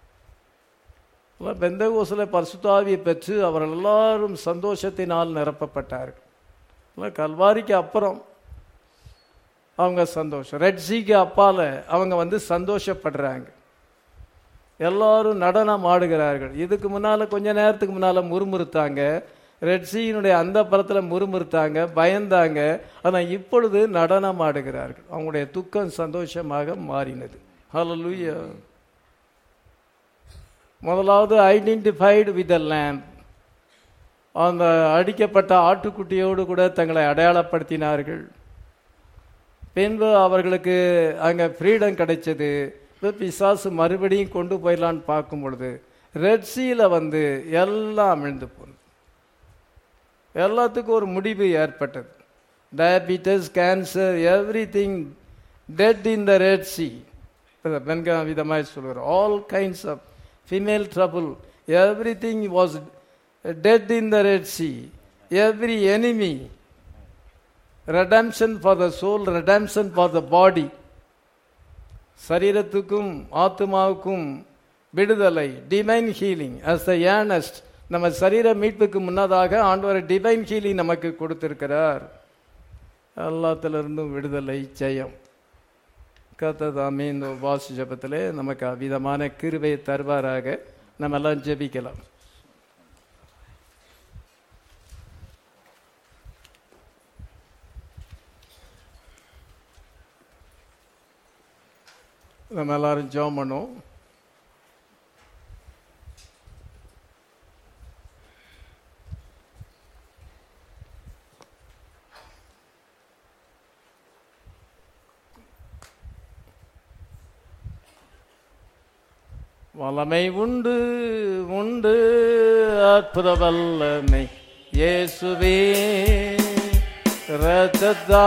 பெந்தகோசில் பரிசுத்தாவியை பெற்று அவர்கள் எல்லாரும் சந்தோஷத்தினால் நிரப்பப்பட்டார்கள் கல்வாரிக்கு அப்புறம் அவங்க சந்தோஷம் ரெட் சீக்கு அப்பால அவங்க வந்து சந்தோஷப்படுறாங்க எல்லாரும் நடனம் ஆடுகிறார்கள் இதுக்கு முன்னால கொஞ்ச நேரத்துக்கு முன்னால முறுமுறுத்தாங்க ரெட் சீயினுடைய அந்த படத்தில் முறுமுறுத்தாங்க பயந்தாங்க ஆனால் இப்பொழுது நடனம் ஆடுகிறார்கள் அவங்களுடைய துக்கம் சந்தோஷமாக மாறினது ஹலலூயா முதலாவது ஐடென்டிஃபைடு வித் அ லேம்ப் அந்த அடிக்கப்பட்ட ஆட்டுக்குட்டியோடு கூட தங்களை அடையாளப்படுத்தினார்கள் பின்பு அவர்களுக்கு அங்கே ஃப்ரீடம் கிடைச்சது பிசாசு மறுபடியும் கொண்டு போயிடலான்னு பார்க்கும் பொழுது ரெட்சியில் வந்து எல்லாம் அமிழ்ந்து போனது எல்லாத்துக்கும் ஒரு முடிவு ஏற்பட்டது diabetes cancer everything dead in the red sea பெண்கா விதமாக சொல்கிறோம் all kinds of female trouble, everything was dead in the Red Sea. Every enemy, redemption for the soul, redemption for the body. சரீரத்துக்கும் ஆத்மாவுக்கும் விடுதலை divine healing as the earnest நம்ம சரீர மீட்புக்கு முன்னதாக ஆண்டவர் டிவைன் ஹீலிங் நமக்கு கொடுத்திருக்கிறார் எல்லாத்திலிருந்தும் விடுதலை ஜெயம் கத்ததாமே இந்த உபாச ஜபத்திலே நமக்கு அவ்விதமான கிருபை தருவாராக நம்ம எல்லாம் ஜெபிக்கலாம் நம்ம எல்லாரும் ஜெபம் பண்ணுவோம் வல்லமை உண்டு உண்டு அற்புத வல்லமை இயேசுவே ரத்தத்தா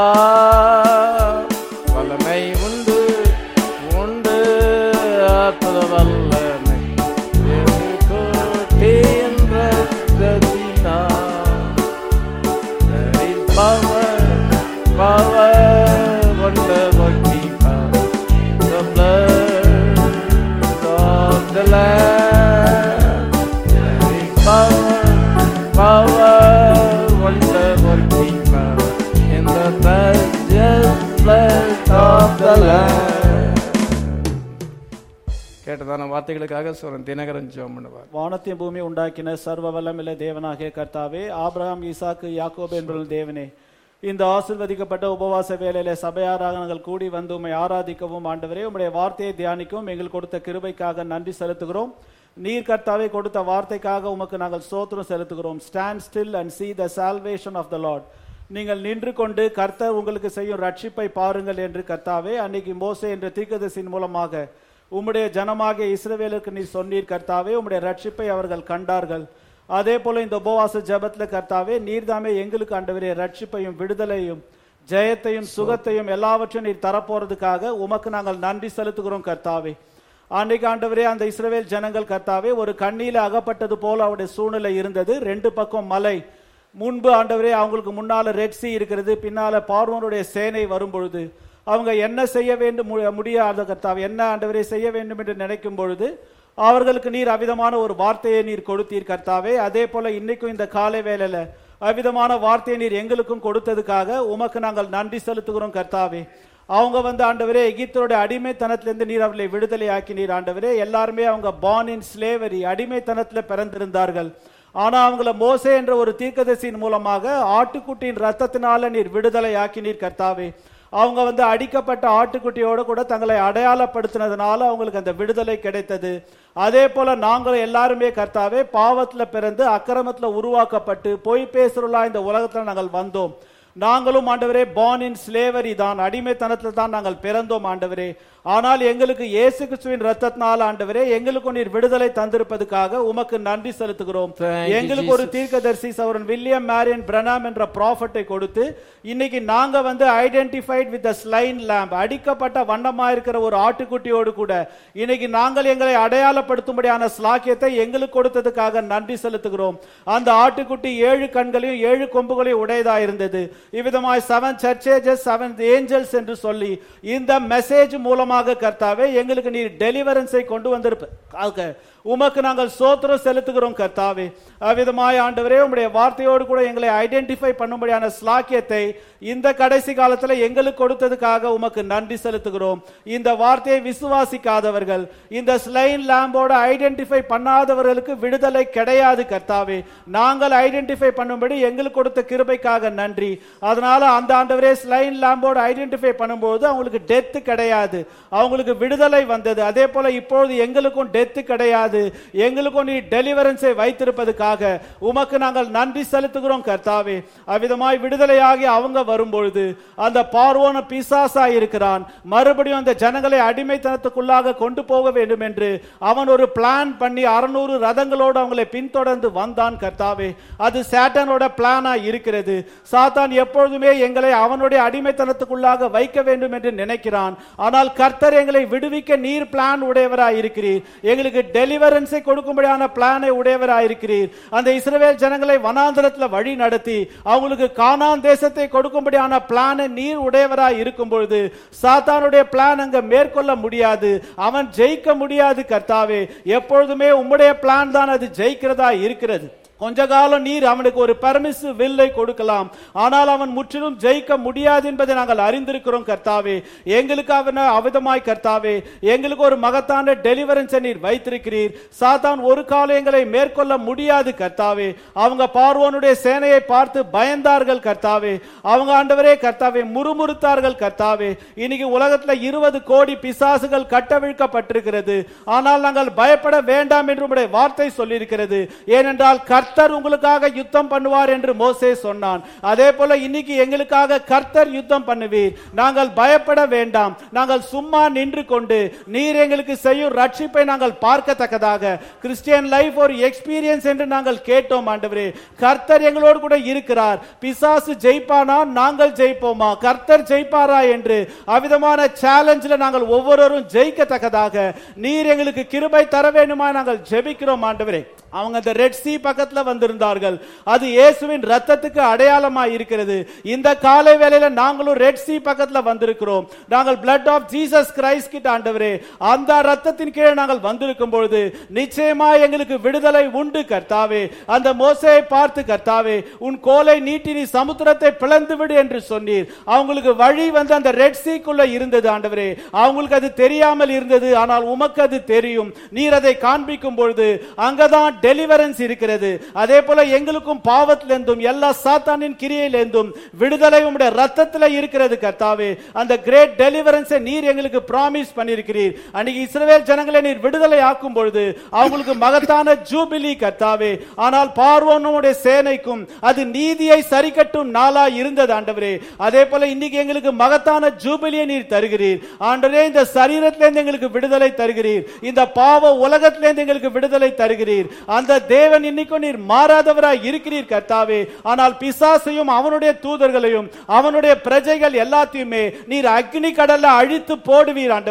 வல்லமை உண்டு உண்டு அற்புத வல்லமை இயேசு கோட்டியின் ரத்தத்தினா There is power, power, wonder working power. The blood of the Lamb. There is power, power, wonder working power. In the precious blood of the Lamb. கேட்டதான வார்த்தைகளுக்காக சொல்றேன் தினகரன் ஜெபம் பண்ணுவார் வானத்தையும் பூமி உண்டாக்கின சர்வ வல்லமில்ல தேவனாகிய கர்த்தாவே ஆபிரகாம் ஈசாக்கு யாக்கோபு என்பவர்கள் தேவனே இந்த ஆசிர்வதிக்கப்பட்ட உபவாச வேளையில சபையாராக நாங்கள் கூடி வந்து உம்மை ஆராதிக்கவும் ஆண்டவரே உம்முடைய வார்த்தையை தியானிக்கவும் எங்கள் கொடுத்த கிருபைக்காக நன்றி செலுத்துகிறோம் நீர் கர்த்தாவே கொடுத்த வார்த்தைக்காக உமக்கு நாங்கள் ஸ்தோத்திரம் செலுத்துகிறோம் stand still and see the salvation of the Lord நீங்கள் நின்று கொண்டு கர்த்தர் உங்களுக்கு செய்யும் ரட்சிப்பை பாருங்கள் என்று கர்த்தாவே அன்னைக்கு மோசே என்ற தீர்க்கதரிசியின் மூலமாக உம்முடைய ஜனமாகிய இஸ்ரவேலுக்கு நீ சொன்னீர் கர்த்தாவே உம்முடைய ரட்சிப்பை அவர்கள் கண்டார்கள் அதே போல இந்த உபவாச ஜெபத்துல கர்த்தாவே நீர்தாமே எங்களுக்கு ஆண்டவரே ரட்சிப்பையும் விடுதலையும் ஜெயத்தையும் சுகத்தையும் எல்லாவற்றையும் நீர் தரப்போறதுக்காக உமக்கு நாங்கள் நன்றி செலுத்துகிறோம் கர்த்தாவே அன்னைக்கு ஆண்டவரே அந்த இஸ்ரவேல் ஜனங்கள் கர்த்தாவே ஒரு கண்ணியில அகப்பட்டது போல அவருடைய சூழ்நிலை இருந்தது ரெண்டு பக்கம் மலை முன்பு ஆண்டவரே அவங்களுக்கு முன்னால ரெட் சி இருக்கிறது பின்னால பார்வோனுடைய சேனை வரும் பொழுது அவங்க என்ன செய்ய வேண்டும் மு- முடியாத கர்த்தாவே என்ன ஆண்டவரே செய்ய வேண்டும் என்று நினைக்கும் பொழுது அவர்களுக்கு நீர் அவிதமான ஒரு வார்த்தையை நீர் கொடுத்தீர் கர்த்தாவே அதே போல இன்னைக்கும் இந்த காலை வேளையில அவிதமான வார்த்தையை நீர் எங்களுக்கும் கொடுத்ததுக்காக உமக்கு நாங்கள் நன்றி செலுத்துகிறோம் கர்த்தாவே அவங்க வந்து ஆண்டவரே எகிப்தருடைய அடிமைத்தனத்திலிருந்து நீர் அவர்களை விடுதலை ஆக்கினீர் ஆண்டவரே எல்லாருமே அவங்க born in slavery அடிமைத்தனத்துல பிறந்திருந்தார்கள் ஆனா அவங்கள மோசே என்ற ஒரு தீர்க்கதரிசியின் மூலமாக ஆட்டுக்குட்டியின் ரத்தத்தினால நீர் விடுதலை ஆக்கினீர் கர்த்தாவே அவங்க வந்து அடிக்கப்பட்ட ஆட்டுக்குட்டியோட கூட தங்களை அடையாளப்படுத்தினதுனால அவங்களுக்கு அந்த விடுதலை கிடைத்தது அதே போல நாங்கள் எல்லாருமே கர்த்தாவே பாவத்துல பிறந்து அக்கிரமத்துல உருவாக்கப்பட்டு பொய் பேசுறலா இந்த உலகத்துல நாங்கள் வந்தோம் நாங்களும் ஆண்டவரே born in slavery தான் அடிமைத்தனத்தில் தான் நாங்கள் பிறந்தோம் ஆண்டவரே ஆனால் எங்களுக்கு இயேசு கிறிஸ்துவின் ரத்தத்தினால் ஆண்டவரே எங்களுக்கு நீர் விடுதலை தந்திருப்பதுக்காக உமக்கு நன்றி செலுத்துகிறோம் Thank you, எங்களுக்கு ஒரு தீர்க்கதரிசி சவரன் வில்லியம் மேரியன் பிரணாம் என்ற ப்ராஃபட்டை கொடுத்து இன்னைக்கு நாங்க வந்து ஐடென்டிஃபைட் வித் ஸ்லைன் லேம்ப் அடிக்கப்பட்ட வண்ணமா இருக்கிற ஒரு ஆட்டுக்குட்டியோடு கூட இன்னைக்கு நாங்கள் எங்களை அடையாளப்படுத்தும்படியான ஸ்லாக்கியத்தை எங்களுக்கு கொடுத்ததுக்காக நன்றி செலுத்துகிறோம் அந்த ஆட்டுக்குட்டி ஏழு கண்களையும் ஏழு கொம்புகளையும் உடையதா இருந்தது இவ்விதமாய் செவன் சர்ச்சேஜஸ் செவன் ஏஞ்சல்ஸ் என்று சொல்லி இந்த மெசேஜ் மூலமாக கர்த்தாவே எங்களுக்கு நீர் டெலிவரன்ஸை கொண்டு வந்திருப்ப உமக்கு நாங்கள் சோத்திரம் செலுத்துகிறோம் கர்த்தாவே அவ்விதமாய் ஆண்டவரே உம்முடைய வார்த்தையோடு கூட எங்களை ஐடென்டிஃபை பண்ணும்படியான ஸ்லாக்கியத்தை இந்த கடைசி காலத்துல எங்களுக்கு கொடுத்ததுக்காக உமக்கு நன்றி செலுத்துகிறோம் இந்த வார்த்தையை விசுவாசிக்காதவர்கள் இந்த ஸ்லைன் லேம்போட ஐடென்டிஃபை பண்ணாதவர்களுக்கு விடுதலை கிடையாது கர்த்தாவே நாங்கள் ஐடென்டிஃபை பண்ணும்படி எங்களுக்கு கொடுத்த கிருபைக்காக நன்றி அதனால அந்த ஆண்டவரே ஸ்லைன் லேம்போட ஐடென்டிஃபை பண்ணும்போது அவங்களுக்கு டெத் கிடையாது அவங்களுக்கு விடுதலை வந்தது அதே போல இப்பொழுது எங்களுக்கும் டெத் கிடையாது எங்களுக்கும் நீ டெலிவரன்ஸை வைத்திருப்பதுக்காக உமக்கு நாங்கள் நன்றி செலுத்துகிறோம் கர்த்தாவே அவ்விதமாய் விடுதலையாகி அவங்க வரும்பொழுது அந்த பார்வோன பிசாசா இருக்கிறான் மறுபடியும் அந்த ஜனங்களை அடிமைத்தனத்துக்குள்ளாக கொண்டு போக வேண்டும் என்று அவன் ஒரு பிளான் பண்ணி அறுநூறு ரதங்களோடு அவங்களை பின்தொடர்ந்து வந்தான் கர்த்தாவே அது சேட்டனோட பிளானா இருக்கிறது சாத்தான் எப்பொழுதுமே எங்களை அவனுடைய அடிமைத்தனத்துக்குள்ளாக வைக்க வேண்டும் என்று நினைக்கிறான் ஆனால் கர்த்தர் எங்களை விடுவிக்க நீர் பிளான் உடையவராய் இருக்கிறீர் எங்களுக்கு டெலிவரன்ஸை கொடுக்கும்படியான பிளானை உடையவராய் இருக்கிறீர் அந்த இஸ்ரவேல் ஜனங்களை வனாந்தரத்துல வழி நடத்தி அவங்களுக்கு கானான் தேசத்தை கொடுக்கும்படியான பிளானை நீர் உடையவராய் இருக்கும் பொழுது சாத்தானுடைய பிளான் அங்க மேற்கொள்ள முடியாது அவன் ஜெயிக்க முடியாது கர்த்தாவே எப்பொழுதுமே உம்முடைய பிளான் தான் அது ஜெயிக்கிறதா இருக்கிறது கொஞ்ச காலம் நீர் அவனுக்கு ஒரு பர்மிஸ் வில்லை கொடுக்கலாம் ஆனால் அவன் முற்றிலும் ஜெயிக்க முடியாது என்பதை நாங்கள் அறிந்திருக்கிறோம் கர்த்தாவே எங்களுக்கு அவன் அவிதமாய் கர்த்தாவே எங்களுக்கு ஒரு மகத்தான டெலிவரன்ஸை நீர் வைத்திருக்கிறீர் சாத்தான் ஒரு காலம் எங்களை மேற்கொள்ள முடியாது கர்த்தாவே அவங்க பார்வோனுடைய சேனையை பார்த்து பயந்தார்கள் கர்த்தாவே அவங்க ஆண்டவரே கர்த்தாவே முறுமுறுத்தார்கள் கர்த்தாவே இன்னைக்கு உலகத்துல இருபது கோடி பிசாசுகள் கட்டவிழ்க்கப்பட்டிருக்கிறது ஆனால் நாங்கள் பயப்பட வேண்டாம் என்று உம்முடைய வார்த்தை சொல்லியிருக்கிறது ஏனென்றால் கர்த்தர் உங்களுக்காக யுத்தம் பண்ணுவார் என்று மோசே சொன்னான் அதே போல இன்னைக்கு எங்களுக்காக கர்த்தர் யுத்தம் பண்ணுவீர் நாங்கள் பயப்பட வேண்டாம் நாங்கள் சும்மா நின்று கொண்டு நீர் எங்களுக்கு செய்யும் ரட்சிப்பை நாங்கள் பார்க்கத்தக்கதாக கிறிஸ்டியன் லைஃப் ஒரு எக்ஸ்பீரியன்ஸ் என்று நாங்கள் கேட்டோம் ஆண்டவரே கர்த்தர் எங்களோடு கூட இருக்கிறார் பிசாசு ஜெயிப்பானா நாங்கள் ஜெயிப்போமா கர்த்தர் ஜெயிப்பாரா என்று அவிதமான சேலஞ்சில் நாங்கள் ஒவ்வொருவரும் ஜெயிக்கத்தக்கதாக நீர் எங்களுக்கு கிருபை தர வேண்டுமா நாங்கள் ஜெபிக்கிறோம் ஆண்டவரே அவங்க அந்த ரெட் சி பக்கத்துல வந்திருந்தார்கள் அது இயேசுவின் ரத்தத்துக்கு அடையாளமா இருக்கிறது இந்த காலை வேளையில நாங்களும் ரெட் சி பக்கத்துல வந்திருக்கிறோம் நாங்கள் பிளட் ஆஃப் ஜீசஸ் கிரைஸ்ட் கிட்ட ஆண்டவரே அந்த ரத்தத்தின் கீழே நாங்கள் வந்திருக்கும் பொழுது நிச்சயமா எங்களுக்கு விடுதலை உண்டு கர்த்தாவே அந்த மோசையை பார்த்து கர்த்தாவே உன் கோலை நீட்டி நீ சமுத்திரத்தை பிளந்து விடு என்று சொன்னீர் அவங்களுக்கு வழி வந்து அந்த ரெட் சீக்குள்ள இருந்தது ஆண்டவரே அவங்களுக்கு அது தெரியாமல் இருந்தது ஆனால் உமக்கு அது தெரியும் நீர் அதை காண்பிக்கும் பொழுது அங்கதான் டெலிவரன்ஸ் இருக்கிறது அதே போல எங்களுக்கும் பாவத்திலிருந்தும் எல்லா சாத்தானின் கிரியையிலிருந்தும் விடுதலை உம்முடைய ரத்தத்துல இருக்கிறது கர்த்தாவே அந்த கிரேட் டெலிவரன்ஸை நீர் எங்களுக்கு ப்ராமிஸ் பண்ணியிருக்கிறீர் அன்னைக்கு இஸ்ரவேல் ஜனங்களை நீர் விடுதலை ஆக்கும் பொழுது அவங்களுக்கு மகத்தான ஜூபிலி கர்த்தாவே ஆனால் பார்வோனுடைய சேனைக்கும் அது நீதியை சரிக்கட்டும் நாளா இருந்தது ஆண்டவரே அதே போல இன்னைக்கு எங்களுக்கு மகத்தான ஜூபிலியை நீர் தருகிறீர் ஆண்டவரே இந்த சரீரத்திலிருந்து எங்களுக்கு விடுதலை தருகிறீர் இந்த பாவ உலகத்திலிருந்து எங்களுக்கு விடுதலை தருகிறீர் அந்த தேவன் இன்னைக்கும் நீர் மாறாதவராய் இருக்கிறீர் கர்த்தாவே ஆனால் பிசாசையும் அவனுடைய தூதர்களையும் அவனுடைய பிரஜைகள் எல்லாத்தையுமே நீர் அக்னி கடல்ல அழித்து போடுவீர் ஆண்டவரே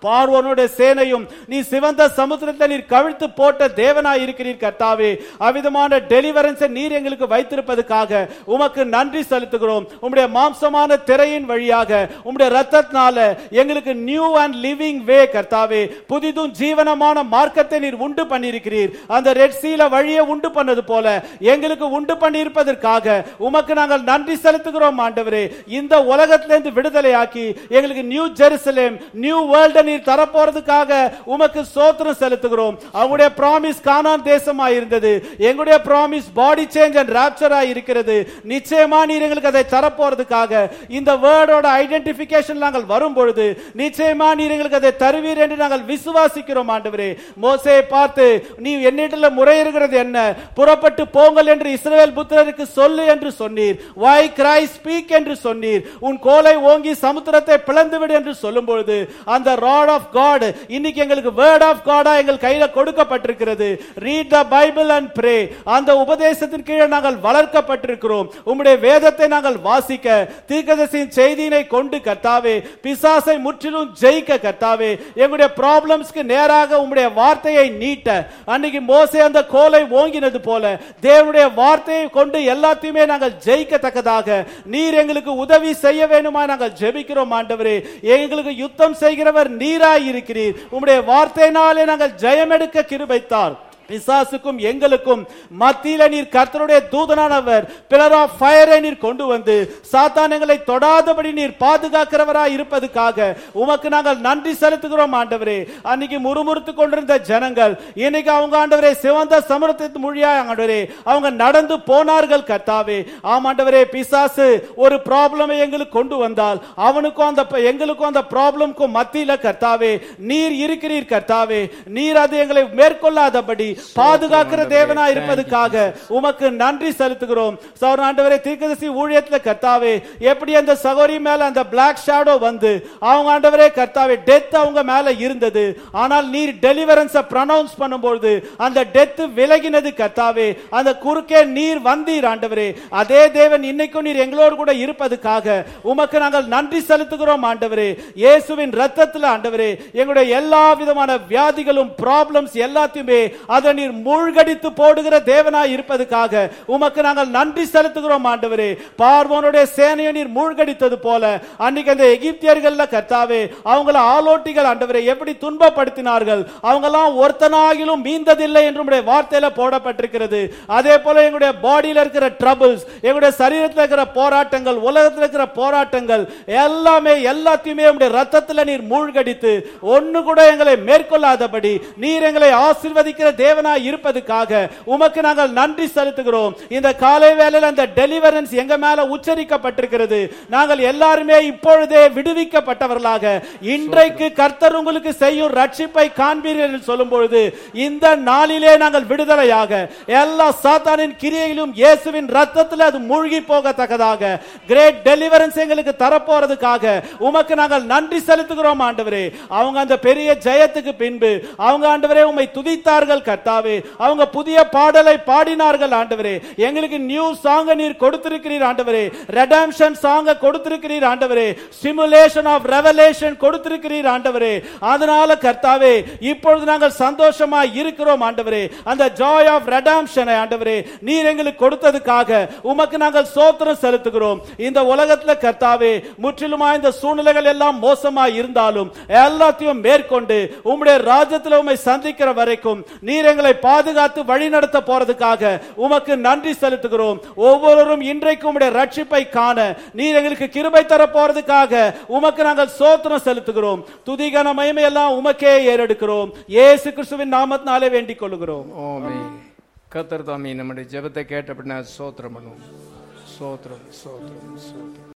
பார்வோனுடைய சேனையும் நீ சிவந்த சமுத்திரத்தை நீர் கவிழ்த்து போட்ட தேவனாய் இருக்கிறீர் கர்த்தாவே அவ்விதமான டெலிவரன்ஸை நீர் எங்களுக்கு வைத்திருப்பதற்காக உமக்கு நன்றி செலுத்துகிறோம் உம்முடைய மாம்சமான திரையின் வழியாக உம்முடைய ரத்தத்தினால எங்களுக்கு நியூ அண்ட் லிவிங் வே கர்த்தாவே புதிதும் ஜீவனமான மார்க்கத்தை நீர் உண்டு பண்ணியிருக்கிறீர் அந்த ரெட் சீல வழியை உண்டு பண்ணது போல எங்களுக்கு உண்டு பண்ணியிருப்பதற்காக உமக்கு நாங்கள் நன்றி செலுத்துகிறோம் ஆண்டவரே இந்த உலகத்திலிருந்து விடுதலையாக்கி எங்களுக்கு நியூ ஜெருசலேம் நியூ வேர்ல்ட நீர் தரப்போறதுக்காக உமக்கு சோத்திரம் செலுத்துகிறோம் அவங்களுடைய ப்ராமிஸ் கானான் தேசமா இருந்தது எங்களுடைய ப்ராமிஸ் பாடி சேஞ்ச் அண்ட் ராப்சரா இருக்கிறது நிச்சயமா நீர் எங்களுக்கு அதை தரப்போறதுக்காக இந்த வேர்டோட ஐடென்டிபிகேஷன் நாங்கள் வரும் பொழுது நிச்சயமா நீர் எங்களுக்கு அதை தருவீர் என்று நாங்கள் விசுவாசிக்கிறோம் ஆண்டவரே மோசே பார்த்து நீ என்னிடல முறையிடுகிறது என்ன புறப்பட்டு போங்கள் என்று இஸ்ரவேல் புத்திரருக்கு சொல்லு என்று சொன்னீர் வாய் கிரை ஸ்பீக் என்று சொன்னீர் உன் கோலை ஓங்கி சமுத்திரத்தை பிளந்து விடு என்று சொல்லும் பொழுது அந்த ராட் ஆஃப் காட் இன்னைக்கு எங்களுக்கு வேர்ட் ஆஃப் காடா எங்கள் கையில கொடுக்கப்பட்டிருக்கிறது read the Bible and pray அந்த உபதேசத்தின் கீழே நாங்கள் வளர்க்கப்பட்டிருக்கிறோம் உம்முடைய வேதத்தை நாங்கள் வாசிக்க தீர்க்கதரிசியின் செய்தியினை கொண்டு கர்த்தாவே பிசாசை முற்றிலும் ஜெயிக்க கர்த்தாவே எங்களுடைய ப்ராப்ளம்ஸ்க்கு நேராக உம்முடைய வார்த்தையை நீட்ட அன்னைக்கு மோசே அந்த கோலை ஓங்கினது போல தேவனுடைய வார்த்தையை கொண்டு எல்லாத்தையுமே நாங்கள் ஜெயிக்கத்தக்கதாக நீர் எங்களுக்கு உதவி செய்ய வேணுமா நாங்கள் ஜெபிக்கிறோம் ஆண்டவரே எங்களுக்கு யுத்தம் செய்கிறவர் நீராய் இருக்கிறீர் உம்முடைய வார்த்தையினாலே நாங்கள் ஜெயமெடுக்க கிருபைத்தார் பிசாசுக்கும் எங்களுக்கும் மத்தியில நீர் கர்த்தருடைய தூதனானவர் பிலர் ஆஃப் ஃபயரை நீர் கொண்டு வந்து சாத்தான் எங்களை தொடாதபடி நீர் பாதுகாக்கிறவராய் இருப்பதுக்காக உமக்கு நாங்கள் நன்றி செலுத்துகிறோம் ஆண்டவரே அன்னைக்கு முறுமுறுத்து கொண்டிருந்த ஜனங்கள் இன்னைக்கு அவங்க ஆண்டவரே சிவந்த சமுரத்தின் மொழியா ஆண்டவரே அவங்க நடந்து போனார்கள் கர்த்தாவே ஆமாண்டவரே பிசாசு ஒரு ப்ராப்ளமை எங்களுக்கு கொண்டு வந்தால் அவனுக்கும் அந்த எங்களுக்கும் அந்த ப்ராப்ளம்க்கும் மத்தியில கர்த்தாவே நீர் இருக்கிறீர் கர்த்தாவே நீர் அது எங்களை மேற்கொள்ளாதபடி பாதுகாக்கிற தேவனா இருப்பதுக்காக உமக்கு நன்றி செலுத்துகிறோம் சௌர ஆண்டவரே தீர்க்கதரிசி ஊழியத்துல கர்த்தாவே எப்படி அந்த சகோரி மேல அந்த பிளாக் ஷேடோ வந்து அவங்க ஆண்டவரே கர்த்தாவே டெத் அவங்க மேல இருந்தது ஆனால் நீர் டெலிவரன்ஸ் ப்ரனௌன்ஸ் பண்ணும்போது அந்த டெத் விலகினது கர்த்தாவே அந்த குறுக்கே நீர் வந்தீர் ஆண்டவரே அதே தேவன் இன்னைக்கும் நீர் எங்களோடு கூட இருப்பதுக்காக உமக்கு நாங்கள் நன்றி செலுத்துகிறோம் ஆண்டவரே இயேசுவின் ரத்தத்தில் ஆண்டவரே எங்களுடைய எல்லா விதமான வியாதிகளும் ப்ராப்ளம்ஸ் எல்லாத்தையுமே அதை நீர் மூழ்கடித்து போடுகிற தேவனாய் இருப்பதுக்காக உமக்கு நாங்கள் நன்றி செலுத்துகிறோம் ஆண்டவரே பார்வோனுடைய சேனையை நீர் மூழ்கடித்தது போல அன்னைக்கு அந்த எகிப்தியர்கள்ல கர்த்தாவே அவங்கள ஆலோட்டிகள் ஆண்டவரே எப்படி துன்பப்படுத்தினார்கள் அவங்கெல்லாம் ஒருத்தனாகிலும் மீந்ததில்லை என்று உம்முடைய வார்த்தையில போடப்பட்டிருக்கிறது அதே போல எங்களுடைய பாடியில இருக்கிற ட்ரபிள்ஸ் எங்களுடைய சரீரத்தில் இருக்கிற போராட்டங்கள் உலகத்தில் இருக்கிற போராட்டங்கள் எல்லாமே எல்லாத்தையுமே உம்முடைய ரத்தத்தில் நீர் மூழ்கடித்து ஒன்னு கூட எங்களை மேற்கொள்ளாதபடி நீர் எங்களை ஆசீர்வதிக்கிற தேவனாய் இருப்பதுக்காக உமக்கு நாங்கள் நன்றி செலுத்துகிறோம் இந்த காலை வேளையில் அந்த டெலிவரன்ஸ் எங்க மேல உச்சரிக்கப்பட்டிருக்கிறது நாங்கள் எல்லாருமே இப்பொழுதே விடுவிக்கப்பட்டவர்களாக இன்றைக்கு கர்த்தர் உங்களுக்கு செய்யும் ரட்சிப்பை காண்பீர்கள் என்று சொல்லும் பொழுது இந்த நாளிலே நாங்கள் விடுதலையாக எல்லா சாத்தானின் கிரியையிலும் இயேசுவின் ரத்தத்தில் அது மூழ்கி போகத்தக்கதாக கிரேட் டெலிவரன்ஸ் எங்களுக்கு தரப்போறதுக்காக உமக்கு நாங்கள் நன்றி செலுத்துகிறோம் ஆண்டவரே அவங்க அந்த பெரிய ஜெயத்துக்கு பின்பு அவங்க ஆண்டவரே உம்மை துதித்தார்கள் கர்த்தாவே அவங்க புதிய பாடலை பாடினார்கள் ஆண்டவரே எங்களுக்கு நியூ சாங்க நீர் கொடுத்திருக்கிறீர் ஆண்டவரே ரெடம்ஷன் சாங்க கொடுத்திருக்கிறீர் ஆண்டவரே ஸ்டிமுலேஷன் ஆஃப் ரெவலேஷன் கொடுத்திருக்கிறீர் ஆண்டவரே அதனால கர்த்தாவே இப்பொழுது நாங்கள் சந்தோஷமா இருக்கிறோம் ஆண்டவரே அந்த ஜாய் ஆஃப் ரெடம்ஷனை ஆண்டவரே நீர் எங்களுக்கு கொடுத்ததுக்காக உமக்கு நாங்கள் சோத்திரம் செலுத்துகிறோம் இந்த உலகத்துல கர்த்தாவே முற்றிலுமா இந்த சூழ்நிலைகள் எல்லாம் மோசமா இருந்தாலும் எல்லாத்தையும் மேற்கொண்டு உம்முடைய ராஜ்யத்தில் உம்மை சந்திக்கிற வரைக்கும் நீர் எங்களை பாதுகாத்து வழி நடத்த போறதுக்காக உமக்கு நன்றி செலுத்துகிறோம் ஒவ்வொருவரும் இன்றைக்கு உம்முடைய ரட்சிப்பை காண நீர் எங்களுக்கு கிருபை தர போறதுக்காக உமக்கு நாங்கள் சோத்திரம் செலுத்துகிறோம் துதிகன மகிமை எல்லாம் உமக்கே ஏறெடுக்கிறோம் இயேசு கிறிஸ்துவின் நாமத்தினாலே வேண்டிக் கொள்கிறோம் ஓமே கத்தர் தாமி நம்முடைய ஜெபத்தை கேட்டப்படினா சோத்திரம் பண்ணுவோம் சோத்திரம் சோத்திரம் சோத்திரம்